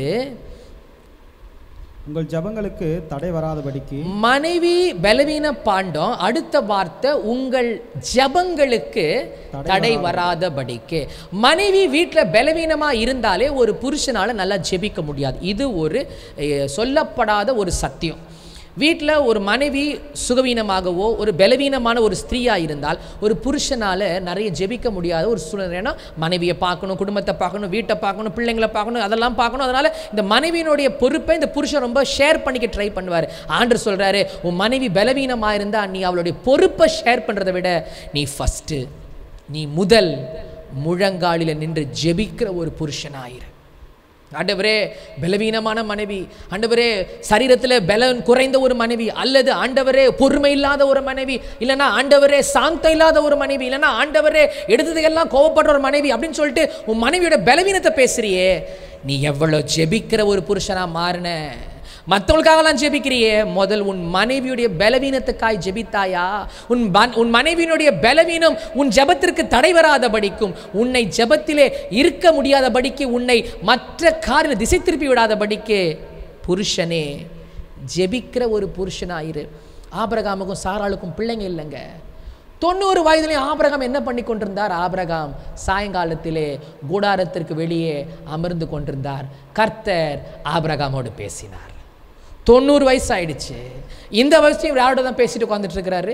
உங்கள் ஜபங்களுக்கு தடை வராதபடிக்கு மனைவி பலவீன பாண்டம் அடுத்த வார்த்தை உங்கள் ஜபங்களுக்கு தடை வராதபடிக்கு மனைவி வீட்டில் பலவீனமா இருந்தாலே ஒரு புருஷனால நல்லா ஜெபிக்க முடியாது இது ஒரு அஹ், சொல்லப்படாத ஒரு சத்தியம் வீட்டில் ஒரு மனைவி சுகவீனமாகவோ ஒரு பலவீனமான ஒரு ஸ்திரீயாக இருந்தால் ஒரு புருஷனால் நிறைய ஜெபிக்க முடியாத ஒரு சூழ்நிலை ஏன்னா மனைவியை பார்க்கணும் குடும்பத்தை பார்க்கணும் வீட்டை பார்க்கணும் பிள்ளைங்களை பார்க்கணும் அதெல்லாம் பார்க்கணும் அதனால் இந்த மனைவியினுடைய பொறுப்பை இந்த புருஷன் ரொம்ப ஷேர் பண்ணிக்க ட்ரை பண்ணுவார் ஆண்டர் சொல்கிறாரு உன் மனைவி பலவீனமாக இருந்தால் நீ அவளுடைய பொறுப்பை ஷேர் பண்ணுறதை விட நீ ஃபஸ்ட்டு நீ முதல் முழங்காலில் நின்று ஜெபிக்கிற ஒரு புருஷனாயிரு ஆண்டவரே பலவீனமான மனைவி ஆண்டவரே சரீரத்தில் பலன் குறைந்த ஒரு மனைவி அல்லது ஆண்டவரே பொறுமை இல்லாத ஒரு மனைவி இல்லைன்னா ஆண்டவரே சாந்தம் இல்லாத ஒரு மனைவி இல்லைன்னா ஆண்டவரே எடுத்ததுக்கெல்லாம் கோவப்படுற ஒரு மனைவி அப்படின்னு சொல்லிட்டு உன் மனைவியோட பலவீனத்தை பேசுறியே நீ எவ்வளோ ஜெபிக்கிற ஒரு புருஷனா மாறின மற்றவங்களுக்காகலாம் ஜெபிக்கிறியே முதல் உன் மனைவியுடைய பலவீனத்துக்காய் ஜெபித்தாயா உன் பன்- உன் மனைவியினுடைய பலவீனம் உன் ஜெபத்திற்கு தடை வராதபடிக்கும் உன்னை ஜெபத்திலே இருக்க முடியாதபடிக்கு உன்னை மற்ற காரில் திசை திருப்பி விடாதபடிக்கு புருஷனே ஜெபிக்கிற ஒரு புருஷனாயிரு ஆபிரகாமுக்கும் சாராளுக்கும் பிள்ளைங்க இல்லைங்க தொண்ணூறு வயதிலே ஆபிரகாம் என்ன பண்ணி கொண்டிருந்தார் ஆபிரகாம் சாயங்காலத்திலே கூடாரத்திற்கு வெளியே அமர்ந்து கொண்டிருந்தார் கர்த்தர் ஆபிரகாமோடு பேசினார் தொண்ணூறு வயசு ஆயிடுச்சு இந்த வயசுலையும் இவர் யாரோட தான் பேசிட்டு உட்காந்துட்டு இருக்கிறாரு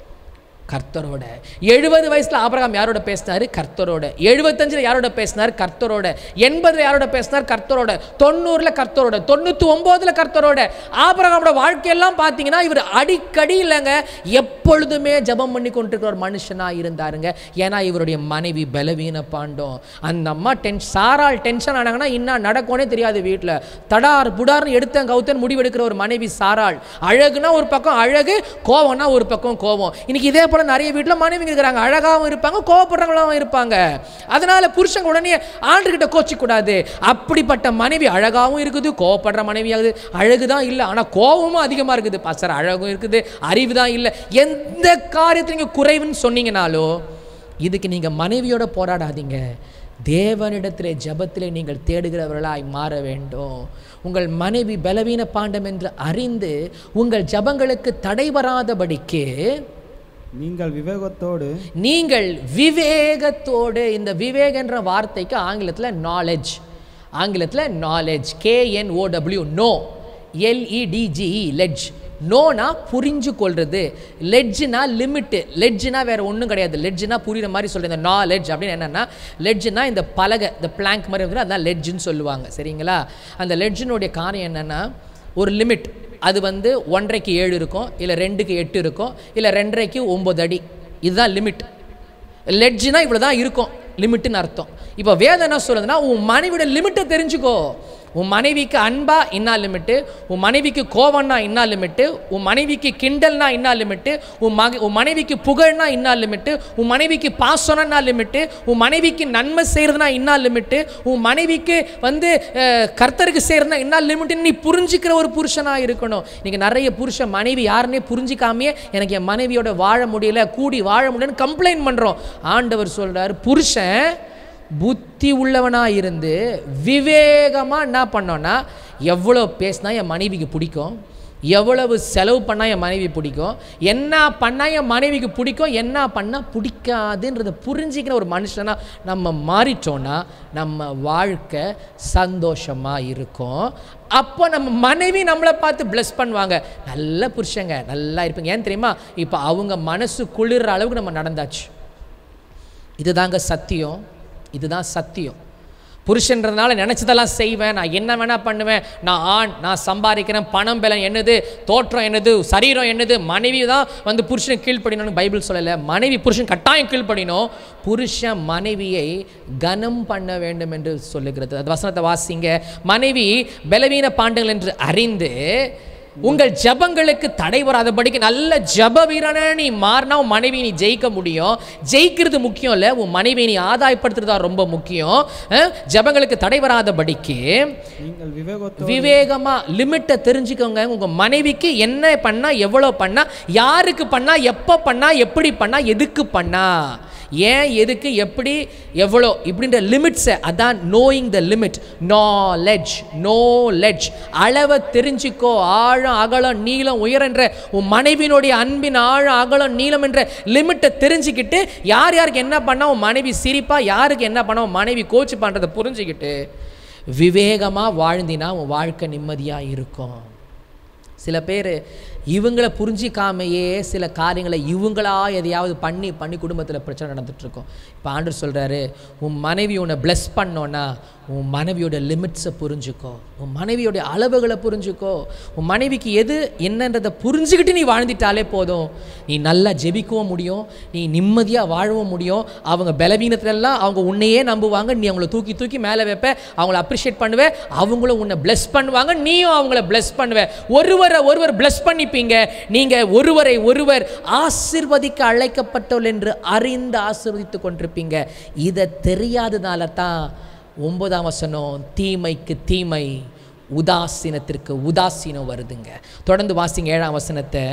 கர்த்தரோட எழுபது வயசுல ஆபிரகாம் யாரோட பேசினாரு கர்த்தரோட எழுபத்தஞ்சுல யாரோட பேசினார் கர்த்தரோட எண்பதுல யாரோட பேசினார் கர்த்தரோட தொண்ணூறுல கர்த்தரோட தொண்ணூத்தி ஒன்பதுல கர்த்தரோட ஆபிரகாமோட வாழ்க்கையெல்லாம் பார்த்தீங்கன்னா இவர் அடிக்கடி இல்லைங்க எப்பொழுதுமே ஜெபம் பண்ணி கொண்டிருக்கிற ஒரு மனுஷனா இருந்தாருங்க ஏன்னா இவருடைய மனைவி பலவீன பாண்டம் அந்த அம்மா டென் சாரால் டென்ஷன் ஆனாங்கன்னா இன்னும் நடக்கும்னே தெரியாது வீட்டில் தடார் புடார்னு எடுத்தேன் கவுத்தன் முடிவெடுக்கிற ஒரு மனைவி சாராள் அழகுனா ஒரு பக்கம் அழகு கோவம்னா ஒரு பக்கம் கோவம் இன்னைக்கு இதே போல நிறைய வீட்டில் மனைவிங்க இருக்கிறாங்க அழகாகவும் இருப்பாங்க கோவப்படுறவங்களாகவும் இருப்பாங்க அதனால புருஷங்க உடனே ஆண்டுகிட்ட கோச்சிக்க கூடாது அப்படிப்பட்ட மனைவி அழகாகவும் இருக்குது கோவப்படுற மனைவியாகுது அழகு தான் இல்லை ஆனால் கோவமும் அதிகமாக இருக்குது பாசர் அழகும் இருக்குது அறிவு தான் இல்லை எந்த காரியத்தில் நீங்கள் குறைவுன்னு சொன்னீங்கனாலோ இதுக்கு நீங்கள் மனைவியோட போராடாதீங்க தேவனிடத்திலே ஜெபத்திலே நீங்கள் தேடுகிறவர்களாய் மாற வேண்டும் உங்கள் மனைவி பலவீன பாண்டம் என்று அறிந்து உங்கள் ஜெபங்களுக்கு தடை வராதபடிக்கு நீங்கள் விவேகத்தோடு நீங்கள் விவேகத்தோடு இந்த விவேகன்ற வார்த்தைக்கு ஆங்கிலத்தில் நாலேஜ் ஆங்கிலத்தில் knowledge K N O W know L E D G E ledge நோனா புரிஞ்சு கொள்றது லெட்ஜ்னா லிமிட்டு லெட்ஜ்னா வேற ஒன்றும் கிடையாது லெட்ஜ்னா புரியுற மாதிரி சொல்கிறேன் இந்த நாலேஜ் அப்படின்னு என்னென்னா லெட்ஜ்னா இந்த பலகை இந்த பிளாங்க் மாதிரி வந்து அதான் லெட்ஜ்னு சொல்லுவாங்க சரிங்களா அந்த லெட்ஜினுடைய காரியம் என்னென்னா ஒரு லிமிட் அது வந்து ஒன்றரைக்கு ஏழு இருக்கும் இல்லை ரெண்டுக்கு எட்டு இருக்கும் இல்லை ரெண்டரைக்கு ஒம்பது அடி இதுதான் லிமிட் லெட்ஜ்னா இவ்வளோ தான் இருக்கும் லிமிட்டுன்னு அர்த்தம் இப்போ வேதம் என்ன சொல்லுதுன்னா உன் மனைவியோட லிமிட்டை தெரிஞ்சுக்கோ உன் மனைவிக்கு அன்பா இன்னா லிமிட்டு உன் மனைவிக்கு கோவம்னா இன்னா லிமிட்டு உன் மனைவிக்கு கிண்டல்னா இன்னா லிமிட்டு உன் மக உன் மனைவிக்கு புகழ்னா இன்னா லிமிட்டு உன் மனைவிக்கு பாசனம்னா லிமிட்டு உன் மனைவிக்கு நன்மை செய்கிறதுனா இன்னா லிமிட்டு உன் மனைவிக்கு வந்து அஹ், கர்த்தருக்கு செய்கிறதுனா இன்னா லிமிட்டுன்னு நீ புரிஞ்சுக்கிற ஒரு புருஷனாக இருக்கணும் நீங்கள் நிறைய புருஷன் மனைவி யாருன்னே புரிஞ்சிக்காமையே எனக்கு என் மனைவியோட வாழ முடியல கூடி வாழ முடியலன்னு கம்ப்ளைண்ட் பண்ணுறோம் ஆண்டவர் சொல்றார் புருஷன் புத்தி உள்ளவனாக இருந்து விவேகமாக என்ன பண்ணோன்னா எவ்வளோ பேசினா என் மனைவிக்கு பிடிக்கும் எவ்வளவு செலவு பண்ணால் என் மனைவி பிடிக்கும் என்ன பண்ணால் என் மனைவிக்கு பிடிக்கும் என்ன பண்ணால் பிடிக்காதுன்றதை புரிஞ்சிக்கிற ஒரு மனுஷனாக நம்ம மாறிட்டோன்னா நம்ம வாழ்க்கை சந்தோஷமாக இருக்கும் அப்போ நம்ம மனைவி நம்மளை பார்த்து ப்ளஸ் பண்ணுவாங்க நல்ல புருஷங்க நல்லா இருப்பீங்க ஏன் தெரியுமா இப்போ அவங்க மனசு குளிர்ற அளவுக்கு நம்ம நடந்தாச்சு இதுதாங்க சத்தியம் இதுதான் சத்தியம் புருஷன்றதுனால நினச்சதெல்லாம் செய்வேன் நான் என்ன வேணால் பண்ணுவேன் நான் ஆண் நான் சம்பாதிக்கிறேன் பணம் பலம் என்னது தோற்றம் என்னது சரீரம் என்னது மனைவி தான் வந்து புருஷன் கீழ்ப்படினு பைபிள் சொல்லலை மனைவி புருஷன் கட்டாயம் கீழ்ப்படினோம் புருஷன் மனைவியை கனம் பண்ண வேண்டும் என்று சொல்லுகிறது அது வசனத்தை வாசிங்க மனைவி பலவீன பாண்டங்கள் என்று அறிந்து உங்கள் ஜெபங்களுக்கு தடை வராதபடிக்கு நல்ல ஜெப வீரனா நீ மாறினா உன் மனைவி நீ ஜெயிக்க முடியும் ஜெயிக்கிறது முக்கியம் இல்லை உன் மனைவியை நீ ஆதாயப்படுத்துறது தான் ரொம்ப முக்கியம் அஹ், ஜெபங்களுக்கு தடை வராதபடிக்கு நீங்கள் விவேகத்தோடு விவேகமா லிமிட்டை தெரிஞ்சுக்கோங்க உங்க மனைவிக்கு என்ன பண்ணா எவ்வளோ பண்ணா யாருக்கு பண்ணா எப்போ பண்ணா எப்படி பண்ணா எதுக்கு பண்ணா ஏன் எதுக்கு எப்படி எவ்வளோ இப்படின்ற லிமிட்ஸை அதான் knowing the limit knowledge knowledge அளவை தெரிஞ்சுக்கோ ஆழம் அகலம் நீளம் உயரன்ற உன் மனைவியினுடைய அன்பின் ஆழம் அகலம் நீளம் என்ற லிமிட்டை தெரிஞ்சுக்கிட்டு யார் யாருக்கு என்ன பண்ணா உன் மனைவி சிரிப்பா யாருக்கு என்ன பண்ணா உன் மனைவி கோச்சு பண்ணுறதை புரிஞ்சுக்கிட்டு விவேகமாக வாழ்ந்தினா உன் வாழ்க்கை நிம்மதியாக இருக்கும் சில பேர் இவங்கள புரிஞ்சிக்காமையே சில காரியங்களை இவங்களா எதையாவது பண்ணி பண்ணி குடும்பத்தில் பிரச்சனை நடந்துட்டு இருக்கும் இப்போ ஆண்டர் சொல்கிறாரு உன் மனைவி உன்னை ப்ளஸ் பண்ணோன்னா உன் மனைவியோட லிமிட்ஸை புரிஞ்சுக்கோ உன் மனைவியோட அளவுகளை புரிஞ்சுக்கோ உன் மனைவிக்கு எது என்னன்றதை புரிஞ்சுக்கிட்டு நீ வாழ்ந்துட்டாலே போதும் நீ நல்லா ஜெபிக்கவும் முடியும் நீ நிம்மதியாக வாழவும் முடியும் அவங்க பலவீனத்துலலாம் அவங்க உன்னையே நம்புவாங்க நீ அவங்கள தூக்கி தூக்கி மேலே வைப்ப அவங்கள அப்ரிஷியேட் பண்ணுவ அவங்களும் உன்னை bless பண்ணுவாங்க நீயும் அவங்கள bless பண்ணுவ ஒருவரை ஒருவர் bless பண்ணிப்பீங்க நீங்கள் ஒருவரை ஒருவர் ஆசிர்வதிக்க அழைக்கப்பட்டவள் என்று அறிந்து ஆசீர்வதித்து கொண்டிருப்பீங்க இதை தெரியாதனால தான் ஒன்பதாம் வசனம் தீமைக்கு தீமை உதாசீனத்திற்கு உதாசீனம் வருதுங்க தொடர்ந்து வாசிங்க ஏழாம் வசனத்தை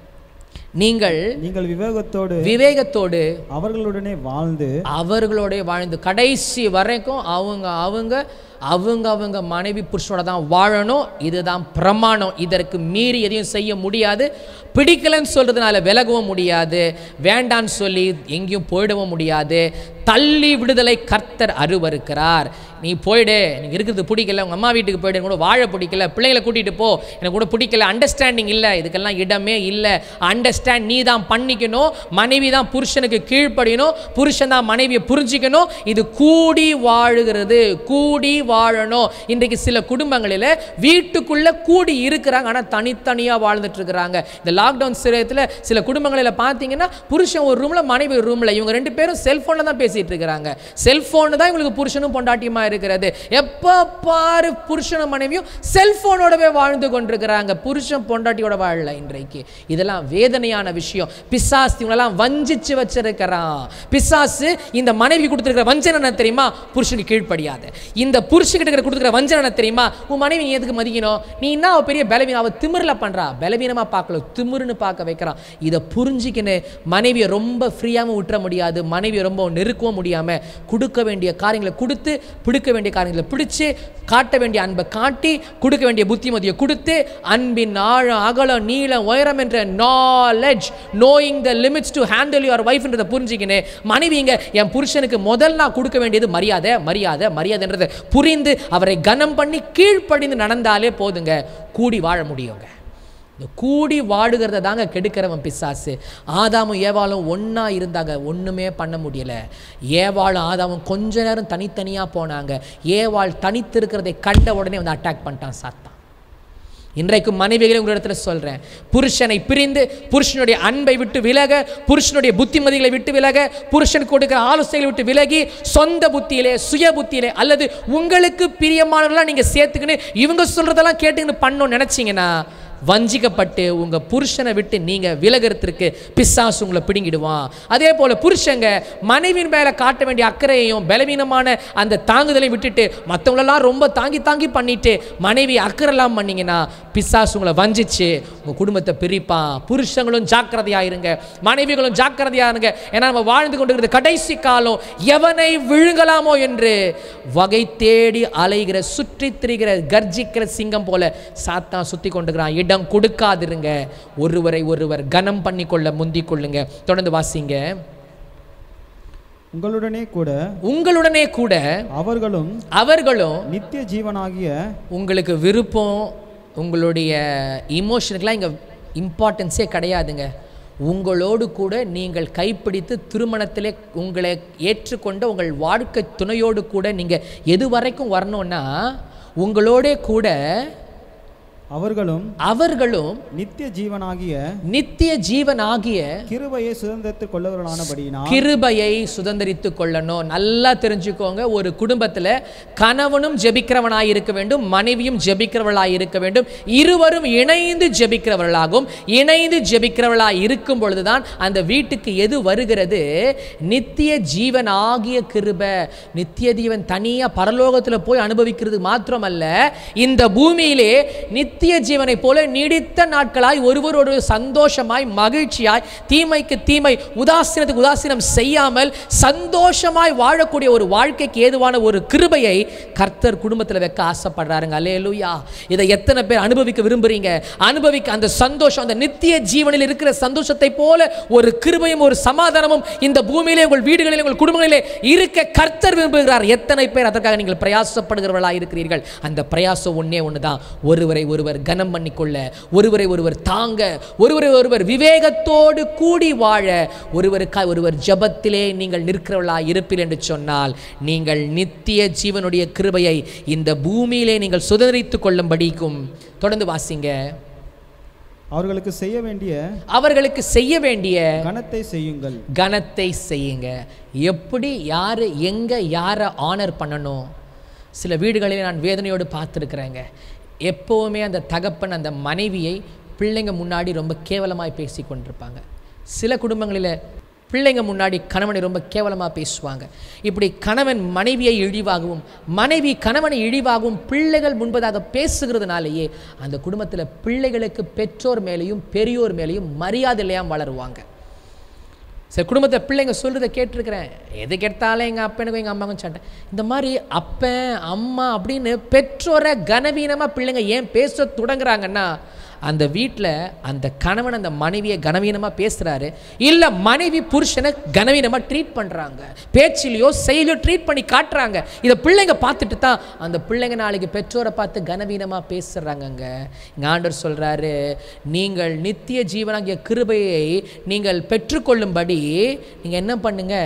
நீங்கள் நீங்கள் விவேகத்தோடு விவேகத்தோடு அவர்களுடனே வாழ்ந்து அவர்களோட வாழ்ந்து கடைசி வரைக்கும் அவங்க அவங்க அவங்க அவங்க மனைவி புருஷனோட தான் வாழணும் இதுதான் பிரமாணம் இதற்கு மீறி எதையும் செய்ய முடியாது பிடிக்கலன்னு சொல்றதுனால விலகவும் முடியாது வேண்டான்னு சொல்லி எங்கேயும் போயிடவும் முடியாது தள்ளி விடுதலை கர்த்தர் அருவருக்கிறார் நீ போயிடு எனக்கு இருக்கிறது பிடிக்கல உங்கள் அம்மா வீட்டுக்கு போயிடு எனக்கு கூட வாழ பிடிக்கல பிள்ளைங்களை கூட்டிகிட்டு போ எனக்கு கூட பிடிக்கல அண்டர்ஸ்டாண்டிங் இல்லை இதுக்கெல்லாம் இடமே இல்லை அண்டர்ஸ்டாண்ட் நீ தான் பண்ணிக்கணும் மனைவி தான் புருஷனுக்கு கீழ்ப்படியணும் புருஷன் தான் மனைவியை புரிஞ்சிக்கணும் இது கூடி வாழுகிறது கூடி வாழணும் இன்றைக்கு சில குடும்பங்களில் வீட்டுக்குள்ளே கூடி இருக்கிறாங்க ஆனால் தனித்தனியாக வாழ்ந்துட்டு இருக்கிறாங்க இந்த லாக்டவுன் சிறையத்தில் சில குடும்பங்களில் பார்த்தீங்கன்னா புருஷன் ஒரு ரூமில் மனைவி ஒரு ரூமில் இவங்க ரெண்டு பேரும் செல்ஃபோனில் தான் பேசிகிட்டு இருக்கிறாங்க செல்ஃபோனு தான் இவங்களுக்கு புருஷனும் பொண்டாட்டியுமா இருக்கிறது எப்போ பாரு புருஷனும் மனைவியும் செல்ஃபோனோடவே வாழ்ந்து கொண்டிருக்கிறாங்க புருஷன் பொண்டாட்டியோட வாழல இன்றைக்கு இதெல்லாம் வேதனையான விஷயம் பிசாசு இவங்களெல்லாம் வஞ்சிச்சு வச்சிருக்கிறான் பிசாசு இந்த மனைவி கொடுத்துருக்கிற வஞ்சனை என்ன தெரியுமா புருஷனுக்கு கீழ்ப்படியாத இந்த புருஷன்கிட்ட இருக்கிற கொடுத்துருக்கிற வஞ்சனை என்ன தெரியுமா உன் மனைவி நீ எதுக்கு மதிக்கணும் நீ என்ன அவ பெரிய பலவீனம் அவ திமிரில் பண்றா பலவீனமா பார்க்கல திமிருன்னு பார்க்க வைக்கிறான் இதை புரிஞ்சுக்கின்னு மனைவியை ரொம்ப ஃப்ரீயாகவும் விட்டுற முடியாது மனைவியை ரொம்ப நெருக்கவும் முடியாம கொடுக்க வேண்டிய காரியங்களை கொடுத்து பிடி பிடிக்க வேண்டிய காரியங்களை பிடிச்சு காட்ட வேண்டிய அன்பை காட்டி கொடுக்க வேண்டிய புத்திமதியை கொடுத்து அன்பின் ஆழம் அகலம் நீளம் உயரம் என்ற knowledge knowing the limits to handle your ஒய்ஃப்ன்றதை புரிஞ்சுக்கினேன் மனைவிங்க என் புருஷனுக்கு முதல் நான் கொடுக்க வேண்டியது மரியாதை மரியாதை மரியாதைன்றதை புரிந்து அவரை கனம் பண்ணி கீழ்ப்படிந்து நடந்தாலே போதுங்க கூடி வாழ முடியுங்க இந்த கூடி வாழுகிறத தாங்க கெடுக்கிறவன் பிசாசு ஆதாமும் ஏவாளும் ஒன்றா இருந்தாங்க ஒன்றுமே பண்ண முடியல ஏவாளும் ஆதாமும் கொஞ்ச நேரம் தனித்தனியாக போனாங்க ஏவாள் தனித்திருக்கிறதை கண்ட உடனே வந்து அட்டாக் பண்ணிட்டான் சாத்தான் இன்றைக்கு மனைவிகளை உங்களிடத்தில் சொல்கிறேன் புருஷனை பிரிந்து புருஷனுடைய அன்பை விட்டு விலக புருஷனுடைய புத்திமதிகளை விட்டு விலக புருஷனுக்கு கொடுக்கிற ஆலோசனைகளை விட்டு விலகி சொந்த புத்தியிலே சுய புத்தியிலே அல்லது உங்களுக்கு பிரியமானவர்களாக நீங்கள் சேர்த்துக்கின்னு இவங்க சொல்கிறதெல்லாம் கேட்டுக்கின்னு பண்ணணும்னு நினச்சிங்கன்னா வஞ்சிக்கப்பட்டு உங்கள் புருஷனை விட்டு நீங்கள் விலகிறதுக்கு பிசாசு உங்களை பிடுங்கிடுவான் அதே போல் புருஷங்க மனைவியின் மேலே காட்ட வேண்டிய அக்கறையையும் பலவீனமான அந்த தாங்குதலையும் விட்டுட்டு மற்றவங்களெல்லாம் ரொம்ப தாங்கி தாங்கி பண்ணிட்டு மனைவி அக்கறைலாம் பண்ணீங்கன்னா பிசாசு உங்களை வஞ்சிச்சு உங்கள் குடும்பத்தை பிரிப்பான் புருஷங்களும் ஜாக்கிரதையாக இருங்க மனைவிகளும் ஜாக்கிரதையாக இருங்க ஏன்னா நம்ம வாழ்ந்து கொண்டிருக்கிறது கடைசி காலம் எவனை விழுங்கலாமோ என்று வகை தேடி அலைகிற சுற்றித் திரிகிற கர்ஜிக்கிற சிங்கம் போல சாத்தான் சுத்தி கொண்டுக்கிறான் இடம் கொடுக்காதிருங்க ஒருவரை ஒருவர் கனம் பண்ணிக்கொள்ள முந்திக் கொள்ளுங்க தொடர்ந்து வாசிங்க உங்களுடனே கூட உங்களுடனே கூட அவர்களும் அவர்களும் நித்திய ஜீவனாகிய உங்களுக்கு விருப்பம் உங்களுடைய இமோஷனுக்கெலாம் இங்கே இம்பார்ட்டன்ஸே கிடையாதுங்க உங்களோடு கூட நீங்கள் கைப்பிடித்து திருமணத்திலே உங்களை ஏற்றுக்கொண்ட உங்கள் வாழ்க்கை துணையோடு கூட நீங்கள் எது வரைக்கும் வரணும்னா உங்களோடே கூட அவர்களும் அவர்களும் நித்திய ஜீவனாகிய நித்திய ஜீவனாகிய கிருபையை சுதந்திரத்துக் கொள்ளவர்களானபடியினால் கிருபையை சுதந்திரித்து கொள்ளணும் நல்லா தெரிஞ்சுக்கோங்க ஒரு குடும்பத்தில் கணவனும் ஜெபிக்கிறவனாய் இருக்க வேண்டும் மனைவியும் ஜெபிக்கிறவளாய் இருக்க வேண்டும் இருவரும் இணைந்து ஜெபிக்கிறவர்களாகும் இணைந்து ஜெபிக்கிறவளாய் இருக்கும் பொழுதுதான் அந்த வீட்டுக்கு எது வருகிறது நித்திய ஜீவன் ஆகிய கிருபை நித்திய ஜீவன் தனியாக பரலோகத்தில் போய் அனுபவிக்கிறது மாத்திரமல்ல இந்த பூமியிலே நித்திய ஜீவனைப் போல நீடித்த நாட்களாய் ஒருவரோடு சந்தோஷமாய் மகிழ்ச்சியாய் தீமைக்கு தீமை உதாசீனத்துக்கு உதாசீனம் செய்யாமல் சந்தோஷமாய் வாழக்கூடிய ஒரு வாழ்க்கைக்கு ஏதுவான ஒரு கிருபையை கர்த்தர் குடும்பத்தில் வைக்க ஆசைப்படுறாருங்க அல்லேலூயா இதை எத்தனை பேர் அனுபவிக்க விரும்புறீங்க அனுபவிக்க அந்த சந்தோஷம் அந்த நித்திய ஜீவனில் இருக்கிற சந்தோஷத்தை போல ஒரு கிருபையும் ஒரு சமாதானமும் இந்த பூமியிலே உங்கள் வீடுகளிலே உங்கள் குடும்பங்களிலே இருக்க கர்த்தர் விரும்புகிறார் எத்தனை பேர் அதற்காக நீங்கள் பிரயாசப்படுகிறவர்களாக இருக்கிறீர்கள் அந்த பிரயாசம் ஒன்றே ஒன்று தான் ஒருவரை ஒருவர் கனம் பண்ணிக்கொள்ள ஒருவரை ஒருவர் தாங்க ஒருவரை ஒருவர் விவேகத்தோடு கூடி வாழ ஒருவருக்காய் ஒருவர் ஜபத்திலே நீங்கள் நிற்கிறவர்களாக இருப்பீர் என்று சொன்னால் நீங்கள் நித்திய ஜீவனுடைய கிருபையை இந்த பூமியிலே நீங்கள் சுதந்திரித்துக் கொள்ளும்படிக்கும் தொடர்ந்து வாசிங்க அவர்களுக்கு செய்ய வேண்டிய அவர்களுக்கு செய்ய வேண்டிய கனத்தை செய்யுங்கள் கனத்தை செய்யுங்க எப்படி யார் எங்கே யாரை ஆனர் பண்ணணும் சில வீடுகளில் நான் வேதனையோடு பார்த்துருக்குறேங்க எப்போவுமே அந்த தகப்பன் அந்த மனைவியை பிள்ளைங்க முன்னாடி ரொம்ப கேவலமாய் பேசி கொண்டிருப்பாங்க சில குடும்பங்களில் பிள்ளைங்க முன்னாடி கணவனை ரொம்ப கேவலமாக பேசுவாங்க இப்படி கணவன் மனைவியை இழிவாகவும் மனைவி கணவனை இழிவாகவும் பிள்ளைகள் முன்பதாக பேசுகிறதுனாலேயே அந்த குடும்பத்தில் பிள்ளைகளுக்கு பெற்றோர் மேலேயும் பெரியோர் மேலேயும் மரியாதை இல்லையாம வளருவாங்க சரி குடும்பத்தை பிள்ளைங்க சொல்கிறத கேட்டிருக்கிறேன் எது கேட்டாலும் எங்கள் அப்பனுக்கும் எங்கள் அம்மாவுக்கும் சண்டை இந்த மாதிரி அப்பன் அம்மா அப்படின்னு பெற்றோரை கனவீனமாக பிள்ளைங்க ஏன் பேச தொடங்குறாங்கன்னா அந்த வீட்டில் அந்த கணவன் அந்த மனைவியை கனவீனமாக பேசுகிறாரு இல்லை மனைவி புருஷனை கனவீனமாக ட்ரீட் பண்ணுறாங்க பேச்சிலையோ செயலையோ ட்ரீட் பண்ணி காட்டுறாங்க இதை பிள்ளைங்க பார்த்துட்டு தான் அந்த பிள்ளைங்க நாளைக்கு பெற்றோரை பார்த்து கனவீனமாக பேசுகிறாங்கங்க இங்கே ஆண்டவர் சொல்கிறாரு நீங்கள் நித்திய ஜீவனாகிய கிருபையை நீங்கள் பெற்றுக்கொள்ளும்படி நீங்கள் என்ன பண்ணுங்க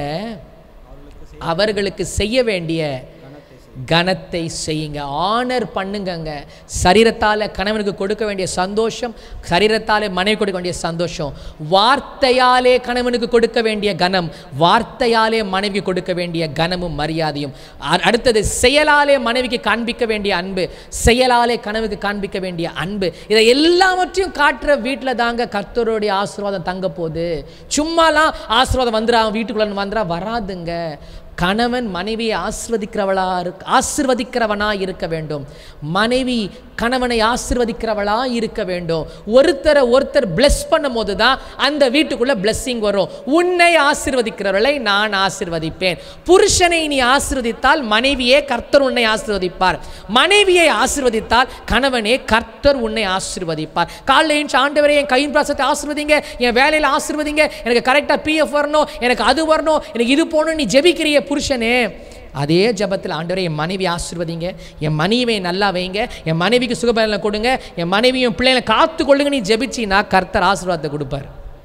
அவர்களுக்கு செய்ய வேண்டிய கனத்தை செய்யுங்க ஆனர் பண்ணுங்கங்க சரீரத்தால் கணவனுக்கு கொடுக்க வேண்டிய சந்தோஷம் சரீரத்தாலே மனைவி கொடுக்க வேண்டிய சந்தோஷம் வார்த்தையாலே கணவனுக்கு கொடுக்க வேண்டிய கனம் வார்த்தையாலே மனைவி கொடுக்க வேண்டிய கனமும் மரியாதையும் அ- அடுத்தது செயலாலே மனைவிக்கு காண்பிக்க வேண்டிய அன்பு செயலாலே கனவுக்கு காண்பிக்க வேண்டிய அன்பு இதை எல்லாவற்றையும் காட்டுற வீட்டில் தாங்க கர்த்தருடைய ஆசீர்வாதம் தங்க போகுது சும்மாலாம் ஆசீர்வாதம் வந்துடா வீட்டுக்குள்ள வந்துடா வராதுங்க கணவன் மனைவியை ஆசிர்வதிக்கிறவளா இருக்க ஆசிர்வதிக்கிறவனா இருக்க வேண்டும் மனைவி கணவனை ஆசிர்வதிக்கிறவளா இருக்க வேண்டும் ஒருத்தரை ஒருத்தர் bless பண்ணும் போது தான் அந்த வீட்டுக்குள்ள blessing வரும் உன்னை ஆசிர்வதிக்கிறவளை நான் ஆசிர்வதிப்பேன் புருஷனை நீ ஆசிர்வதித்தால் மனைவியே கர்த்தர் உன்னை ஆசிர்வதிப்பார் மனைவியை ஆசிர்வதித்தால் கணவனே கர்த்தர் உன்னை ஆசிர்வதிப்பார் காலைல ஏஞ்சி ஆண்டவரே என் கையின் பிராசத்தை ஆசிர்வதிங்க என் வேலையில் ஆசிர்வதிங்க எனக்கு கரெக்டாக பிஎஃப் வரணும் எனக்கு அது வரணும் எனக்கு இது போகணும் நீ ஜெபிக்கிறிய புருஷனே அதே ஜெபத்தில் ஆண்டவரே என் மனைவி ஆசிர்வதிங்க என் மனைவியை நல்லா வைங்க என் மனைவிக்கு சுகபலனை கொடுங்க என் மனைவியும் பிள்ளைகளை காத்து கொள்ளுங்க நீ ஜெபிச்சின்னா கர்த்தர் ஆசீர்வாதத்தை கொடுப்பார்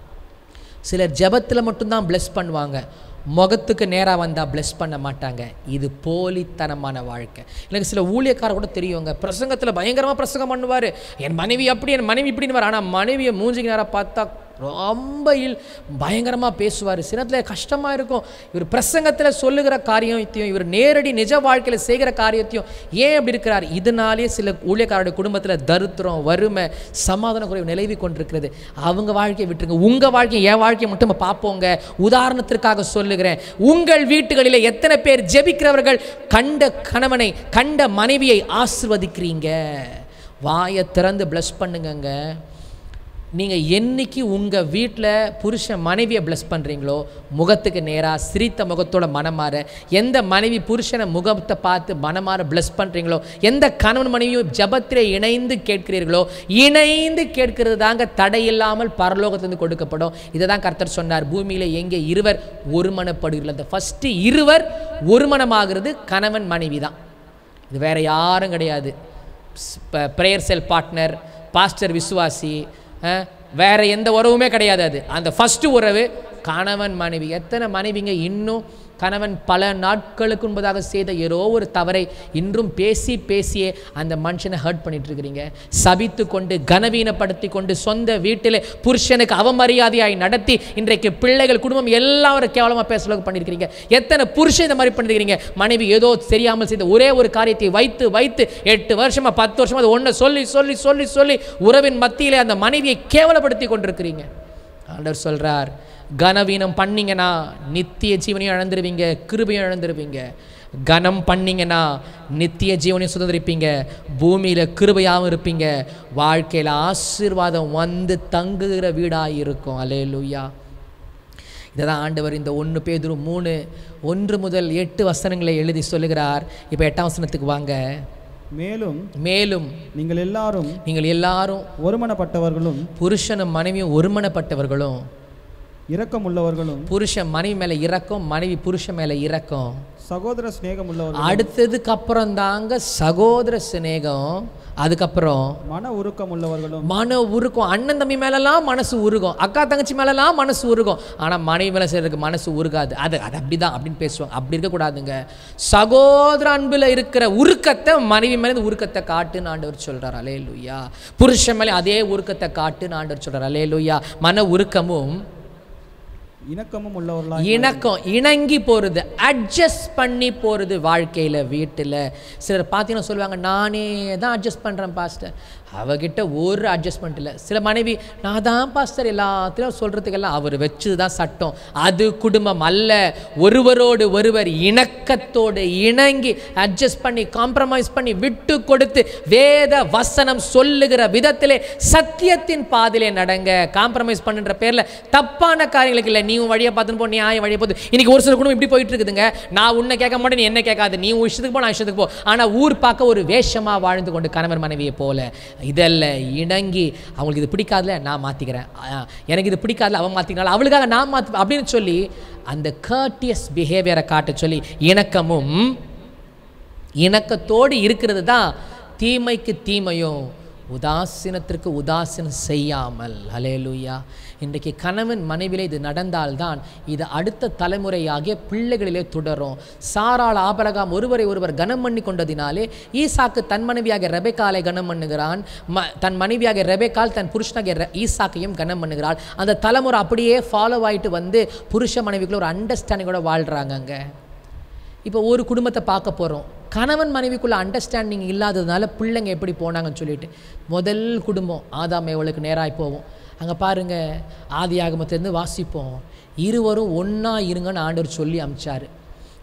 சிலர் ஜெபத்தில் மட்டும்தான் bless பண்ணுவாங்க முகத்துக்கு நேராக வந்தால் bless பண்ண மாட்டாங்க இது போலித்தனமான வாழ்க்கை எனக்கு சில ஊழியக்காரர் கூட தெரியுங்க பிரசங்கத்தில் பயங்கரமாக பிரசங்கம் பண்ணுவார் என் மனைவி அப்படி என் மனைவி இப்படின்னு ஆனால் மனைவியை மூஞ்சிக்கு நேராக பார்த்தா ரொம்ப இல் பயங்கரமாக பேசுவார் சினத்தில் கஷ்டமாக இருக்கும் இவர் பிரசங்கத்தில் சொல்லுகிற காரியத்தையும் இவர் நேரடி நிஜ வாழ்க்கையில் செய்கிற காரியத்தையும் ஏன் இப்படி இருக்கிறார் இதனாலே சில ஊழியக்காரருடைய குடும்பத்தில் தரித்திரம் வறுமை சமாதான குறைவு நிலவி கொண்டிருக்கிறது அவங்க வாழ்க்கையை விட்டுருங்க உங்கள் வாழ்க்கையை என் வாழ்க்கையை மட்டும் நம்ம பார்ப்போங்க உதாரணத்திற்காக சொல்லுகிறேன் உங்கள் வீட்டுகளில் எத்தனை பேர் ஜெபிக்கிறவர்கள் கண்ட கணவனை கண்ட மனைவியை ஆசிர்வதிக்கிறீங்க வாயை திறந்து ப்ளஸ் பண்ணுங்கங்க நீங்கள் என்னைக்கு உங்கள் வீட்டில் புருஷன் மனைவியை ப்ளஸ் பண்ணுறீங்களோ முகத்துக்கு நேராக சிரித்த முகத்தோட மனமாற எந்த மனைவி புருஷனை முகத்தை பார்த்து மனமாற ப்ளஸ் பண்ணுறீங்களோ எந்த கணவன் மனைவியும் ஜபத்திலே இணைந்து கேட்கிறீர்களோ இணைந்து கேட்கிறது தாங்க தடையில்லாமல் பரலோகத்திலிருந்து கொடுக்கப்படும் இதை தான் கர்த்தர் சொன்னார் பூமியில் எங்கே இருவர் ஒருமனப்படுகிறீர்கள் அந்த ஃபஸ்ட்டு இருவர் ஒருமனமாகிறது கணவன் மனைவி தான் இது வேற யாரும் கிடையாது ப்ரேயர் செல் பார்ட்னர் பாஸ்டர் விசுவாசி அஹ், வேற எந்த உறவுமே கிடையாது அது அந்த ஃபஸ்ட்டு உறவு கணவன் மனைவி எத்தனை மனைவிங்க இன்னும் கணவன் பல நாட்களுக்கு முன்பதாக செய்த ஏதோ ஒரு தவறை இன்றும் பேசி பேசியே அந்த மனுஷனை ஹர்ட் பண்ணிட்டு இருக்கிறீங்க சபித்து கொண்டு கனவீனப்படுத்தி கொண்டு சொந்த வீட்டில் புருஷனுக்கு அவமரியாதையாய் நடத்தி இன்றைக்கு பிள்ளைகள் குடும்பம் எல்லாரும் கேவலமாக பேசுறதுக்கு பண்ணியிருக்கிறீங்க எத்தனை புருஷன் இந்த மாதிரி பண்ணிருக்கிறீங்க மனைவி ஏதோ தெரியாமல் செய்த ஒரே ஒரு காரியத்தை வைத்து வைத்து எட்டு வருஷமா பத்து வருஷமா அது ஒன்றை சொல்லி சொல்லி சொல்லி சொல்லி உறவின் மத்தியிலே அந்த மனைவியை கேவலப்படுத்தி கொண்டிருக்கிறீங்க ஆண்டவர் சொல்றார் கனவீனம் பண்ணீங்கன்னா நித்திய ஜீவனையும் இழந்துருவீங்க கிருபையும் இழந்துருவீங்க கனம் பண்ணீங்கன்னா நித்திய ஜீவனையும் சுதந்திரிப்பீங்க பூமியில் கிருபையாகவும் இருப்பீங்க வாழ்க்கையில் ஆசீர்வாதம் வந்து தங்குகிற வீடாக இருக்கும் அலே லூயா இதை தான் ஆண்டவர் இந்த ஒன்று பேதுரு மூணு ஒன்று முதல் எட்டு வசனங்களை எழுதி சொல்லுகிறார் இப்போ எட்டாம் வசனத்துக்கு வாங்க மேலும் மேலும் நீங்கள் எல்லாரும் நீங்கள் எல்லாரும் ஒருமனப்பட்டவர்களும் புருஷனும் மனைவியும் ஒருமனப்பட்டவர்களும் இரக்கமுள்ளவர்களும் புருஷன் மனைவி மேலே இறக்கம் மனைவி புருஷன் மேலே இறக்கம் சகோதர சிநேகம் உள்ளவர்களும் அடுத்ததுக்கு அப்புறம் தாங்க சகோதர சிநேகம் அதுக்கப்புறம் மன உருக்கம் உள்ளவர்களும் மன உருக்கம் அண்ணன் தம்பி மேலெல்லாம் மனசு உருகும் அக்கா தங்கச்சி மேலெல்லாம் மனசு உருகும் ஆனால் மனைவி மேலே செய்யறதுக்கு மனசு உருகாது அது அது அப்படிதான் அப்படின்னு பேசுவாங்க அப்படி இருக்கக்கூடாதுங்க சகோதர அன்பில் இருக்கிற உருக்கத்தை மனைவி மேலே இந்த உருக்கத்தை காட்டுன்னு ஆண்டவர் சொல்றார் அலே லுய்யா புருஷன் மேலே அதே உருக்கத்தை காட்டுன்னு ஆண்டவர் சொல்றார் அலே லுய்யா மன உருக்கமும் இணக்கமும் உள்ளவர்களாய் இணக்கம் இணங்கி போகிறது அட்ஜஸ்ட் பண்ணி போகிறது வாழ்க்கையில் வீட்டில் சிலர் பார்த்தீங்கன்னா சொல்லுவாங்க நானே தான் அட்ஜஸ்ட் பண்ணுறேன் பாஸ்டர் அவகிட்ட ஒரு அட்ஜஸ்ட்மெண்ட் இல்லை சில மனைவி நான் தான் பாஸ்டர் எல்லாத்திலும் சொல்கிறதுக்கெல்லாம் அவர் வச்சது தான் சட்டம் அது குடும்பம் அல்ல ஒருவரோடு ஒருவர் இணக்கத்தோடு இணங்கி அட்ஜஸ்ட் பண்ணி காம்ப்ரமைஸ் பண்ணி விட்டு கொடுத்து வேத வசனம் சொல்லுகிற விதத்திலே சத்தியத்தின் பாதிலே நடங்க காம்ப்ரமைஸ் பண்ணுன்ற பேரில் தப்பான காரியங்களுக்கு இல்லை நீ உன் வழியை பார்த்துன்னு போ நீ ஆய வழியை பார்த்து இன்னைக்கு ஒரு சில குடும்பம் இப்படி போயிட்டு இருக்குதுங்க நான் உன்னை கேட்க மாட்டேன் நீ என்ன கேட்காது நீ உன் இஷ்டத்துக்கு போ நான் இஷ்டத்துக்கு போ ஆனால் ஊர் பார்க்க ஒரு வேஷமாக வாழ்ந்து கொண்டு கணவர் மனைவியை போல இதல்ல இணங்கி அவங்களுக்கு இது பிடிக்காதுல நான் மாற்றிக்கிறேன் எனக்கு இது பிடிக்காதுல அவன் மாற்றிக்கிறாள் அவளுக்காக நான் மாற்றி அப்படின்னு சொல்லி அந்த கர்டியஸ் பிஹேவியரை காட்ட சொல்லி இணக்கமும் இணக்கத்தோடு இருக்கிறது தான் தீமைக்கு தீமையும் உதாசீனத்திற்கு உதாசீனம் செய்யாமல் ஹலேலூயா இன்றைக்கு கணவன் மனைவிலே இது நடந்தால்தான் இது அடுத்த தலைமுறையாகிய பிள்ளைகளிலே தொடரும் சாராள் ஆபரகாம் ஒருவரை ஒருவர் கனம் பண்ணி கொண்டதினாலே ஈசாக்கு தன் மனைவியாக ரெபெக்காலை கனம் பண்ணுகிறான் ம தன் மனைவியாக ரெபெக்கால் தன் புருஷனாகிய ரெ- ஈசாக்கையும் கனம் பண்ணுகிறாள் அந்த தலைமுறை அப்படியே ஃபாலோ ஆயிட்டு வந்து புருஷ மனைவிக்குள்ள ஒரு அண்டர்ஸ்டாண்டிங்கோட வாழ்கிறாங்கங்க இப்போ ஒரு குடும்பத்தை பார்க்க போகிறோம் கணவன் மனைவிக்குள்ள அண்டர்ஸ்டாண்டிங் இல்லாததுனால பிள்ளைங்க எப்படி போனாங்கன்னு சொல்லிட்டு முதல் குடும்பம் ஆதாம் ஏவலுக்கு நேராய் போவோம் அங்கே பாருங்க ஆதி ஆகமத்திலேருந்து வாசிப்போம் இருவரும் ஒன்றா இருங்கன்னு ஆண்டவர் சொல்லி அமிச்சார்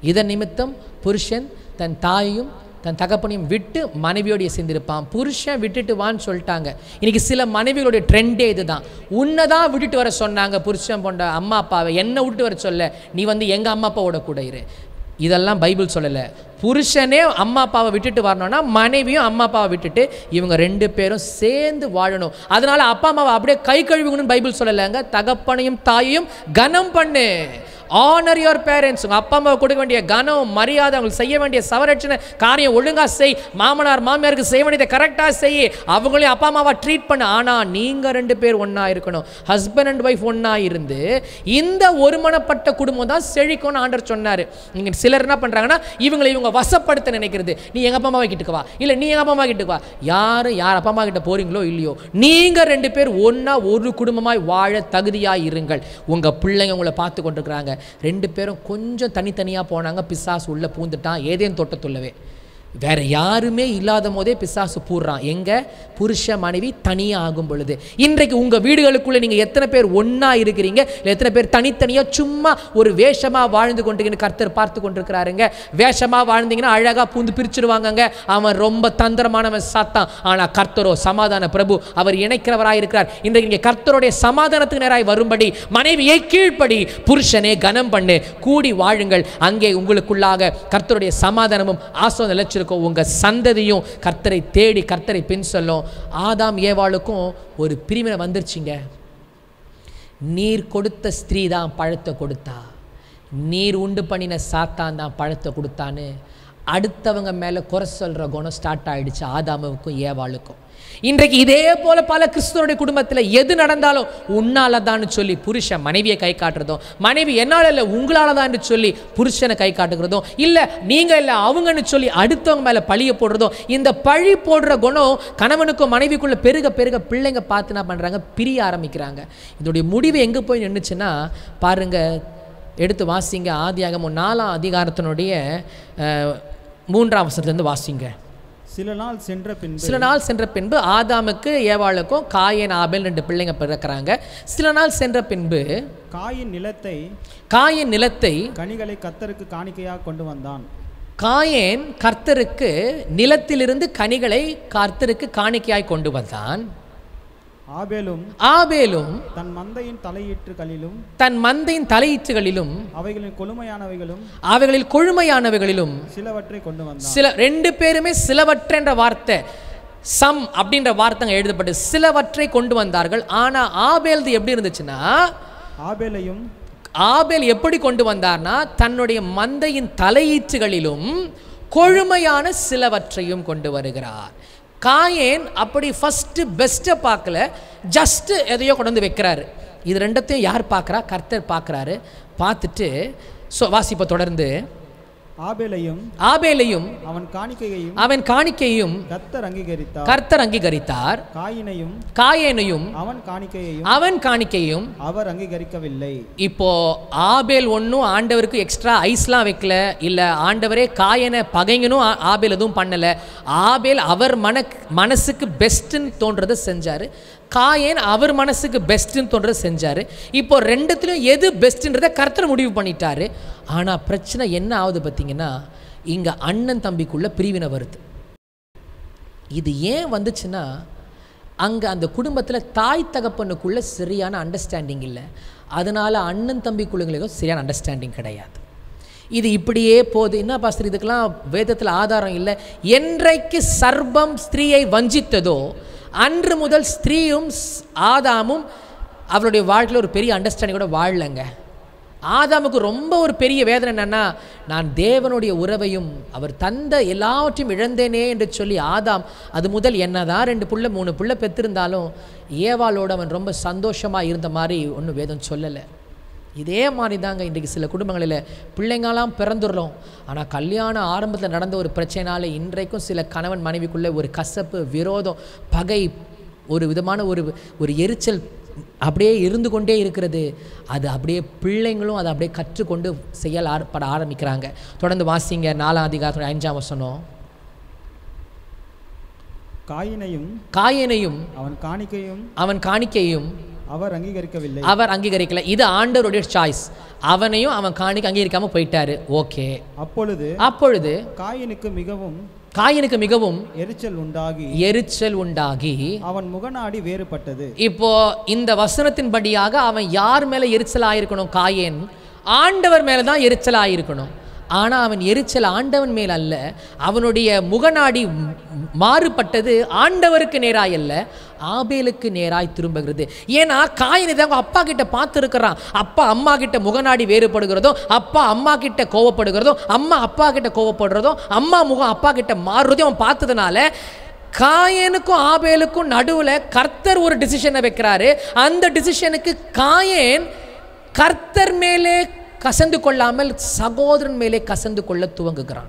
இதன் நிமித்தம் புருஷன் தன் தாயையும் தன் தகப்பனையும் விட்டு மனைவியோடைய சேர்ந்திருப்பான் புருஷன் விட்டுட்டு வான்னு சொல்லிட்டாங்க இன்னைக்கு சில மனைவிகளுடைய ட்ரெண்டே இதுதான் உன்னை தான் விட்டுட்டு வர சொன்னாங்க புருஷன் போன்ற அம்மா அப்பாவை என்னை விட்டு வர சொல்ல நீ வந்து எங்கள் அம்மா அப்பாவோட கூட இரு இதெல்லாம் பைபிள் சொல்லலை புருஷனே அம்மா அப்பாவை விட்டுட்டு வரணும்னா மனைவியும் அம்மா அப்பாவை விட்டுட்டு இவங்க ரெண்டு பேரும் சேர்ந்து வாழணும் அதனால அப்பா அம்மாவை அப்படியே கை கழுவிக்கணும்னு பைபிள் சொல்லலைங்க தகப்பனையும் தாயையும் கனம் பண்ணு ஆனர் யுவர் பேரண்ட்ஸ் உங்கள் அப்பா அம்மாவை கொடுக்க வேண்டிய கனம் மரியாதை அவங்களுக்கு செய்ய வேண்டிய சவரட்சணை காரியம் ஒழுங்காக செய் மாமனார் மாமியாருக்கு செய்ய வேண்டியதை கரெக்டாக செய் அவங்களையும் அப்பா அம்மாவை ட்ரீட் பண்ணு ஆனால் நீங்கள் ரெண்டு பேர் ஒன்றா இருக்கணும் ஹஸ்பண்ட் அண்ட் ஒய்ஃப் ஒன்றா இருந்து இந்த ஒருமனப்பட்ட குடும்பம் தான் செழிக்கும்னு ஆண்டர் சொன்னார் இங்கே சிலர் என்ன பண்ணுறாங்கன்னா இவங்களை இவங்க வசப்படுத்த நினைக்கிறது நீ எங்கள் அப்பா அம்மாவை கிட்டுக்கு வா இல்லை நீ எங்கள் அப்பா அம்மா கிட்டுக்கு வா யார் யார் அப்பா அம்மா கிட்ட போகிறீங்களோ இல்லையோ நீங்கள் ரெண்டு பேர் ஒன்றா ஒரு குடும்பமாய் வாழ தகுதியாக இருங்கள் உங்கள் பிள்ளைங்க உங்களை பார்த்து கொண்டிருக்கிறாங்க ரெண்டு பேரும் கொஞ்சம் தனித்தனியாக போனாங்க பிசாசு உள்ளே பூந்துட்டான் ஏதேன் தோட்டத்துள்ளவே வேற யாருமே இல்லாத போதே பிசாசு பூர்றான் எங்க புருஷ மனைவி தனியாக ஆகும் பொழுது இன்றைக்கு உங்க வீடுகளுக்குள்ள நீங்க எத்தனை பேர் ஒண்ணா இருக்கிறீங்க இல்லை எத்தனை பேர் தனித்தனியா சும்மா ஒரு வேஷமா வாழ்ந்து கொண்டு கர்த்தர் பார்த்து கொண்டிருக்கிறாருங்க வேஷமா வாழ்ந்தீங்கன்னா அழகா பூந்து பிரிச்சிருவாங்கங்க அவன் ரொம்ப தந்திரமானவன் சாத்தான் ஆனா கர்த்தரோ சமாதான பிரபு அவர் இணைக்கிறவராய் இருக்கிறார் இன்றைக்கு நீங்க கர்த்தருடைய சமாதானத்துக்கு நேராய் வரும்படி மனைவியை கீழ்ப்படி புருஷனே கனம் பண்ணு கூடி வாழுங்கள் அங்கே உங்களுக்குள்ளாக கர்த்தருடைய சமாதானமும் ஆசோ நிலைச்சிருக்கும் உங்க சந்ததியும் கர்த்தரை தேடி கர்த்தரை பின் சொல்லும் ஆதாம் ஏவாளுக்கும் ஒரு பிரிவினை வந்துருச்சுங்க நீர் கொடுத்த ஸ்திரீ தான் பழத்தை கொடுத்தா நீர் உண்டு பண்ணின சாத்தான் தான் பழத்தை கொடுத்தான்னு அடுத்தவங்க மேலே குறை சொல்கிற குணம் ஸ்டார்ட் ஆயிடுச்சு ஆதாமுக்கும் ஏவாளுக்கும் இன்றைக்கு இதே போல பல கிறிஸ்துவனுடைய குடும்பத்தில் எது நடந்தாலும் உன்னால தான் சொல்லி புருஷன் மனைவியை கை காட்டுறதும் மனைவி என்னால் இல்லை உங்களால தான் சொல்லி புருஷனை கை காட்டுகிறதும் இல்லை நீங்கள் இல்லை அவங்கன்னு சொல்லி அடுத்தவங்க மேலே பழிய போடுறதும் இந்த பழி போடுற குணம் கணவனுக்கும் மனைவிக்குள்ள பெருக பெருக பிள்ளைங்க பார்த்து என்ன பண்ணுறாங்க பிரிய ஆரம்பிக்கிறாங்க இதோடைய முடிவு எங்கே போய் நின்றுச்சுன்னா பாருங்க எடுத்து வாசிங்க ஆதியாகமம் நாலாம் அதிகாரத்தினுடைய அஹ், மூன்றாம் வசனத்துலேருந்து வாசிங்க சில நாள் சென்ற பின்பு சில நாள் சென்ற பின்பு ஆதாமுக்கு ஏவாளுக்கும் காயன் ஆபேல் ரெண்டு பிள்ளைங்க பிறக்கிறாங்க சில நாள் சென்ற பின்பு காயின் நிலத்தை காயன் நிலத்தை கனிகளை கத்தருக்கு காணிக்கையாக கொண்டு வந்தான் காயேன் கர்த்தருக்கு நிலத்திலிருந்து கனிகளை கர்த்தருக்கு காணிக்கையாய் கொண்டு வந்தான் ஆபேலும் ஆபேலும் தன் மந்தையின் தலையீற்றுகளிலும் தன் மந்தையின் தலையீற்றுகளிலும் அவைகளின் கொழுமையானவைகளும் அவைகளில் கொழுமையானவைகளிலும் சிலவற்றை கொண்டு வந்தான் சில ரெண்டு பேருமே சிலவற்றென்ற வார்த்தை சம் அப்படின்ற வார்த்தைங்க எழுதப்பட்டு சிலவற்றை கொண்டு வந்தார்கள் ஆனா ஆபேல்து எப்படி இருந்துச்சுன்னா ஆபேலையும் ஆபேல் எப்படி கொண்டு வந்தார்னா தன்னுடைய மந்தையின் தலையீற்றுகளிலும் கொழுமையான சிலவற்றையும் கொண்டு வருகிறார் காயேன் அப்படி ஃபஸ்ட்டு பெஸ்ட்டை பார்க்கல ஜஸ்ட்டு எதையோ கொண்டு வந்து வைக்கிறாரு இது ரெண்டத்தையும் யார் பார்க்குறா கர்த்தர் பார்க்குறாரு பார்த்துட்டு ஸோ வாசிப்பை தொடர்ந்து ஆபேலையும் ஆபேலையும் அவன் காணிக்கையையும் அவன் காணிக்கையும் கத்தர் அங்கீகரித்தார் கர்த்தர் அங்கீகரித்தார் காயினையும் காயேனையும் அவன் காணிக்கையையும் அவன் காணிக்கையும் அவர் அங்கீகரிக்கவில்லை இப்போ ஆபேல் ஒன்றும் ஆண்டவருக்கு எக்ஸ்ட்ரா ஐஸ்லாம் வைக்கல இல்லை ஆண்டவரே காயனை பகைங்கனும் ஆ- ஆபேல் எதுவும் பண்ணலை ஆபேல் அவர் மன மனசுக்கு பெஸ்ட்டுன்னு தோன்றதை செஞ்சார் காயன் அவர் மனசுக்கு பெஸ்ட்டுன்னு தோன்றதை செஞ்சார் இப்போ ரெண்டுத்துலையும் எது பெஸ்ட்டுன்றதை கர்த்தர் முடிவு பண்ணிட்டாரு ஆனால் பிரச்சனை என்ன ஆகுது பார்த்தீங்கன்னா இங்கே அண்ணன் தம்பிக்குள்ள பிரிவினை வருது இது ஏன் வந்துச்சுன்னா அங்கே அந்த குடும்பத்தில் தாய் தகப்பனுக்குள்ள சரியான அண்டர்ஸ்டாண்டிங் இல்லை அதனால் அண்ணன் தம்பிக்குள்ளுங்களுக்கும் சரியான அண்டர்ஸ்டாண்டிங் கிடையாது இது இப்படியே போகுது என்ன பாஸ்டர் இதுக்கெல்லாம் வேதத்தில் ஆதாரம் இல்லை என்றைக்கு சர்ப்பம் ஸ்திரீயை வஞ்சித்ததோ அன்று முதல் ஸ்திரீயும் ஸ்- ஆதாமும் அவளுடைய வாழ்க்கையில் ஒரு பெரிய அண்டர்ஸ்டாண்டிங்கோட வாழலைங்க ஆதாமுக்கு ரொம்ப ஒரு பெரிய வேதனை என்னன்னா நான் தேவனுடைய உறவையும் அவர் தந்த எல்லாவற்றையும் இழந்தேனே என்று சொல்லி ஆதாம் அது முதல் என்னதான் ரெண்டு புள்ள மூணு புள்ள பெற்றிருந்தாலும் ஏவாளோடு அவன் ரொம்ப சந்தோஷமாக இருந்த மாதிரி ஒன்றும் வேதம் சொல்லலை இதே மாதிரி தாங்க இன்றைக்கு சில குடும்பங்களில் பிள்ளைங்களாம் பிறந்துடுறோம் ஆனால் கல்யாணம் ஆரம்பத்தில் நடந்த ஒரு பிரச்சனைனால இன்றைக்கும் சில கணவன் மனைவிக்குள்ளே ஒரு கசப்பு விரோதம் பகை ஒரு விதமான ஒரு ஒரு எரிச்சல் அப்படியே இருந்து கொண்டே இருக்கிறது அது அப்படியே பிள்ளைங்களும் அதை அப்படியே கற்றுக்கொண்டு செயல் ஆரப்பட ஆரம்பிக்கிறாங்க தொடர்ந்து வாசிங்க நாலாம் அதிகாரத்துடைய அஞ்சாம் வசனம் காயினையும் காயனையும் அவன் காணிக்கையும் அவன் காணிக்கையும் அவர் அங்கீகரிக்கவில்லை அவர் அங்கீகரிக்கல இது ஆண்டவருடைய சாய்ஸ் அவனையும் அவன் காணிக்க அங்கீகரிக்காம போயிட்டாரு ஓகே அப்பொழுது அப்பொழுது காயினுக்கு மிகவும் காயினுக்கு மிகவும் எரிச்சல் உண்டாகி எரிச்சல் உண்டாகி அவன் முகநாடி வேறுபட்டது இப்போ இந்த வசனத்தின்படியாக அவன் யார் மேல எரிச்சல் ஆயிருக்கணும் காயேன் ஆண்டவர் மேல தான் எரிச்சல் ஆயிருக்கணும் ஆனா அவன் எரிச்சல் ஆண்டவன் மேல் அல்ல அவனுடைய முகநாடி ம்- மாறுபட்டது ஆண்டவருக்கு நேராய் அல்ல ஆபேலுக்கு நேராய் திரும்புகிறது ஏன்னா காயின் இதை அவங்க அப்பா கிட்ட பார்த்துருக்கிறான் அப்பா அம்மா கிட்ட முகநாடி வேறுபடுகிறதோ அப்பா அம்மா கிட்ட கோவப்படுகிறதோ அம்மா அப்பா கிட்ட கோவப்படுறதோ அம்மா முகம் அப்பா கிட்ட மாறுறதையும் அவன் பார்த்ததுனால காயனுக்கும் ஆபேலுக்கும் நடுவில் கர்த்தர் ஒரு டிசிஷனை வைக்கிறாரு அந்த டிசிஷனுக்கு காயேன் கர்த்தர் மேலே கசந்து கொள்ளாமல் சகோதரன் மேலே கசந்து கொள்ள துவங்குகிறான்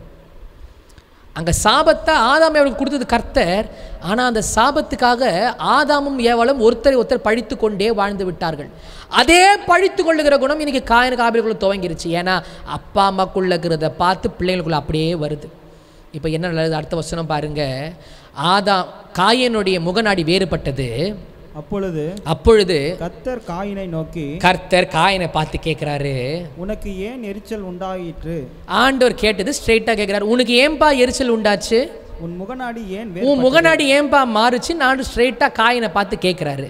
அங்க சாபத்தை ஆதாம் அவருக்கு கொடுத்தது கர்த்தர் ஆனா அந்த சாபத்துக்காக ஆதாமும் ஏவலும் ஒருத்தரை ஒருத்தர் பழித்து கொண்டே வாழ்ந்து விட்டார்கள் அதே பழித்து கொள்ளுகிற குணம் இன்னைக்கு காயனுக்கு ஆபிலுக்குள்ள துவங்கிருச்சு ஏன்னா அப்பா அம்மாக்குள்ள இருக்கிறத பார்த்து பிள்ளைங்களுக்குள்ள அப்படியே வருது இப்போ என்ன நல்லது அடுத்த வசனம் பாருங்க ஆதாம் காயனுடைய முகநாடி வேறுபட்டது அப்பொழுது அப்பொழுது கத்தர் காயினை நோக்கி கர்த்தர் காயனை பார்த்து கேட்குறாரு உனக்கு ஏன் எரிச்சல் உண்டாயிற்று ஆண்டவர் கேட்டது ஸ்ட்ரெயிட்டாக கேட்குறாரு உனக்கு ஏன்பா எரிச்சல் உண்டாச்சு உன் முகநாடி ஏன் உன் வேறுபட்டது? முகநாடி ஏன்பா மாறுச்சு நான் ஸ்ட்ரெயிட்டாக காயினை பார்த்து கேட்குறாரு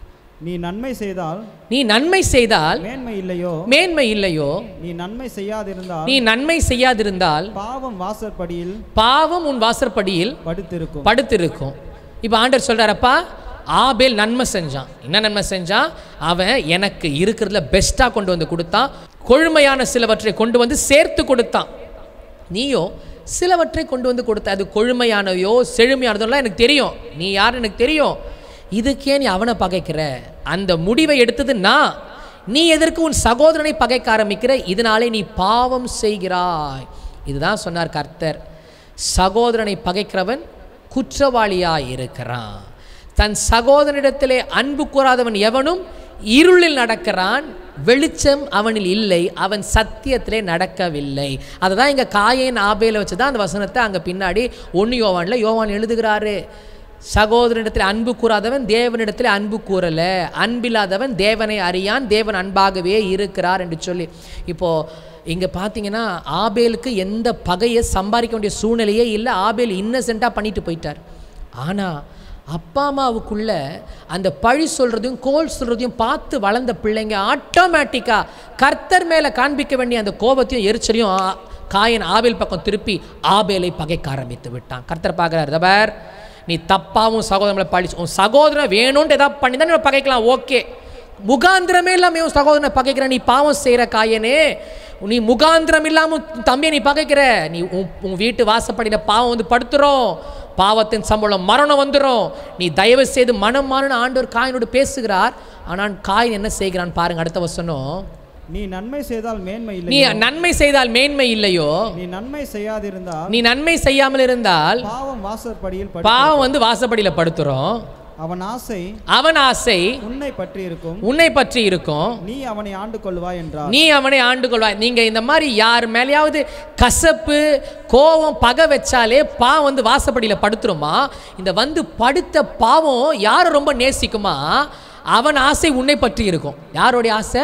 நீ நன்மை செய்தால் நீ நன்மை செய்தால் மேன்மை இல்லையோ மேன்மை இல்லையோ நீ நன்மை செய்யாதிருந்தால் நீ நன்மை செய்யாதிருந்தால் பாவம் வாசற்படியில் பாவம் உன் வாசற்படியில் படுத்திருக்கும் படுத்திருக்கும் இப்போ ஆண்டவர் சொல்றாரப்பா ஆபேல் நன்மை செஞ்சான் என்ன நன்மை செஞ்சான் அவன் எனக்கு இருக்கிறதுல பெஸ்ட்டாக கொண்டு வந்து கொடுத்தான் கொழுமையான சிலவற்றை கொண்டு வந்து சேர்த்து கொடுத்தான் நீயோ சிலவற்றை கொண்டு வந்து கொடுத்த அது கொழுமையானவையோ செழுமையானதெல்லாம் எனக்கு தெரியும் நீ யார் எனக்கு தெரியும் இதுக்கே நீ அவனை பகைக்கிற அந்த முடிவை எடுத்தது நான் நீ எதற்கு உன் சகோதரனை பகைக்க ஆரம்பிக்கிற இதனாலே நீ பாவம் செய்கிறாய் இதுதான் சொன்னார் கர்த்தர் சகோதரனை பகைக்கிறவன் குற்றவாளியாய் இருக்கிறான் தன் சகோதரனிடத்திலே அன்பு கூறாதவன் எவனும் இருளில் நடக்கிறான் வெளிச்சம் அவனில் இல்லை அவன் சத்தியத்திலே நடக்கவில்லை அதை தான் இங்கே காயேன் ஆபேல வச்சு தான் அந்த வசனத்தை அங்கே பின்னாடி ஒன்று யோவானில் யோவான் எழுதுகிறாரு சகோதரனிடத்தில் அன்பு கூறாதவன் தேவனிடத்தில் அன்பு கூறல அன்பில்லாதவன் தேவனை அறியான் தேவன் அன்பாகவே இருக்கிறார் என்று சொல்லி இப்போ இங்கே பார்த்தீங்கன்னா ஆபேலுக்கு எந்த பகையை சம்பாதிக்க வேண்டிய சூழ்நிலையே இல்லை ஆபேல் இன்னசென்ட்டாக பண்ணிட்டு போயிட்டார் ஆனால் அப்பா அம்மாவுக்குள்ள அந்த பழி சொல்கிறதையும் கோல் சொல்கிறதையும் பார்த்து வளர்ந்த பிள்ளைங்க ஆட்டோமேட்டிக்காக கர்த்தர் மேலே காண்பிக்க வேண்டிய அந்த கோபத்தையும் எரிச்சலையும் ஆ- காயன் ஆபேல் பக்கம் திருப்பி ஆபேலை பகைக்க ஆரம்பித்து விட்டான் கர்த்தர் பார்க்குறாரு தபார் நீ தப்பாவும் சகோதரங்களை பழி உன் சகோதரன் வேணும்னு ஏதாவது பண்ணி தான் நீ பகைக்கலாம் ஓகே முகாந்திரமே இல்லாமல் உன் சகோதரனை பகைக்கிற நீ பாவம் செய்கிற காயனே நீ முகாந்திரம் இல்லாமல் உன் தம்பியை நீ பகைக்கிற நீ உன் உன் வீட்டு வாசப்படியில் பாவம் வந்து படுத்துரும் பாவத்தின் சம்பளம் மரணம் வந்துடும் நீ தயவு செய்து மனம் மாறின ஆண்டவர் காயினோடு பேசுகிறார் ஆனால் காயின் என்ன செய்கிறான் பாருங்க அடுத்த வசனம் நீ நன்மை செய்தால் மேன்மை நீ இல்லை நன்மை செய்தால் மேன்மை இல்லையோ நீ நன்மை செய்யாதிருந்தால் நீ நன்மை செய்யாமல் இருந்தால் பாவம் வாசற்படியில் படு பாவம் வந்து வாசப்படியில் படுத்துரும் அவன் ஆசை அவன் ஆசை உன்னை பற்றி இருக்கும் உன்னை பற்றி இருக்கும் நீ அவனை ஆண்டு கொள்வாய் என்றார் நீ அவனை ஆண்டு கொள்வாய் நீங்க இந்த மாதிரி யார் மேலேயாவது கசப்பு கோபம் பகை வச்சாலே பாவம் வந்து வாசப்படியில் படுத்துருமா இந்த வந்து படுத்த பாவம் யாரை ரொம்ப நேசிக்குமா அவன் ஆசை உன்னை பற்றி இருக்கும் யாருடைய ஆசை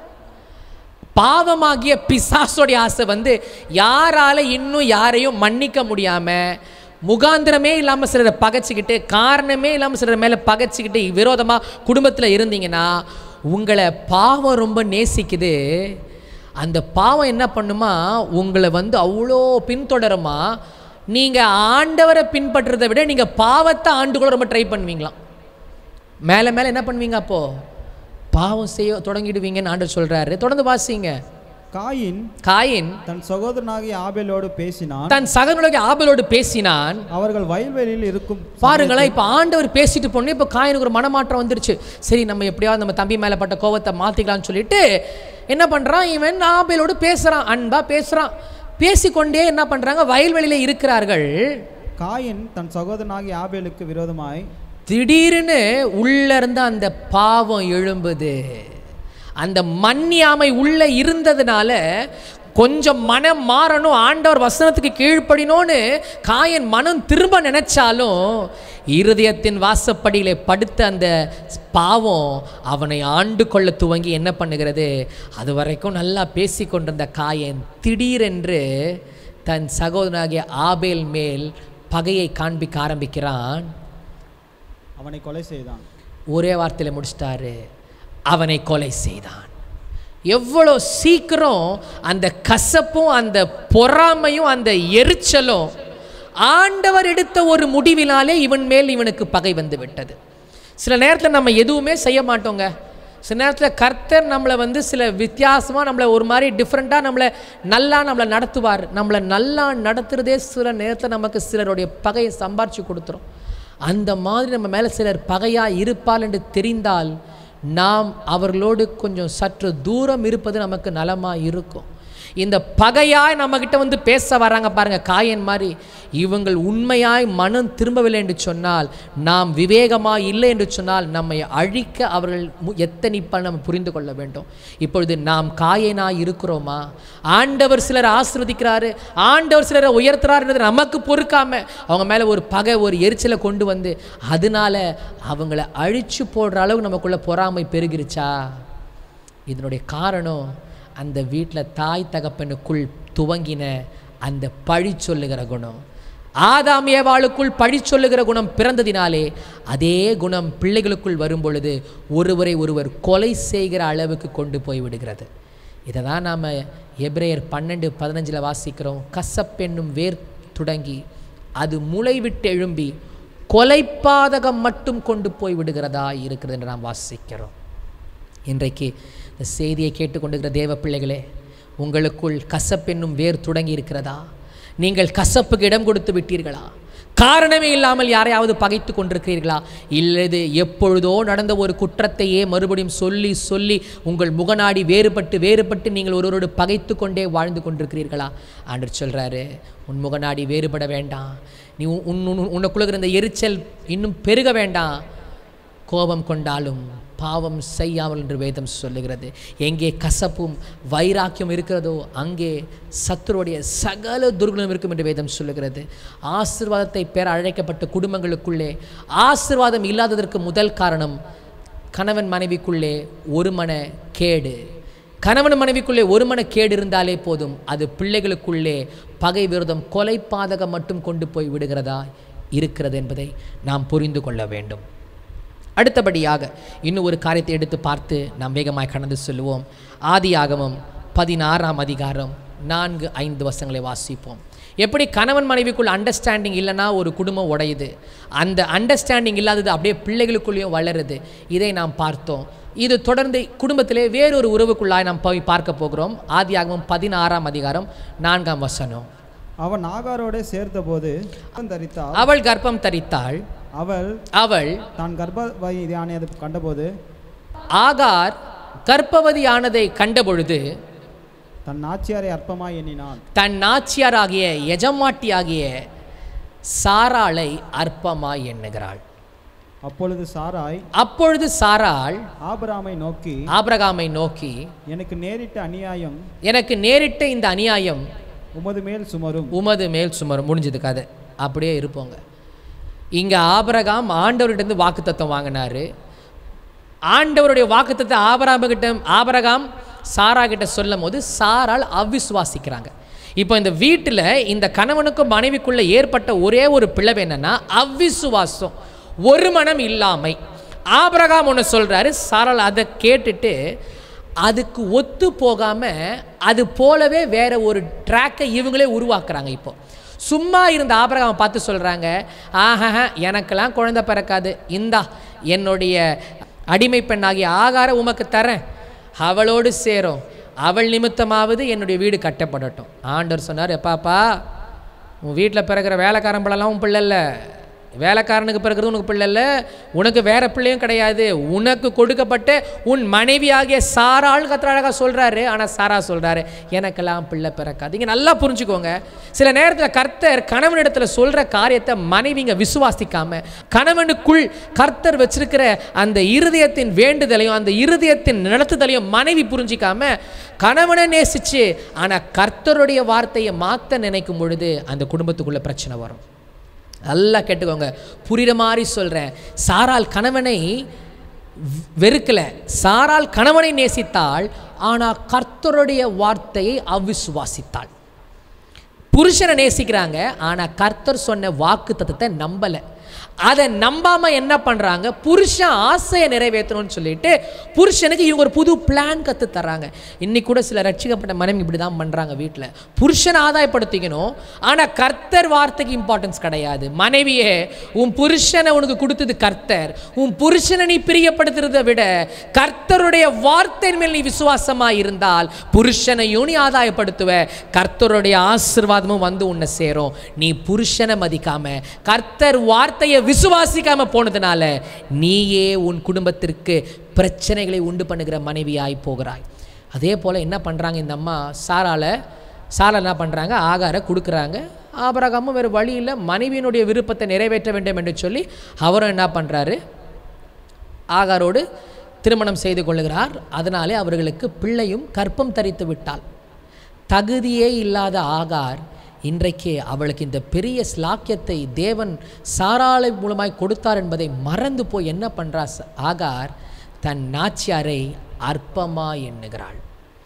பாவமாகிய பிசாசோடைய ஆசை வந்து யாரால இன்னும் யாரையும் மன்னிக்க முடியாம முகாந்திரமே இல்லாமல் சிலரை பகைச்சிக்கிட்டு காரணமே இல்லாமல் சிலர் மேலே பகைச்சிக்கிட்டு விரோதமாக குடும்பத்தில் இருந்தீங்கன்னா உங்களை பாவம் ரொம்ப நேசிக்குது அந்த பாவம் என்ன பண்ணுமா உங்களை வந்து அவ்வளோ பின்தொடருமா நீங்கள் ஆண்டவரை பின்பற்றுறதை விட நீங்கள் பாவத்தை ஆண்டுக்குள்ள ரொம்ப ட்ரை பண்ணுவீங்களாம் மேலே மேலே என்ன பண்ணுவீங்க அப்போ பாவம் செய்ய தொடங்கிடுவீங்கன்னு ஆண்டவர் சொல்றாரு தொடர்ந்து வாசிங்க காயின் காயின் தன் சகோதரனாகிய ஆபேலோடு பேசினான் தன் சகனுடைய ஆபலோடு பேசினான் அவர்கள் வயல்வெளியில் இருக்கும் பாருங்களேன் இப்போ ஆண்டவர் பேசிட்டு போனே இப்போ காயினுக்கு ஒரு மனமாற்றம் வந்துருச்சு சரி நம்ம எப்படியாவது நம்ம தம்பி மேலே பட்ட கோவத்தை மாற்றிக்கலாம்னு சொல்லிட்டு என்ன பண்ணுறான் இவன் ஆபேலோடு பேசுகிறான் அன்பா பேசுகிறான் பேசிக்கொண்டே என்ன பண்ணுறாங்க வயல்வெளியில் இருக்கிறார்கள் காயின் தன் சகோதரனாகிய ஆபேலுக்கு விரோதமாய் திடீர்னு உள்ள இருந்து அந்த பாவம் எழும்புது அந்த மன்னியாமை உள்ள இருந்ததுனால கொஞ்சம் மனம் மாறணும் ஆண்டவர் வசனத்துக்கு கீழ்ப்படினோன்னு காயன் மனம் திரும்ப நினைச்சாலும் இருதயத்தின் வாசப்படியிலே படுத்த அந்த பாவம் அவனை ஆண்டு கொள்ள துவங்கி என்ன பண்ணுகிறது அது வரைக்கும் நல்லா பேசி கொண்டிருந்த காயன் திடீரென்று தன் சகோதரனாகிய ஆபேல் மேல் பகையை காண்பிக்க ஆரம்பிக்கிறான் அவனை கொலை செய்தான் ஒரே வார்த்தையில் முடிச்சிட்டாரு அவனை கொலை செய்தான் எவ்வளோ சீக்கிரம் அந்த கசப்பும் அந்த பொறாமையும் அந்த எரிச்சலும் ஆண்டவர் எடுத்த ஒரு முடிவினாலே இவன் மேல் இவனுக்கு பகை வந்து விட்டது சில நேரத்தில் நம்ம எதுவுமே செய்ய மாட்டோங்க சில நேரத்தில் கர்த்தர் நம்மளை வந்து சில வித்தியாசமாக நம்மளை ஒரு மாதிரி டிஃப்ரெண்ட்டாக நம்மளை நல்லா நம்மளை நடத்துவார் நம்மளை நல்லா நடத்துகிறதே சில நேரத்தில் நமக்கு சிலருடைய பகையை சம்பாரித்து கொடுத்துரும் அந்த மாதிரி நம்ம மேலே சிலர் பகையாக இருப்பால் என்று தெரிந்தால் நாம் அவர்களோடு கொஞ்சம் சற்று தூரம் இருப்பது நமக்கு நலமாக இருக்கும் இந்த பகையாய் நம்மக்கிட்ட வந்து பேச வராங்க பாருங்க காயன் மாதிரி இவங்கள் உண்மையாய் மனம் திரும்பவில்லை என்று சொன்னால் நாம் விவேகமாக இல்லை என்று சொன்னால் நம்மை அழிக்க அவர்கள் மு- எத்தனிப்பால் நம்ம புரிந்து கொள்ள வேண்டும் இப்பொழுது நாம் காயனாய் இருக்கிறோமா ஆண்டவர் சிலர் ஆசிர்வதிக்கிறாரு ஆண்டவர் சிலரை உயர்த்துறாருன்றது நமக்கு பொறுக்காம அவங்க மேலே ஒரு பகை ஒரு எரிச்சலை கொண்டு வந்து அதனால அவங்கள அழிச்சு போடுற அளவுக்கு நமக்குள்ள பொறாமை பெருகிருச்சா இதனுடைய காரணம் அந்த வீட்டில் தாய் தகப்பனுக்குள் துவங்கின அந்த பழி சொல்லுகிற குணம் ஆதாம் ஏவாளுக்குள் பழி சொல்லுகிற குணம் பிறந்ததினாலே அதே குணம் பிள்ளைகளுக்குள் வரும் பொழுது ஒருவரை ஒருவர் கொலை செய்கிற அளவுக்கு கொண்டு போய் விடுகிறது இதை தான் நாம் எப்ரேயர் பன்னெண்டு பதினஞ்சில் வாசிக்கிறோம் கசப்பென்னும் வேர் தொடங்கி அது முளை விட்டு எழும்பி கொலைப்பாதகம் மட்டும் கொண்டு போய் விடுகிறதா இருக்கிறது என்று நாம் வாசிக்கிறோம் இன்றைக்கு இந்த செய்தியை கேட்டுக்கொண்டிருக்கிற தேவ பிள்ளைகளே உங்களுக்குள் கசப்பென்னும் வேர் தொடங்கி இருக்கிறதா நீங்கள் கசப்புக்கு இடம் கொடுத்து விட்டீர்களா காரணமே இல்லாமல் யாரையாவது பகைத்து கொண்டிருக்கிறீர்களா இல்லது எப்பொழுதோ நடந்த ஒரு குற்றத்தையே மறுபடியும் சொல்லி சொல்லி உங்கள் முகநாடி வேறுபட்டு வேறுபட்டு நீங்கள் ஒருவரோடு பகைத்து கொண்டே வாழ்ந்து கொண்டிருக்கிறீர்களா ஆண்டவர் சொல்கிறாரு உன் முகநாடி வேறுபட வேண்டாம் நீ உன் உன் உன் உனக்குள்ள இருக்கிற இந்த எரிச்சல் இன்னும் பெருக வேண்டாம் கோபம் கொண்டாலும் பாவம் செய்யாமல் என்று வேதம் சொல்லுகிறது எங்கே கசப்பும் வைராக்கியம் இருக்கிறதோ அங்கே சத்துருடைய சகல துர்குணம் இருக்கும் என்று வேதம் சொல்லுகிறது ஆசீர்வாதத்தை பெற அழைக்கப்பட்ட குடும்பங்களுக்குள்ளே ஆசீர்வாதம் இல்லாததற்கு முதல் காரணம் கணவன் மனைவிக்குள்ளே ஒரு மன கேடு கணவன் மனைவிக்குள்ளே ஒரு மன கேடு இருந்தாலே போதும் அது பிள்ளைகளுக்குள்ளே பகை விரோதம் கொலை பாதகம் மட்டும் கொண்டு போய் விடுகிறதா இருக்கிறது என்பதை நாம் புரிந்து கொள்ள வேண்டும் அடுத்தபடியாக இன்னும் ஒரு காரியத்தை எடுத்து பார்த்து நாம் வேகமாய் கடந்து செல்வோம் ஆதியாகமம் பதினாறாம் அதிகாரம் நான்கு ஐந்து வசங்களை வாசிப்போம் எப்படி கணவன் மனைவிக்குள் அண்டர்ஸ்டாண்டிங் இல்லைன்னா ஒரு குடும்பம் உடையுது அந்த அண்டர்ஸ்டாண்டிங் இல்லாதது அப்படியே பிள்ளைகளுக்குள்ளேயும் வளருது இதை நாம் பார்த்தோம் இது தொடர்ந்து குடும்பத்திலே வேறொரு உறவுக்குள்ளாய் நாம் போய் பார்க்க போகிறோம் ஆதியாகமம் பதினாறாம் அதிகாரம் நான்காம் வசனம் அவன் ஆகாரோடே சேர்த்தபோது அவன் தரித்தாள் அவள் கர்ப்பம் தரித்தாள் அவள் அவள் தான் கர்ப்பவதியானது கண்டபோது ஆகார் கர்ப்பவதியானதை கண்டபொழுது தன் நாச்சியாரை அற்பமாய் எண்ணினான் தன் நாச்சியாராகிய எஜமாட்டியாகிய சாராளை அற்பமாய் எண்ணுகிறாள் அப்பொழுது சாராய் அப்பொழுது சாராள் ஆபிராமை நோக்கி ஆபிரகாமை நோக்கி எனக்கு நேரிட்ட அநியாயம் எனக்கு நேரிட்ட இந்த அநியாயம் உமது மேல் சுமரும் உமது மேல் சுமரும் முடிஞ்சது கதை அப்படியே இருப்போங்க இங்கே ஆபிரகாம் ஆண்டவர்கிட்டருந்து வாக்குத்தத்தம் வாங்கினாரு ஆண்டவருடைய வாக்குத்தத்தை ஆபராமகிட்ட ஆபரகாம் சாரா கிட்ட சொல்லும் போது சாரால் அவ்விசுவாசிக்கிறாங்க இப்போ இந்த வீட்டில் இந்த கணவனுக்கும் மனைவிக்குள்ள ஏற்பட்ட ஒரே ஒரு பிளவு என்னன்னா அவ்விசுவாசம் ஒரு மனம் இல்லாமை ஆபரகாம் ஒன்று சொல்றாரு சாரால் அதை கேட்டுட்டு அதுக்கு ஒத்து போகாம அது போலவே வேற ஒரு ட்ராக்கை இவங்களே உருவாக்குறாங்க இப்போ சும்மா இருந்த ஆபரகாமை பார்த்து சொல்கிறாங்க ஆஹா எனக்கெல்லாம் குழந்தை பிறக்காது இந்தா என்னுடைய அடிமை பெண்ணாகிய ஆகார உமக்கு தரேன் அவளோடு சேரும் அவள் நிமித்தமாவது என்னுடைய வீடு கட்டப்படட்டும் ஆண்டவர் சொன்னார் எப்பாப்பா உன் வீட்டில் பிறக்கிற வேலைக்காரன் பிள்ளைலாம் உன் பிள்ளை இல்லை வேலைக்காரனுக்கு பிறகுறது உனக்கு பிள்ளை இல்லை உனக்கு வேற பிள்ளையும் கிடையாது உனக்கு கொடுக்கப்பட்ட உன் மனைவியாகிய சாராள் கத்திர அழகாக சொல்கிறாரு ஆனால் சாரா சொல்கிறாரு எனக்கெல்லாம் பிள்ளை பிறக்காது இங்கே நல்லா புரிஞ்சுக்கோங்க சில நேரத்தில் கர்த்தர் கணவனிடத்தில் சொல்கிற காரியத்தை மனைவிங்க விசுவாசிக்காம கணவனுக்குள் கர்த்தர் வச்சிருக்கிற அந்த இருதயத்தின் வேண்டுதலையும் அந்த இருதயத்தின் நடத்துதலையும் மனைவி புரிஞ்சிக்காம கணவனை நேசிச்சு ஆனால் கர்த்தருடைய வார்த்தையை மாற்ற நினைக்கும் பொழுது அந்த குடும்பத்துக்குள்ள பிரச்சனை வரும் நல்லா கேட்டுக்கோங்க புரிகிற மாதிரி சொல்கிறேன் சாரால் கணவனை வெ- வெறுக்கல சாரால் கணவனை நேசித்தாள் ஆனால் கர்த்தருடைய வார்த்தையை அவிசுவாசித்தாள் புருஷனை நேசிக்கிறாங்க ஆனால் கர்த்தர் சொன்ன வாக்கு தத்துவத்தை நம்பலை அதை நம்பாம என்ன பண்றாங்க புருஷன் ஆசையை நிறைவேற்றணும்னு சொல்லிட்டு புருஷனுக்கு இவங்க ஒரு புது பிளான் கத்து தர்றாங்க இன்னைக்கு கூட சில ரட்சிக்கப்பட்ட மனைவி இப்படி தான் பண்றாங்க வீட்டில் புருஷனை ஆதாயப்படுத்திக்கணும் ஆனா கர்த்தர் வார்த்தைக்கு இம்பார்ட்டன்ஸ் கிடையாது மனைவியே உன் புருஷனை உனக்கு கொடுத்தது கர்த்தர் உன் புருஷனை நீ பிரியப்படுத்துறதை விட கர்த்தருடைய வார்த்தையின் மேல் நீ விசுவாசமா இருந்தால் புருஷனையும் நீ ஆதாயப்படுத்துவ கர்த்தருடைய ஆசீர்வாதமும் வந்து உன்னை சேரும் நீ புருஷனை மதிக்காம கர்த்தர் வார்த்தையை விசுவாசிக்காம போனதுனால நீயே உன் குடும்பத்திற்கு பிரச்சனைகளை உண்டு பண்ணுகிற மனைவியாய் போகிறாய் அதே போல் என்ன பண்ணுறாங்க இந்த அம்மா சாரால சாரா என்ன பண்ணுறாங்க ஆகார கொடுக்குறாங்க ஆபரகாமும் வேறு வழி இல்லை மனைவியினுடைய விருப்பத்தை நிறைவேற்ற வேண்டும் என்று சொல்லி அவரும் என்ன பண்ணுறாரு ஆகாரோடு திருமணம் செய்து கொள்ளுகிறார் அதனாலே அவர்களுக்கு பிள்ளையும் கற்பம் தரித்து விட்டாள் தகுதியே இல்லாத ஆகார் இன்றைக்கு அவளுக்கு இந்த பெரிய ஸ்லாக்கியத்தை தேவன் சாராளை மூலமாய் கொடுத்தார் என்பதை மறந்து போய் என்ன பண்றா ச- ஆகார் தன் நாச்சியாரை அற்பமா எண்ணுகிறாள்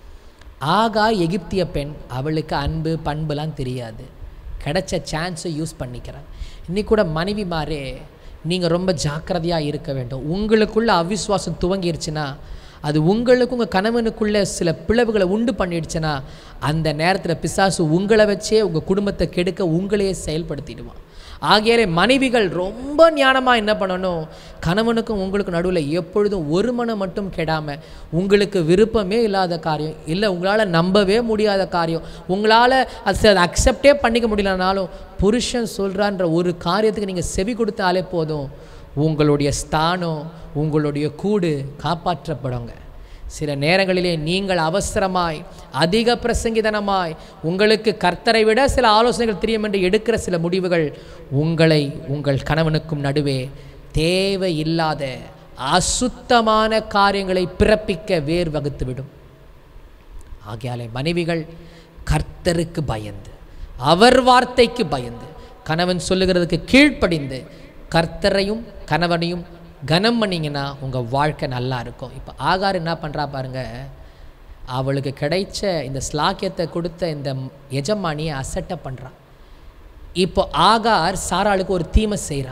ஆகார் எகிப்திய பெண் அவளுக்கு அன்பு பண்புலாம் தெரியாது கிடைச்ச சான்ஸை யூஸ் பண்ணிக்கிறான் இன்னைக்கு கூட மனைவி மாறே நீங்கள் ரொம்ப ஜாக்கிரதையாக இருக்க வேண்டும் உங்களுக்குள்ள அவிசுவாசம் துவங்கிருச்சுன்னா அது உங்களுக்கு உங்கள் கணவனுக்குள்ள சில பிளவுகளை உண்டு பண்ணிடுச்சுன்னா அந்த நேரத்தில் பிசாசு உங்களை வச்சே உங்கள் குடும்பத்தை கெடுக்க உங்களையே செயல்படுத்திடுவான் ஆகியாரே மனைவிகள் ரொம்ப ஞானமாக என்ன பண்ணணும் கணவனுக்கும் உங்களுக்கும் நடுவில் எப்பொழுதும் ஒரு மனம் மட்டும் கெடாமல் உங்களுக்கு விருப்பமே இல்லாத காரியம் இல்லை உங்களால் நம்பவே முடியாத காரியம் உங்களால் அது அதை அக்செப்டே பண்ணிக்க முடியலனாலும் புருஷன் சொல்கிறான்ற ஒரு காரியத்துக்கு நீங்கள் செவி கொடுத்தாலே போதும் உங்களுடைய ஸ்தானம் உங்களுடைய கூடு காப்பாற்றப்படுங்க சில நேரங்களிலே நீங்கள் அவசரமாய் அதிக பிரசங்கிதனமாய் உங்களுக்கு கர்த்தரை விட சில ஆலோசனைகள் தெரியும் என்று எடுக்கிற சில முடிவுகள் உங்களை உங்கள் கணவனுக்கும் நடுவே தேவையில்லாத அசுத்தமான காரியங்களை பிறப்பிக்க வேர் வகுத்துவிடும் ஆகையாலே மனைவிகள் கர்த்தருக்கு பயந்து அவர் வார்த்தைக்கு பயந்து கணவன் சொல்லுகிறதுக்கு கீழ்ப்படிந்து கர்த்தரையும் கணவனையும் கனம் பண்ணீங்கன்னா உங்கள் வாழ்க்கை நல்லா இருக்கும் இப்போ ஆகார் என்ன பண்ணுறா பாருங்க அவளுக்கு கிடைச்ச இந்த ஸ்லாக்கியத்தை கொடுத்த இந்த எஜமானியை அசட்டை பண்ணுறான் இப்போ ஆகார் சாராளுக்கு ஒரு தீமை செய்றா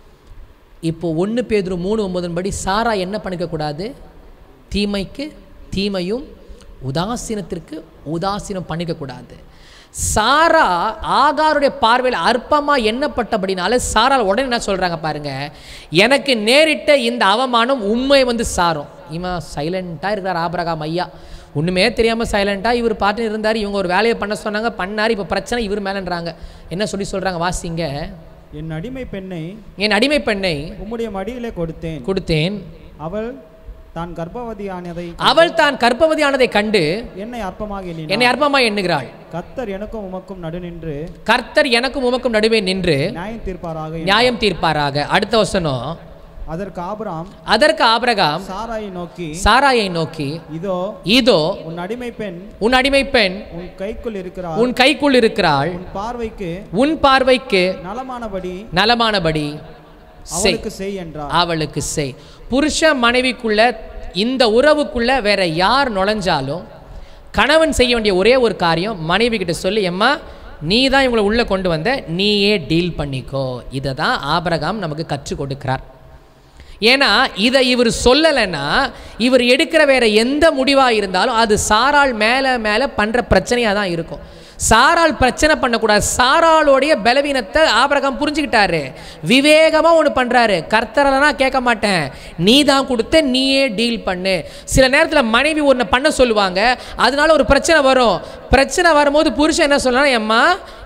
இப்போ ஒன்று பேதுரு மூணு ஒன்பதின் படி சாரா என்ன பண்ணிக்கக்கூடாது தீமைக்கு தீமையும் உதாசீனத்திற்கு உதாசீனம் பண்ணிக்கக்கூடாது சாரா ஆகாருடைய பார்வையில் அற்பமாக எண்ணப்பட்டபடினால சாரா உடனே என்ன சொல்கிறாங்க பாருங்க எனக்கு நேரிட்ட இந்த அவமானம் உண்மை வந்து சாரும் இவன் சைலண்ட்டாக இருக்கிறார் ஆபரகாம் ஐயா ஒன்றுமே தெரியாமல் சைலண்ட்டாக இவர் பாட்டு இருந்தார் இவங்க ஒரு வேலையை பண்ண சொன்னாங்க பண்ணார் இப்போ பிரச்சனை இவர் மேலன்றாங்க என்ன சொல்லி சொல்கிறாங்க வாசிங்க என் அடிமை பெண்ணை என் அடிமை பெண்ணை உம்முடைய மடியிலே கொடுத்தேன் கொடுத்தேன் அவள் தான் கர்ப்பவதியானதை அவள் தான் கர்ப்பவதியானதை கண்டு என்னை அற்பமாக எண்ணினாள் என்னை அற்பமாய் எண்ணுகிறாள் கர்த்தர் எனக்கும் உமக்கும் நடுநின்று கர்த்தர் எனக்கும் உமக்கும் நடுவே நின்று நியாயம் தீர்ப்பாராக நியாயம் தீர்ப்பாராக அடுத்த வசனம் அதற்கு ஆபிராம் அதற்கு ஆபிரகாம் சாராயை நோக்கி சாராயை நோக்கி இதோ இதோ உன் அடிமை பெண் உன் அடிமை பெண் உன் கைக்குள் இருக்கிறாள் உன் கைக்குள் இருக்கிறாள் உன் பார்வைக்கு உன் பார்வைக்கு நலமானபடி நலமானபடி செய் அவளுக்கு செய் என்றார் அவளுக்கு செய் புருஷ மனைவிக்குள்ள இந்த உறவுக்குள்ள வேற யார் நுழைஞ்சாலும் கணவன் செய்ய வேண்டிய ஒரே ஒரு காரியம் மனைவி கிட்ட சொல்லி எம்மா நீ தான் இவங்களை உள்ளே கொண்டு வந்த நீயே டீல் பண்ணிக்கோ இதை தான் ஆபரகாம் நமக்கு கற்றுக் கொடுக்கிறார் ஏன்னா இதை இவர் சொல்லலைன்னா இவர் எடுக்கிற வேற எந்த முடிவாக இருந்தாலும் அது சாராள் மேலே மேலே பண்ணுற பிரச்சனையாக தான் இருக்கும் சாராள் பிரச்சனை பண்ணக்கூடாது சாராளுடைய பலவீனத்தை ஆபரகம் புரிஞ்சுக்கிட்டாரு விவேகமாக ஒன்று பண்ணுறாரு கர்த்தரெல்லாம் கேட்க மாட்டேன் நீ தான் கொடுத்த நீயே டீல் பண்ணு சில நேரத்தில் மனைவி ஒன்று பண்ண சொல்லுவாங்க அதனால ஒரு பிரச்சனை வரும் பிரச்சனை வரும்போது புருஷன் என்ன சொல்லலாம் எம்மா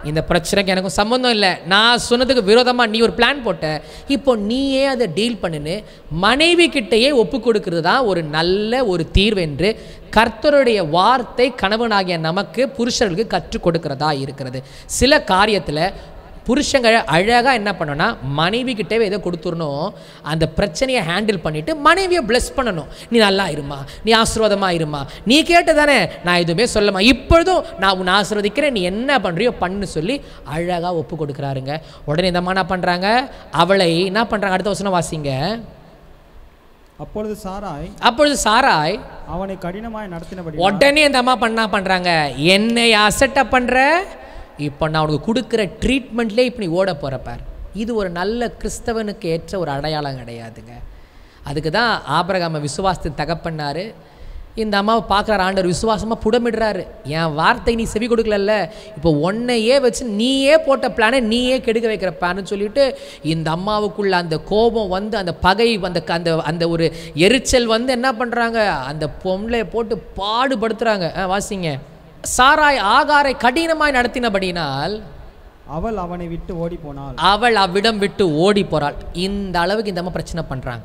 இந்த பிரச்சனைக்கு எனக்கும் சம்மந்தம் இல்லை நான் சொன்னதுக்கு விரோதமாக நீ ஒரு பிளான் போட்ட இப்போ நீயே அதை டீல் பண்ணுன்னு மனைவி கிட்டேயே ஒப்பு கொடுக்கிறது தான் ஒரு நல்ல ஒரு தீர்வு என்று கர்த்தருடைய வார்த்தை கணவனாகிய நமக்கு புருஷர்களுக்கு கற்றுக் கொடுக்கிறதா இருக்கிறது சில காரியத்தில் புருஷங்க அழகாக என்ன பண்ணணும்னா மனைவி கிட்டவே எதை கொடுத்துடணும் அந்த பிரச்சனையை ஹேண்டில் பண்ணிவிட்டு மனைவியை bless பண்ணணும் நீ நல்லா இருமா நீ ஆசீர்வாதமாக இருமா நீ கேட்டதானே நான் எதுவுமே சொல்லமா இப்பொழுதும் நான் உன்னை ஆசீர்வதிக்கிறேன் நீ என்ன பண்ணுறியோ பண்ணு சொல்லி அழகாக ஒப்பு கொடுக்குறாருங்க உடனே இந்த அம்மா என்ன பண்ணுறாங்க அவளை என்ன பண்ணுறாங்க அடுத்த வசனம் வாசிங்க அப்பொழுது சாராய் அப்பொழுது சாராய் அவனை கடினமாய் நடத்தினபடி உடனே இந்த அம்மா பண்ணா பண்ணுறாங்க என்னை அசட்டப் பண்ணுற இப்போ நான் உனக்கு கொடுக்குற ட்ரீட்மெண்ட்லேயே இப்போ நீ ஓட போகிற பார் இது ஒரு நல்ல கிறிஸ்தவனுக்கு ஏற்ற ஒரு அடையாளம் கிடையாதுங்க அதுக்கு தான் ஆபரகாம விசுவாசத்து தகப்பண்ணாரு இந்த அம்மாவை பார்க்குற ஆண்டவர் விசுவாசமாக புடமிடுறாரு என் வார்த்தை நீ செவி கொடுக்கலல்ல இப்போ உன்னையே வச்சு நீயே போட்ட பிளானை நீயே கெடுக்க வைக்கிற பிளான்னு சொல்லிட்டு இந்த அம்மாவுக்குள்ள அந்த கோபம் வந்து அந்த பகை அந்த அந்த அந்த ஒரு எரிச்சல் வந்து என்ன பண்ணுறாங்க அந்த பொம்பளையை போட்டு பாடுபடுத்துகிறாங்க ஆ, வாசிங்க சாராய் ஆகாரை கடினமாய் நடத்தினபடியினால் அவள் அவனை விட்டு ஓடி போனாள் அவள் அவ்விடம் விட்டு ஓடி போறாள் இந்த அளவுக்கு இந்த அம்மா பிரச்சனை பண்ணுறாங்க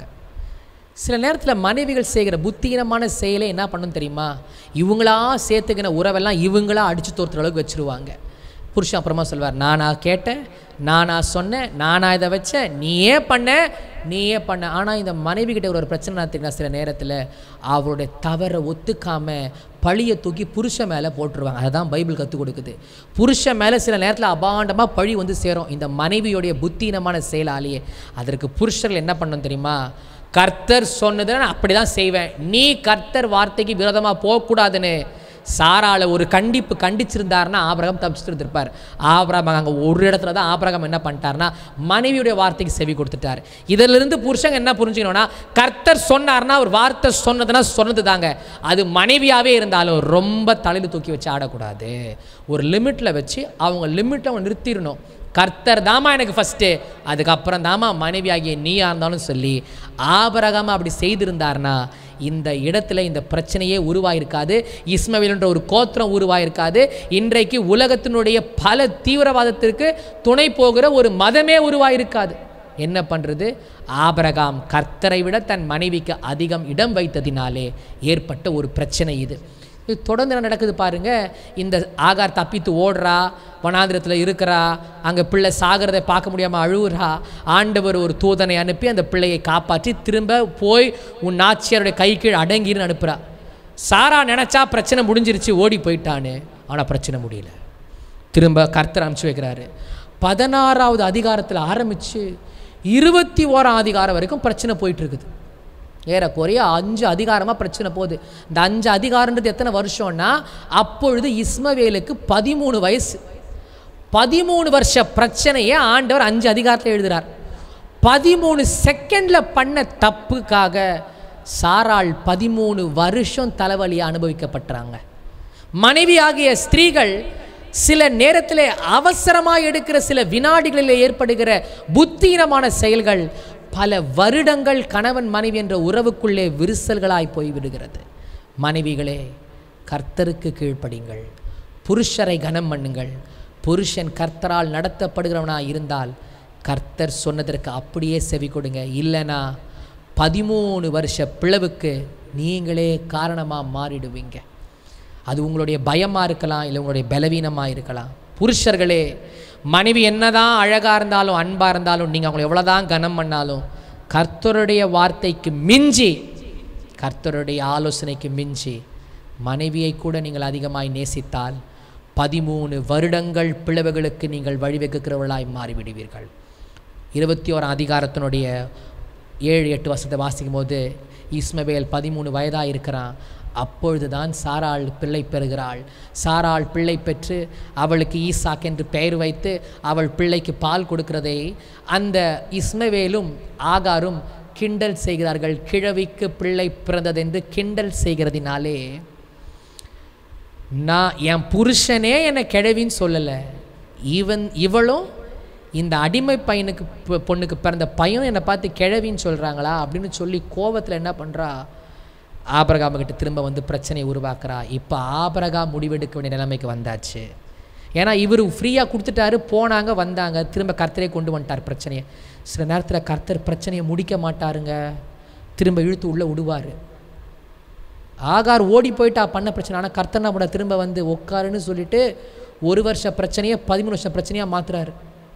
சில நேரத்தில் மனைவிகள் செய்கிற புத்தீனமான செயலை என்ன பண்ணும் தெரியுமா இவங்களா சேர்த்துக்கின உறவெல்லாம் இவங்களா அடித்து தோற்றுற அளவுக்கு வச்சிருவாங்க புருஷன் அப்புறமா சொல்வார் நானா கேட்டேன் நானா சொன்னேன் நானா இதை வச்சேன் நீயே பண்ண நீயே பண்ண ஆனால் இந்த மனைவி கிட்ட ஒரு பிரச்சனை என்ன தெரியுமா சில நேரத்தில் அவருடைய தவறை ஒத்துக்காம பழியை தூக்கி புருஷன் மேலே போட்டுருவாங்க அதுதான் பைபிள் கற்றுக் கொடுக்குது புருஷன் மேலே சில நேரத்தில் அபாண்டமாக பழி வந்து சேரும் இந்த மனைவியோடைய புத்தீனமான செயலாலேயே அதற்கு புருஷர்கள் என்ன பண்ணணும் தெரியுமா கர்த்தர் சொன்னதை நான் அப்படி தான் செய்வேன் நீ கர்த்தர் வார்த்தைக்கு விரோதமாக போகக்கூடாதுன்னு சாரால ஒரு கண்டிப்பு கண்டிச்சிருந்தாருன்னா ஆபிரகாம் தப்பிச்சுட்டு இருந்திருப்பார் ஆபிரகாம் அங்கே ஒரு இடத்துல தான் ஆபிரகாம் என்ன பண்ணிட்டாருன்னா மனைவியுடைய வார்த்தைக்கு செவி கொடுத்துட்டார் இதிலிருந்து புருஷங்க என்ன புரிஞ்சுக்கணும்னா கர்த்தர் சொன்னார்னா ஒரு வார்த்தை சொன்னதுன்னா சொன்னது தாங்க அது மனைவியாகவே இருந்தாலும் ரொம்ப தலையில் தூக்கி வச்சு ஆடக்கூடாது ஒரு லிமிட்டில் வச்சு அவங்க லிமிட்டில் அவங்க நிறுத்திடணும் கர்த்தர் தாமா எனக்கு ஃபஸ்ட்டு அதுக்கப்புறம் தாமா மனைவியாகிய நீயா இருந்தாலும் சொல்லி ஆபரகாம அப்படி செய்திருந்தார்னா இந்த இடத்துல இந்த பிரச்சனையே உருவாயிருக்காது இஸ்மவேல்ன்ற ஒரு கோத்திரம் உருவாயிருக்காது இன்றைக்கு உலகத்தினுடைய பல தீவிரவாதத்திற்கு துணை போகிற ஒரு மதமே உருவாயிருக்காது என்ன பண்ணுறது ஆபரகாம் கர்த்தரை விட தன் மனைவிக்கு அதிகம் இடம் வைத்ததினாலே ஏற்பட்ட ஒரு பிரச்சனை இது இது தொடர்ந்து என்ன நடக்குது பாருங்க இந்த ஆகார் தப்பித்து ஓடுறா வனாந்திரத்தில் இருக்கிறா அங்கே பிள்ளை சாகிறதை பார்க்க முடியாமல் அழுவுறா ஆண்டவர் ஒரு தூதனை அனுப்பி அந்த பிள்ளையை காப்பாற்றி திரும்ப போய் உன் நாச்சியாருடைய கை கீழ் அடங்கின்னு அனுப்புகிறா சாரா நினச்சா பிரச்சனை முடிஞ்சிருச்சு ஓடி போயிட்டான்னு ஆனால் பிரச்சனை முடியல திரும்ப கர்த்தர் அனுப்பிச்சு வைக்கிறாரு பதினாறாவது அதிகாரத்தில் ஆரம்பித்து இருபத்தி ஓராம் அதிகாரம் வரைக்கும் பிரச்சனை போயிட்டு இருக்குது ஏறக்குறைய அஞ்சு அதிகாரமாக பிரச்சனை போகுது இந்த அஞ்சு அதிகாரன்றது எத்தனை வருஷம்னா அப்பொழுது இஸ்மவேலுக்கு பதிமூணு வயசு பதிமூணு வருஷ பிரச்சனையை ஆண்டவர் அஞ்சு அதிகாரத்தில் எழுதுறார் பதிமூணு செகண்டில் பண்ண தப்புக்காக சாராள் பதிமூணு வருஷம் தலைவலியை அனுபவிக்கப்பட்டாங்க மனைவியாகிய ஸ்திரீகள் சில நேரத்தில் அவசரமாக எடுக்கிற சில வினாடிகளில் ஏற்படுகிற புத்தீனமான செயல்கள் பல வருடங்கள் கணவன் மனைவி என்ற உறவுக்குள்ளே விரிசல்களாய் போய்விடுகிறது மனைவிகளே கர்த்தருக்கு கீழ்ப்படிங்கள் புருஷரை கனம் பண்ணுங்கள் புருஷன் கர்த்தரால் நடத்தப்படுகிறவனாக இருந்தால் கர்த்தர் சொன்னதற்கு அப்படியே செவி கொடுங்க இல்லைனா பதிமூணு வருஷ பிளவுக்கு நீங்களே காரணமாக மாறிடுவீங்க அது உங்களுடைய பயமாக இருக்கலாம் இல்லை உங்களுடைய பலவீனமாக இருக்கலாம் புருஷர்களே மனைவி என்னதான் அழகாக இருந்தாலும் அன்பாக இருந்தாலும் நீங்கள் அவங்களை எவ்வளோதான் கனம் பண்ணாலும் கர்த்தருடைய வார்த்தைக்கு மிஞ்சி கர்த்தருடைய ஆலோசனைக்கு மிஞ்சி மனைவியை கூட நீங்கள் அதிகமாய் நேசித்தால் பதிமூணு வருடங்கள் பிளவுகளுக்கு நீங்கள் வழிவகுக்கிறவர்களாய் மாறிவிடுவீர்கள் இருபத்தி ஓராம் அதிகாரத்தினுடைய ஏழு எட்டு வருஷத்தை வாசிக்கும் போது இஸ்மவேல் பதிமூணு வயதாக இருக்கிறான் அப்பொழுதுதான் சாராள் பிள்ளை பெறுகிறாள் சாராள் பிள்ளை பெற்று அவளுக்கு ஈசாக் என்று பெயர் வைத்து அவள் பிள்ளைக்கு பால் கொடுக்கிறதை அந்த இஸ்மவேலும் ஆகாரும் கிண்டல் செய்கிறார்கள் கிழவிக்கு பிள்ளை பிறந்ததென்று கிண்டல் செய்கிறதினாலே நான் என் புருஷனே என்னை கிழவின்னு சொல்லலை ஈவன் இவளும் இந்த அடிமை பையனுக்கு பொ- பொண்ணுக்கு பிறந்த பையனும் என்னை பார்த்து கிழவின்னு சொல்கிறாங்களா அப்படின்னு சொல்லி கோவத்தில் என்ன பண்ணுறா ஆபரகாம கிட்ட திரும்ப வந்து பிரச்சனையை உருவாக்குறா இப்போ ஆபரகா முடிவெடுக்க வேண்டிய நிலைமைக்கு வந்தாச்சு ஏன்னா இவர் ஃப்ரீயாக கொடுத்துட்டாரு போனாங்க வந்தாங்க திரும்ப கர்த்தரே கொண்டு வந்துட்டார் பிரச்சனையை சில நேரத்தில் கர்த்தர் பிரச்சனையை முடிக்க மாட்டாருங்க திரும்ப இழுத்து உள்ளே விடுவார் ஆகார் ஓடி போயிட்டா பண்ண பிரச்சனை ஆனால் கர்த்தர் என்ன பண்ண திரும்ப வந்து உட்காருன்னு சொல்லிட்டு ஒரு வருஷ பிரச்சனையை பதிமூணு வருஷம் பிரச்சனையாக மாத்துறாரு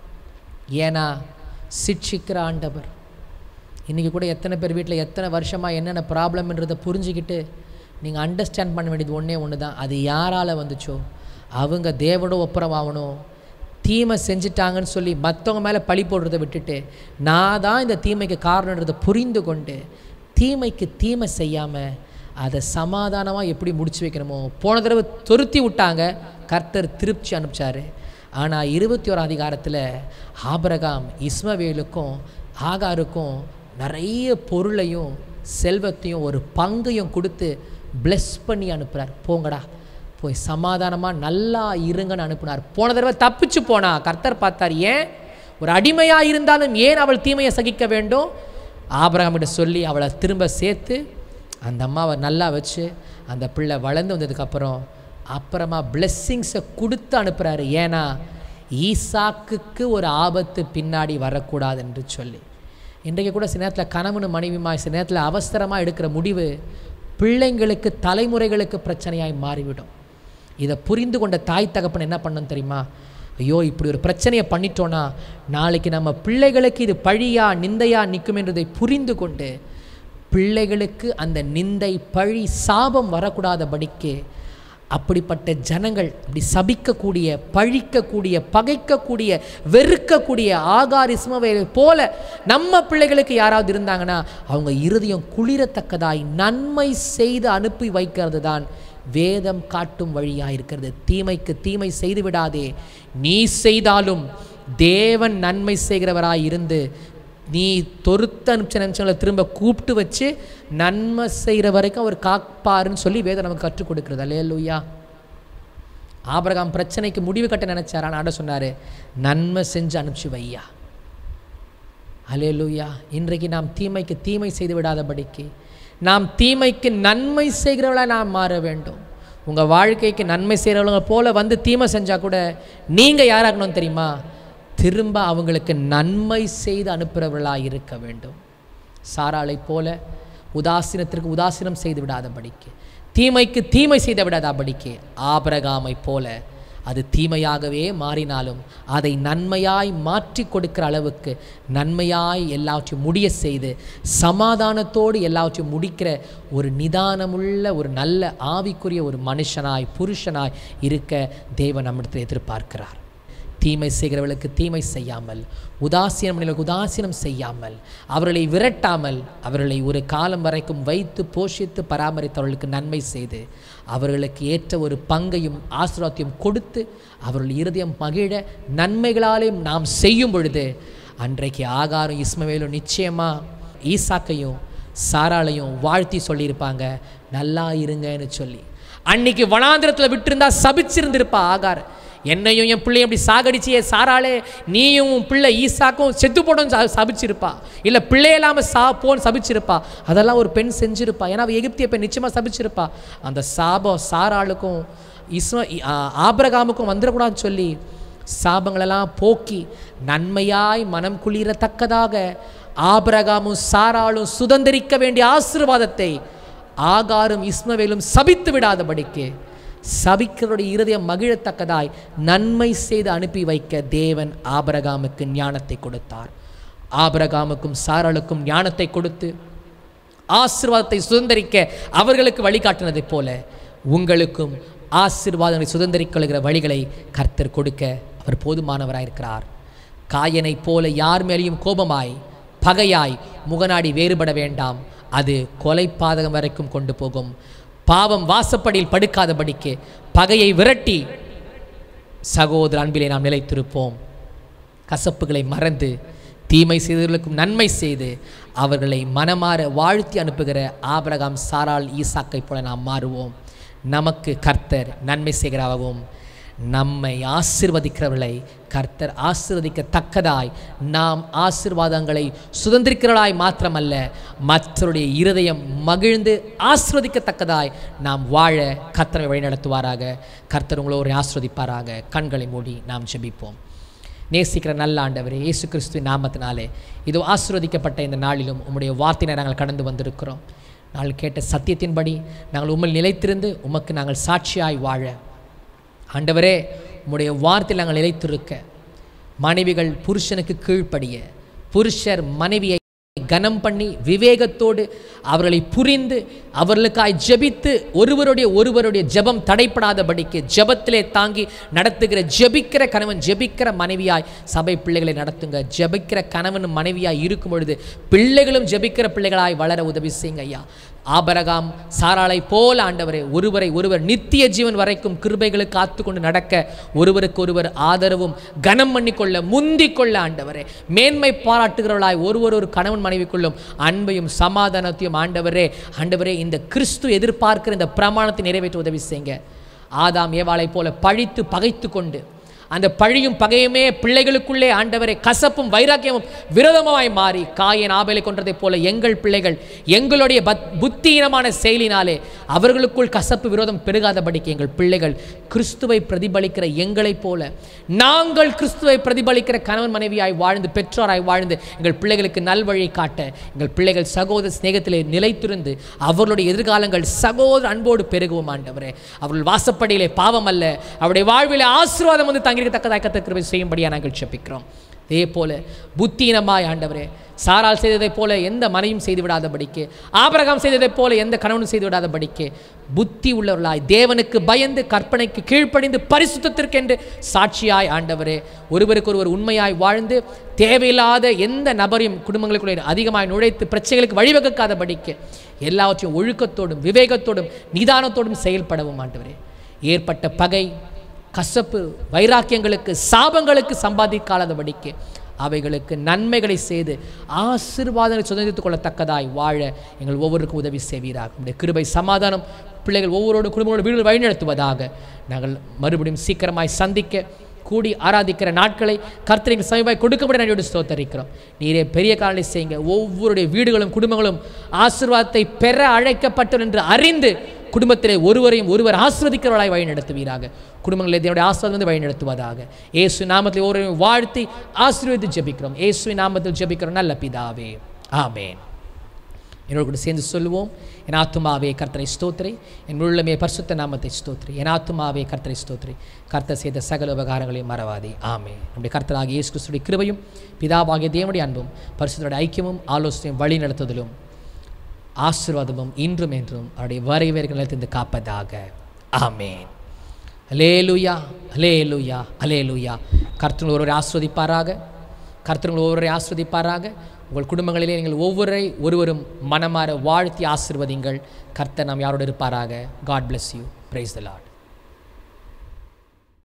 ஏன்னா சிட்சிக்கிற ஆண்டவர் இன்றைக்கி கூட எத்தனை பேர் வீட்டில் எத்தனை வருஷமாக என்னென்ன ப்ராப்ளம்ன்றதை புரிஞ்சுக்கிட்டு நீங்கள் அண்டர்ஸ்டாண்ட் பண்ண வேண்டியது ஒன்றே ஒன்று தான் அது யாரால் வந்துச்சோ அவங்க தேவனோட ஒப்புரமாகணும் தீமை செஞ்சிட்டாங்கன்னு சொல்லி மற்றவங்க மேலே பழி போடுறதை விட்டுட்டு நான் தான் இந்த தீமைக்கு காரணன்றதை புரிந்து கொண்டு தீமைக்கு தீமை செய்யாமல் அதை சமாதானமாக எப்படி முடிச்சு வைக்கணுமோ போன தடவை துருத்தி விட்டாங்க கர்த்தர் திருப்தி அனுப்பிச்சாரு ஆனால் இருபத்தி ஓராம் அதிகாரத்தில் ஆபரகாம் இஸ்மவேலுக்கும் ஆகாருக்கும் நிறைய பொருளையும் செல்வத்தையும் ஒரு பங்கையும் கொடுத்து bless பண்ணி அனுப்புகிறார் போங்கடா போய் சமாதானமாக நல்லா இருங்கன்னு அனுப்புனார் போன தடவை தப்பிச்சு போனா கர்த்தர் பார்த்தார் ஏன் ஒரு அடிமையாக இருந்தாலும் ஏன் அவள் தீமையை சகிக்க வேண்டும் ஆபிரகாமிட்ட சொல்லி அவளை திரும்ப சேர்த்து அந்த அம்மாவை நல்லா வச்சு அந்த பிள்ளை வளர்ந்து வந்ததுக்கப்புறம் அப்புறமா பிளெஸ்ஸிங்ஸை கொடுத்து அனுப்புகிறாரு ஏன்னா ஈசாக்குக்கு ஒரு ஆபத்து பின்னாடி வரக்கூடாது என்று சொல்லி இன்றைக்கு கூட சில நேரத்தில் கணவனு மனைவிமா சில நேரத்தில் அவசரமாக எடுக்கிற முடிவு பிள்ளைங்களுக்கு தலைமுறைகளுக்கு பிரச்சனையாய் மாறிவிடும் இதை புரிந்து கொண்ட தாய் தகப்பன் என்ன பண்ணணும் தெரியுமா ஐயோ இப்படி ஒரு பிரச்சனையை பண்ணிட்டோன்னா நாளைக்கு நம்ம பிள்ளைகளுக்கு இது பழியா நிந்தையா நிற்கும் என்றதை புரிந்து கொண்டு பிள்ளைகளுக்கு அந்த நிந்தை பழி சாபம் வரக்கூடாதபடிக்கு அப்படிப்பட்ட ஜனங்கள் இப்படி சபிக்கக்கூடிய பழிக்கக்கூடிய பகைக்கக்கூடிய வெறுக்கக்கூடிய ஆகார் இஸ்மவேலை போல நம்ம பிள்ளைகளுக்கு யாராவது இருந்தாங்கன்னா அவங்க இருதயம் குளிரத்தக்கதாய் நன்மை செய்து அனுப்பி வைக்கிறது தான் வேதம் காட்டும் வழியாக இருக்கிறது தீமைக்கு தீமை செய்து விடாதே நீ செய்தாலும் தேவன் நன்மை செய்கிறவராய் இருந்து நீ தொருத்த அனுப்பிச்ச நிமிஷங்களை திரும்ப கூப்பிட்டு வச்சு நன்மை செய்கிற வரைக்கும் அவர் காப்பாருன்னு சொல்லி வேதம் நமக்கு கற்றுக் கொடுக்குறது அல்லையா ஆபிரகாம் பிரச்சனைக்கு முடிவு கட்ட நினைச்சார் ஆனால் ஆட சொன்னார் நன்மை செஞ்சு அனுப்பிச்சு வையா அலேலூயா இன்றைக்கு நாம் தீமைக்கு தீமை செய்து விடாதபடிக்கு நாம் தீமைக்கு நன்மை செய்கிறவளா நாம் மாற வேண்டும் உங்கள் வாழ்க்கைக்கு நன்மை செய்கிறவங்க போல வந்து தீமை செஞ்சால் கூட நீங்கள் யாராகணும் தெரியுமா திரும்ப அவங்களுக்கு நன்மை செய்து அனுப்புகிறவர்களாக இருக்க வேண்டும் சாராளை போல உதாசீனத்திற்கு உதாசீனம் செய்து விடாதபடிக்கு தீமைக்கு தீமை செய்து விடாதபடிக்கு ஆபரகாமை போல அது தீமையாகவே மாறினாலும் அதை நன்மையாய் மாற்றி கொடுக்கிற அளவுக்கு நன்மையாய் எல்லாவற்றையும் முடிய செய்து சமாதானத்தோடு எல்லாவற்றையும் முடிக்கிற ஒரு நிதானமுள்ள ஒரு நல்ல ஆவிக்குரிய ஒரு மனுஷனாய் புருஷனாய் இருக்க தேவன் நம்மிடத்தில் எதிர்பார்க்கிறார் தீமை செய்கிறவர்களுக்கு தீமை செய்யாமல் உதாசீனம் உதாசீனம் செய்யாமல் அவர்களை விரட்டாமல் அவர்களை ஒரு காலம் வரைக்கும் வைத்து போஷித்து பராமரித்தவர்களுக்கு நன்மை செய்து அவர்களுக்கு ஏற்ற ஒரு பங்கையும் ஆசீர்வாதத்தையும் கொடுத்து அவர்கள் இருதயம் மகிழ நன்மைகளாலே நாம் செய்யும் பொழுது அன்றைக்கு ஆகாரம் இஸ்மவேலும் நிச்சயமாக ஈசாக்கையும் சாராளையும் வாழ்த்தி சொல்லியிருப்பாங்க நல்லா இருங்கன்னு சொல்லி அன்னைக்கு வனாந்திரத்தில் விட்டிருந்தா சபிச்சிருந்திருப்பா ஆகார் என்னையும் என் பிள்ளையும் அப்படி சாகடிச்சியே சாராளே நீயும் உன் பிள்ளை ஈசாக்கும் செத்து போடும் சபிச்சிருப்பா இல்லை பிள்ளை இல்லாமல் சா போன்னு சபிச்சிருப்பா அதெல்லாம் ஒரு பெண் செஞ்சிருப்பா ஏன்னா அவ எகிப்திய பெண் நிச்சயமாக சபிச்சிருப்பா அந்த சாபம் சாராளுக்கும் இஸ்ம ஆ- ஆபிரகாமுக்கும் வந்துடக்கூடாதுன்னு சொல்லி சாபங்களெல்லாம் போக்கி நன்மையாய் மனம் குளிரத்தக்கதாக ஆபிரகாமும் சாராளும் சுதந்திரிக்க வேண்டிய ஆசீர்வாதத்தை ஆகாரும் இஸ்மவேலும் சபித்து விடாதபடிக்கு சபிக்கிறவருடைய இருதயம் மகிழத்தக்கதாய் நன்மை செய்து அனுப்பி வைக்க தேவன் ஆபிரகாமுக்கு ஞானத்தை கொடுத்தார் ஆபிரகாமுக்கும் சாராளுக்கும் ஞானத்தை கொடுத்து ஆசீர்வாதத்தை சுதந்திரிக்க அவர்களுக்கு வழிகாட்டினதைப் போல உங்களுக்கும் ஆசீர்வாதங்களை சுதந்திரிக் கொள்கிற வழிகளை கர்த்தர் கொடுக்க அவர் போதுமானவராயிருக்கிறார் காயனைப் போல யார் மேலேயும் கோபமாய் பகையாய் முகநாடி வேறுபட வேண்டாம் அது கொலை பாதகம் வரைக்கும் கொண்டு போகும் பாவம் வாசப்படியில் படுக்காதபடிக்கு பகையை விரட்டி சகோதர அன்பிலே நாம் நிலைத்திருப்போம் கசப்புகளை மறந்து தீமை செய்தவர்களுக்கும் நன்மை செய்து அவர்களை மனமாற வாழ்த்தி அனுப்புகிற ஆபிரகாம் சாராள் ஈசாக்கை போல நாம் மாறுவோம் நமக்கு கர்த்தர் நன்மை செய்கிறதாகவும் நம்மை ஆசிர்வதிக்கிறவர்களை கர்த்தர் ஆசிர்வதிக்கத்தக்கதாய் நாம் ஆசிர்வாதங்களை சுதந்திரிக்கிறவர்களாய் மாத்திரமல்ல மற்றவருடைய இருதயம் மகிழ்ந்து ஆசிர்வதிக்கத்தக்கதாய் நாம் வாழ கர்த்தரை வழிநடத்துவாராக கர்த்தர் உங்களோரை ஆசிர்வதிப்பாராக கண்களை மூடி நாம் ஜெபிப்போம் நேசிக்கிற நல்ல ஆண்டவரே இயேசு கிறிஸ்துவின் நாமத்தினாலே இதோ ஆசீர்வதிக்கப்பட்ட இந்த நாளிலும் உம்முடைய வார்த்தையினை நாங்கள் கடந்து வந்திருக்கிறோம் நாங்கள் கேட்ட சத்தியத்தின்படி நாங்கள் உம்மில் நிலைத்திருந்து உமக்கு நாங்கள் சாட்சியாய் வாழ ஆண்டவரே உம்முடைய வார்த்தையில் நாங்கள் நிலைத்திருக்க மனைவிகள் புருஷனுக்கு கீழ்ப்படிய புருஷர் மனைவியை கனம் பண்ணி விவேகத்தோடு அவர்களை புரிந்து அவர்களுக்காய் ஜெபித்து ஒருவருடைய ஒருவருடைய ஜெபம் தடைப்படாதபடிக்கு ஜெபத்திலே தாங்கி நடத்துகிற ஜெபிக்கிற கணவன் ஜெபிக்கிற மனைவியாய் சபை பிள்ளைகளை நடத்துங்க ஜெபிக்கிற கணவன் மனைவியாய் இருக்கும் பொழுது பிள்ளைகளும் ஜெபிக்கிற பிள்ளைகளாய் வளர உதவி செய்யுங்க ஐயா ஆபரகாம் சாராளை போல ஆண்டவரே ஒருவரை ஒருவர் நித்திய ஜீவன் வரைக்கும் கிருபைகளை காத்து கொண்டு நடக்க ஒருவருக்கு ஒருவர் ஆதரவும் கனம் பண்ணிக்கொள்ள முந்திக் கொள்ள ஆண்டவரே மேன்மை பாராட்டுகிறவர்களாய் ஒருவர் ஒரு கணவன் மனைவிக்குள்ளும் அன்பையும் சமாதானத்தையும் ஆண்டவரே ஆண்டவரே இந்த கிறிஸ்து எதிர்பார்க்கிற இந்த பிரமாணத்தை நிறைவேற்ற உதவி செய்யுங்க ஆதாம் ஏவாளை போல பழித்து பகைத்து கொண்டு அந்த பழியும் பகையுமே பிள்ளைகளுக்குள்ளே ஆண்டவரை கசப்பும் வைராக்கியமும் விரோதமாய் மாறி காயன் ஆபேலை கொன்றதைப் போல எங்கள் பிள்ளைகள் எங்களுடைய பத் புத்தியீனமான செயலினாலே அவர்களுக்குள் கசப்பு விரோதம் பெருகாதபடிக்கு எங்கள் பிள்ளைகள் கிறிஸ்துவை பிரதிபலிக்கிற எங்களைப் போல நாங்கள் கிறிஸ்துவை பிரதிபலிக்கிற கணவன் மனைவியாய் வாழ்ந்து பெற்றோராய் வாழ்ந்து எங்கள் பிள்ளைகளுக்கு நல்வழி காட்ட எங்கள் பிள்ளைகள் சகோதர சிநேகத்திலே நிலைத்திருந்து அவர்களுடைய எதிர்காலங்கள் சகோதர அன்போடு பெருகுவோம் ஆண்டவரே அவர்கள் வாசப்படியிலே பாவம் அல்ல அவருடைய வாழ்விலே ஆசீர்வாதம் வந்து தங்கியிருக்கத்தக்கதாக கத்த கிருபை செய்யும்படியாக நாங்கள் செப்பிக்கிறோம் அதே போல புத்தீனமாய் ஆண்டவரே சாரால் செய்ததைப் போல எந்த மனையும் செய்து விடாதபடிக்கு ஆபரகாம் செய்ததைப் போல எந்த கணவனும் செய்து விடாதபடிக்கு புத்தி உள்ளவர்களாய் தேவனுக்கு பயந்து கற்பனைக்கு கீழ்ப்படிந்து பரிசுத்தத்திற்கென்று சாட்சியாய் ஆண்டவரே ஒருவருக்கு ஒருவர் உண்மையாய் வாழ்ந்து தேவையில்லாத எந்த நபரையும் குடும்பங்களுக்குள்ளே அதிகமாய் நுழைத்து பிரச்சனைகளுக்கு வழிவகுக்காதபடிக்கு எல்லாவற்றையும் ஒழுக்கத்தோடும் விவேகத்தோடும் நிதானத்தோடும் செயல்படவும் ஆண்டவரே ஏற்பட்ட பகை கசப்பு வைராக்கியங்களுக்கு சாபங்களுக்கு சம்பாதிக்காதபடிக்கு அவைகளுக்கு நன்மைகளை செய்து ஆசீர்வாதங்களை சுதந்திரித்துக் கொள்ளத்தக்கதாய் வாழ எங்கள் ஒவ்வொருக்கும் உதவி செய்வீராக உடைய கிருபை சமாதானம் பிள்ளைகள் ஒவ்வொரு குடும்பங்களோட வீடுகள் வழிநடத்துவதாக நாங்கள் மறுபடியும் சீக்கிரமாய் சந்திக்க கூடி ஆராதிக்கிற நாட்களை கர்த்தரின் சமீபாய் கொடுக்கப்பட நடியோடு ஸ்தோத்தரிக்கிறோம் நீரே பெரிய காலனை செய்யுங்க ஒவ்வொருடைய வீடுகளும் குடும்பங்களும் ஆசீர்வாதத்தை பெற அழைக்கப்பட்டவர் என்று அறிந்து குடும்பத்திலே ஒருவரையும் ஒருவர் ஆசிர்வதிக்கிறவர்களாய் வழி நடத்துவீராக குடும்பங்களில் இதனுடைய ஆசிர்வாதம் வந்து வழி நடத்துவதாக இயேசு நாமத்தில் ஒருவரையும் வாழ்த்தி ஆசீர்வதித்து ஜெபிக்கிறோம் இயேசு நாமத்தில் ஜெபிக்கிறோம் நல்ல பிதாவே ஆமென் என்னோடு கூட சேர்ந்து சொல்லுவோம் என் ஆத்துமாவே கர்த்தரை ஸ்தோத்திரி என் உள்ளமே பரிசுத்த நாமத்தை ஸ்தோத்திரி என் ஆத்துமாவே கர்த்தரை ஸ்தோத்திரி கர்த்தர் செய்த சகல உபகாரங்களையும் மறவாதே ஆமே நம்முடைய கர்த்தராகிய இயேசு கிறிஸ்துடைய கிருபையும் பிதாவாகிய தேவனுடைய அன்பும் பரிசுத்தோட ஐக்கியமும் ஆலோசனையும் வழி நடத்துதலும் ஆசீர்வாதமும் இன்றும் என்றும் அவருடைய வரவேற்க நிலைத்திருந்து காப்பதாக ஆமேன் அலேலுயா அலேலுயா அலேலுயா கர்த்தர்கள் ஒருவரை ஆஸ்வதிப்பாராக கர்த்தர்கள் ஒருவரை ஆஸ்வதிப்பாராக உங்கள் குடும்பங்களிலே நீங்கள் ஒவ்வொருவரை ஒருவரும் மனமாற வாழ்த்தி ஆசிர்வதிங்கள் கர்த்தர் நாம் யாரோடு இருப்பாராக God bless you praise the Lord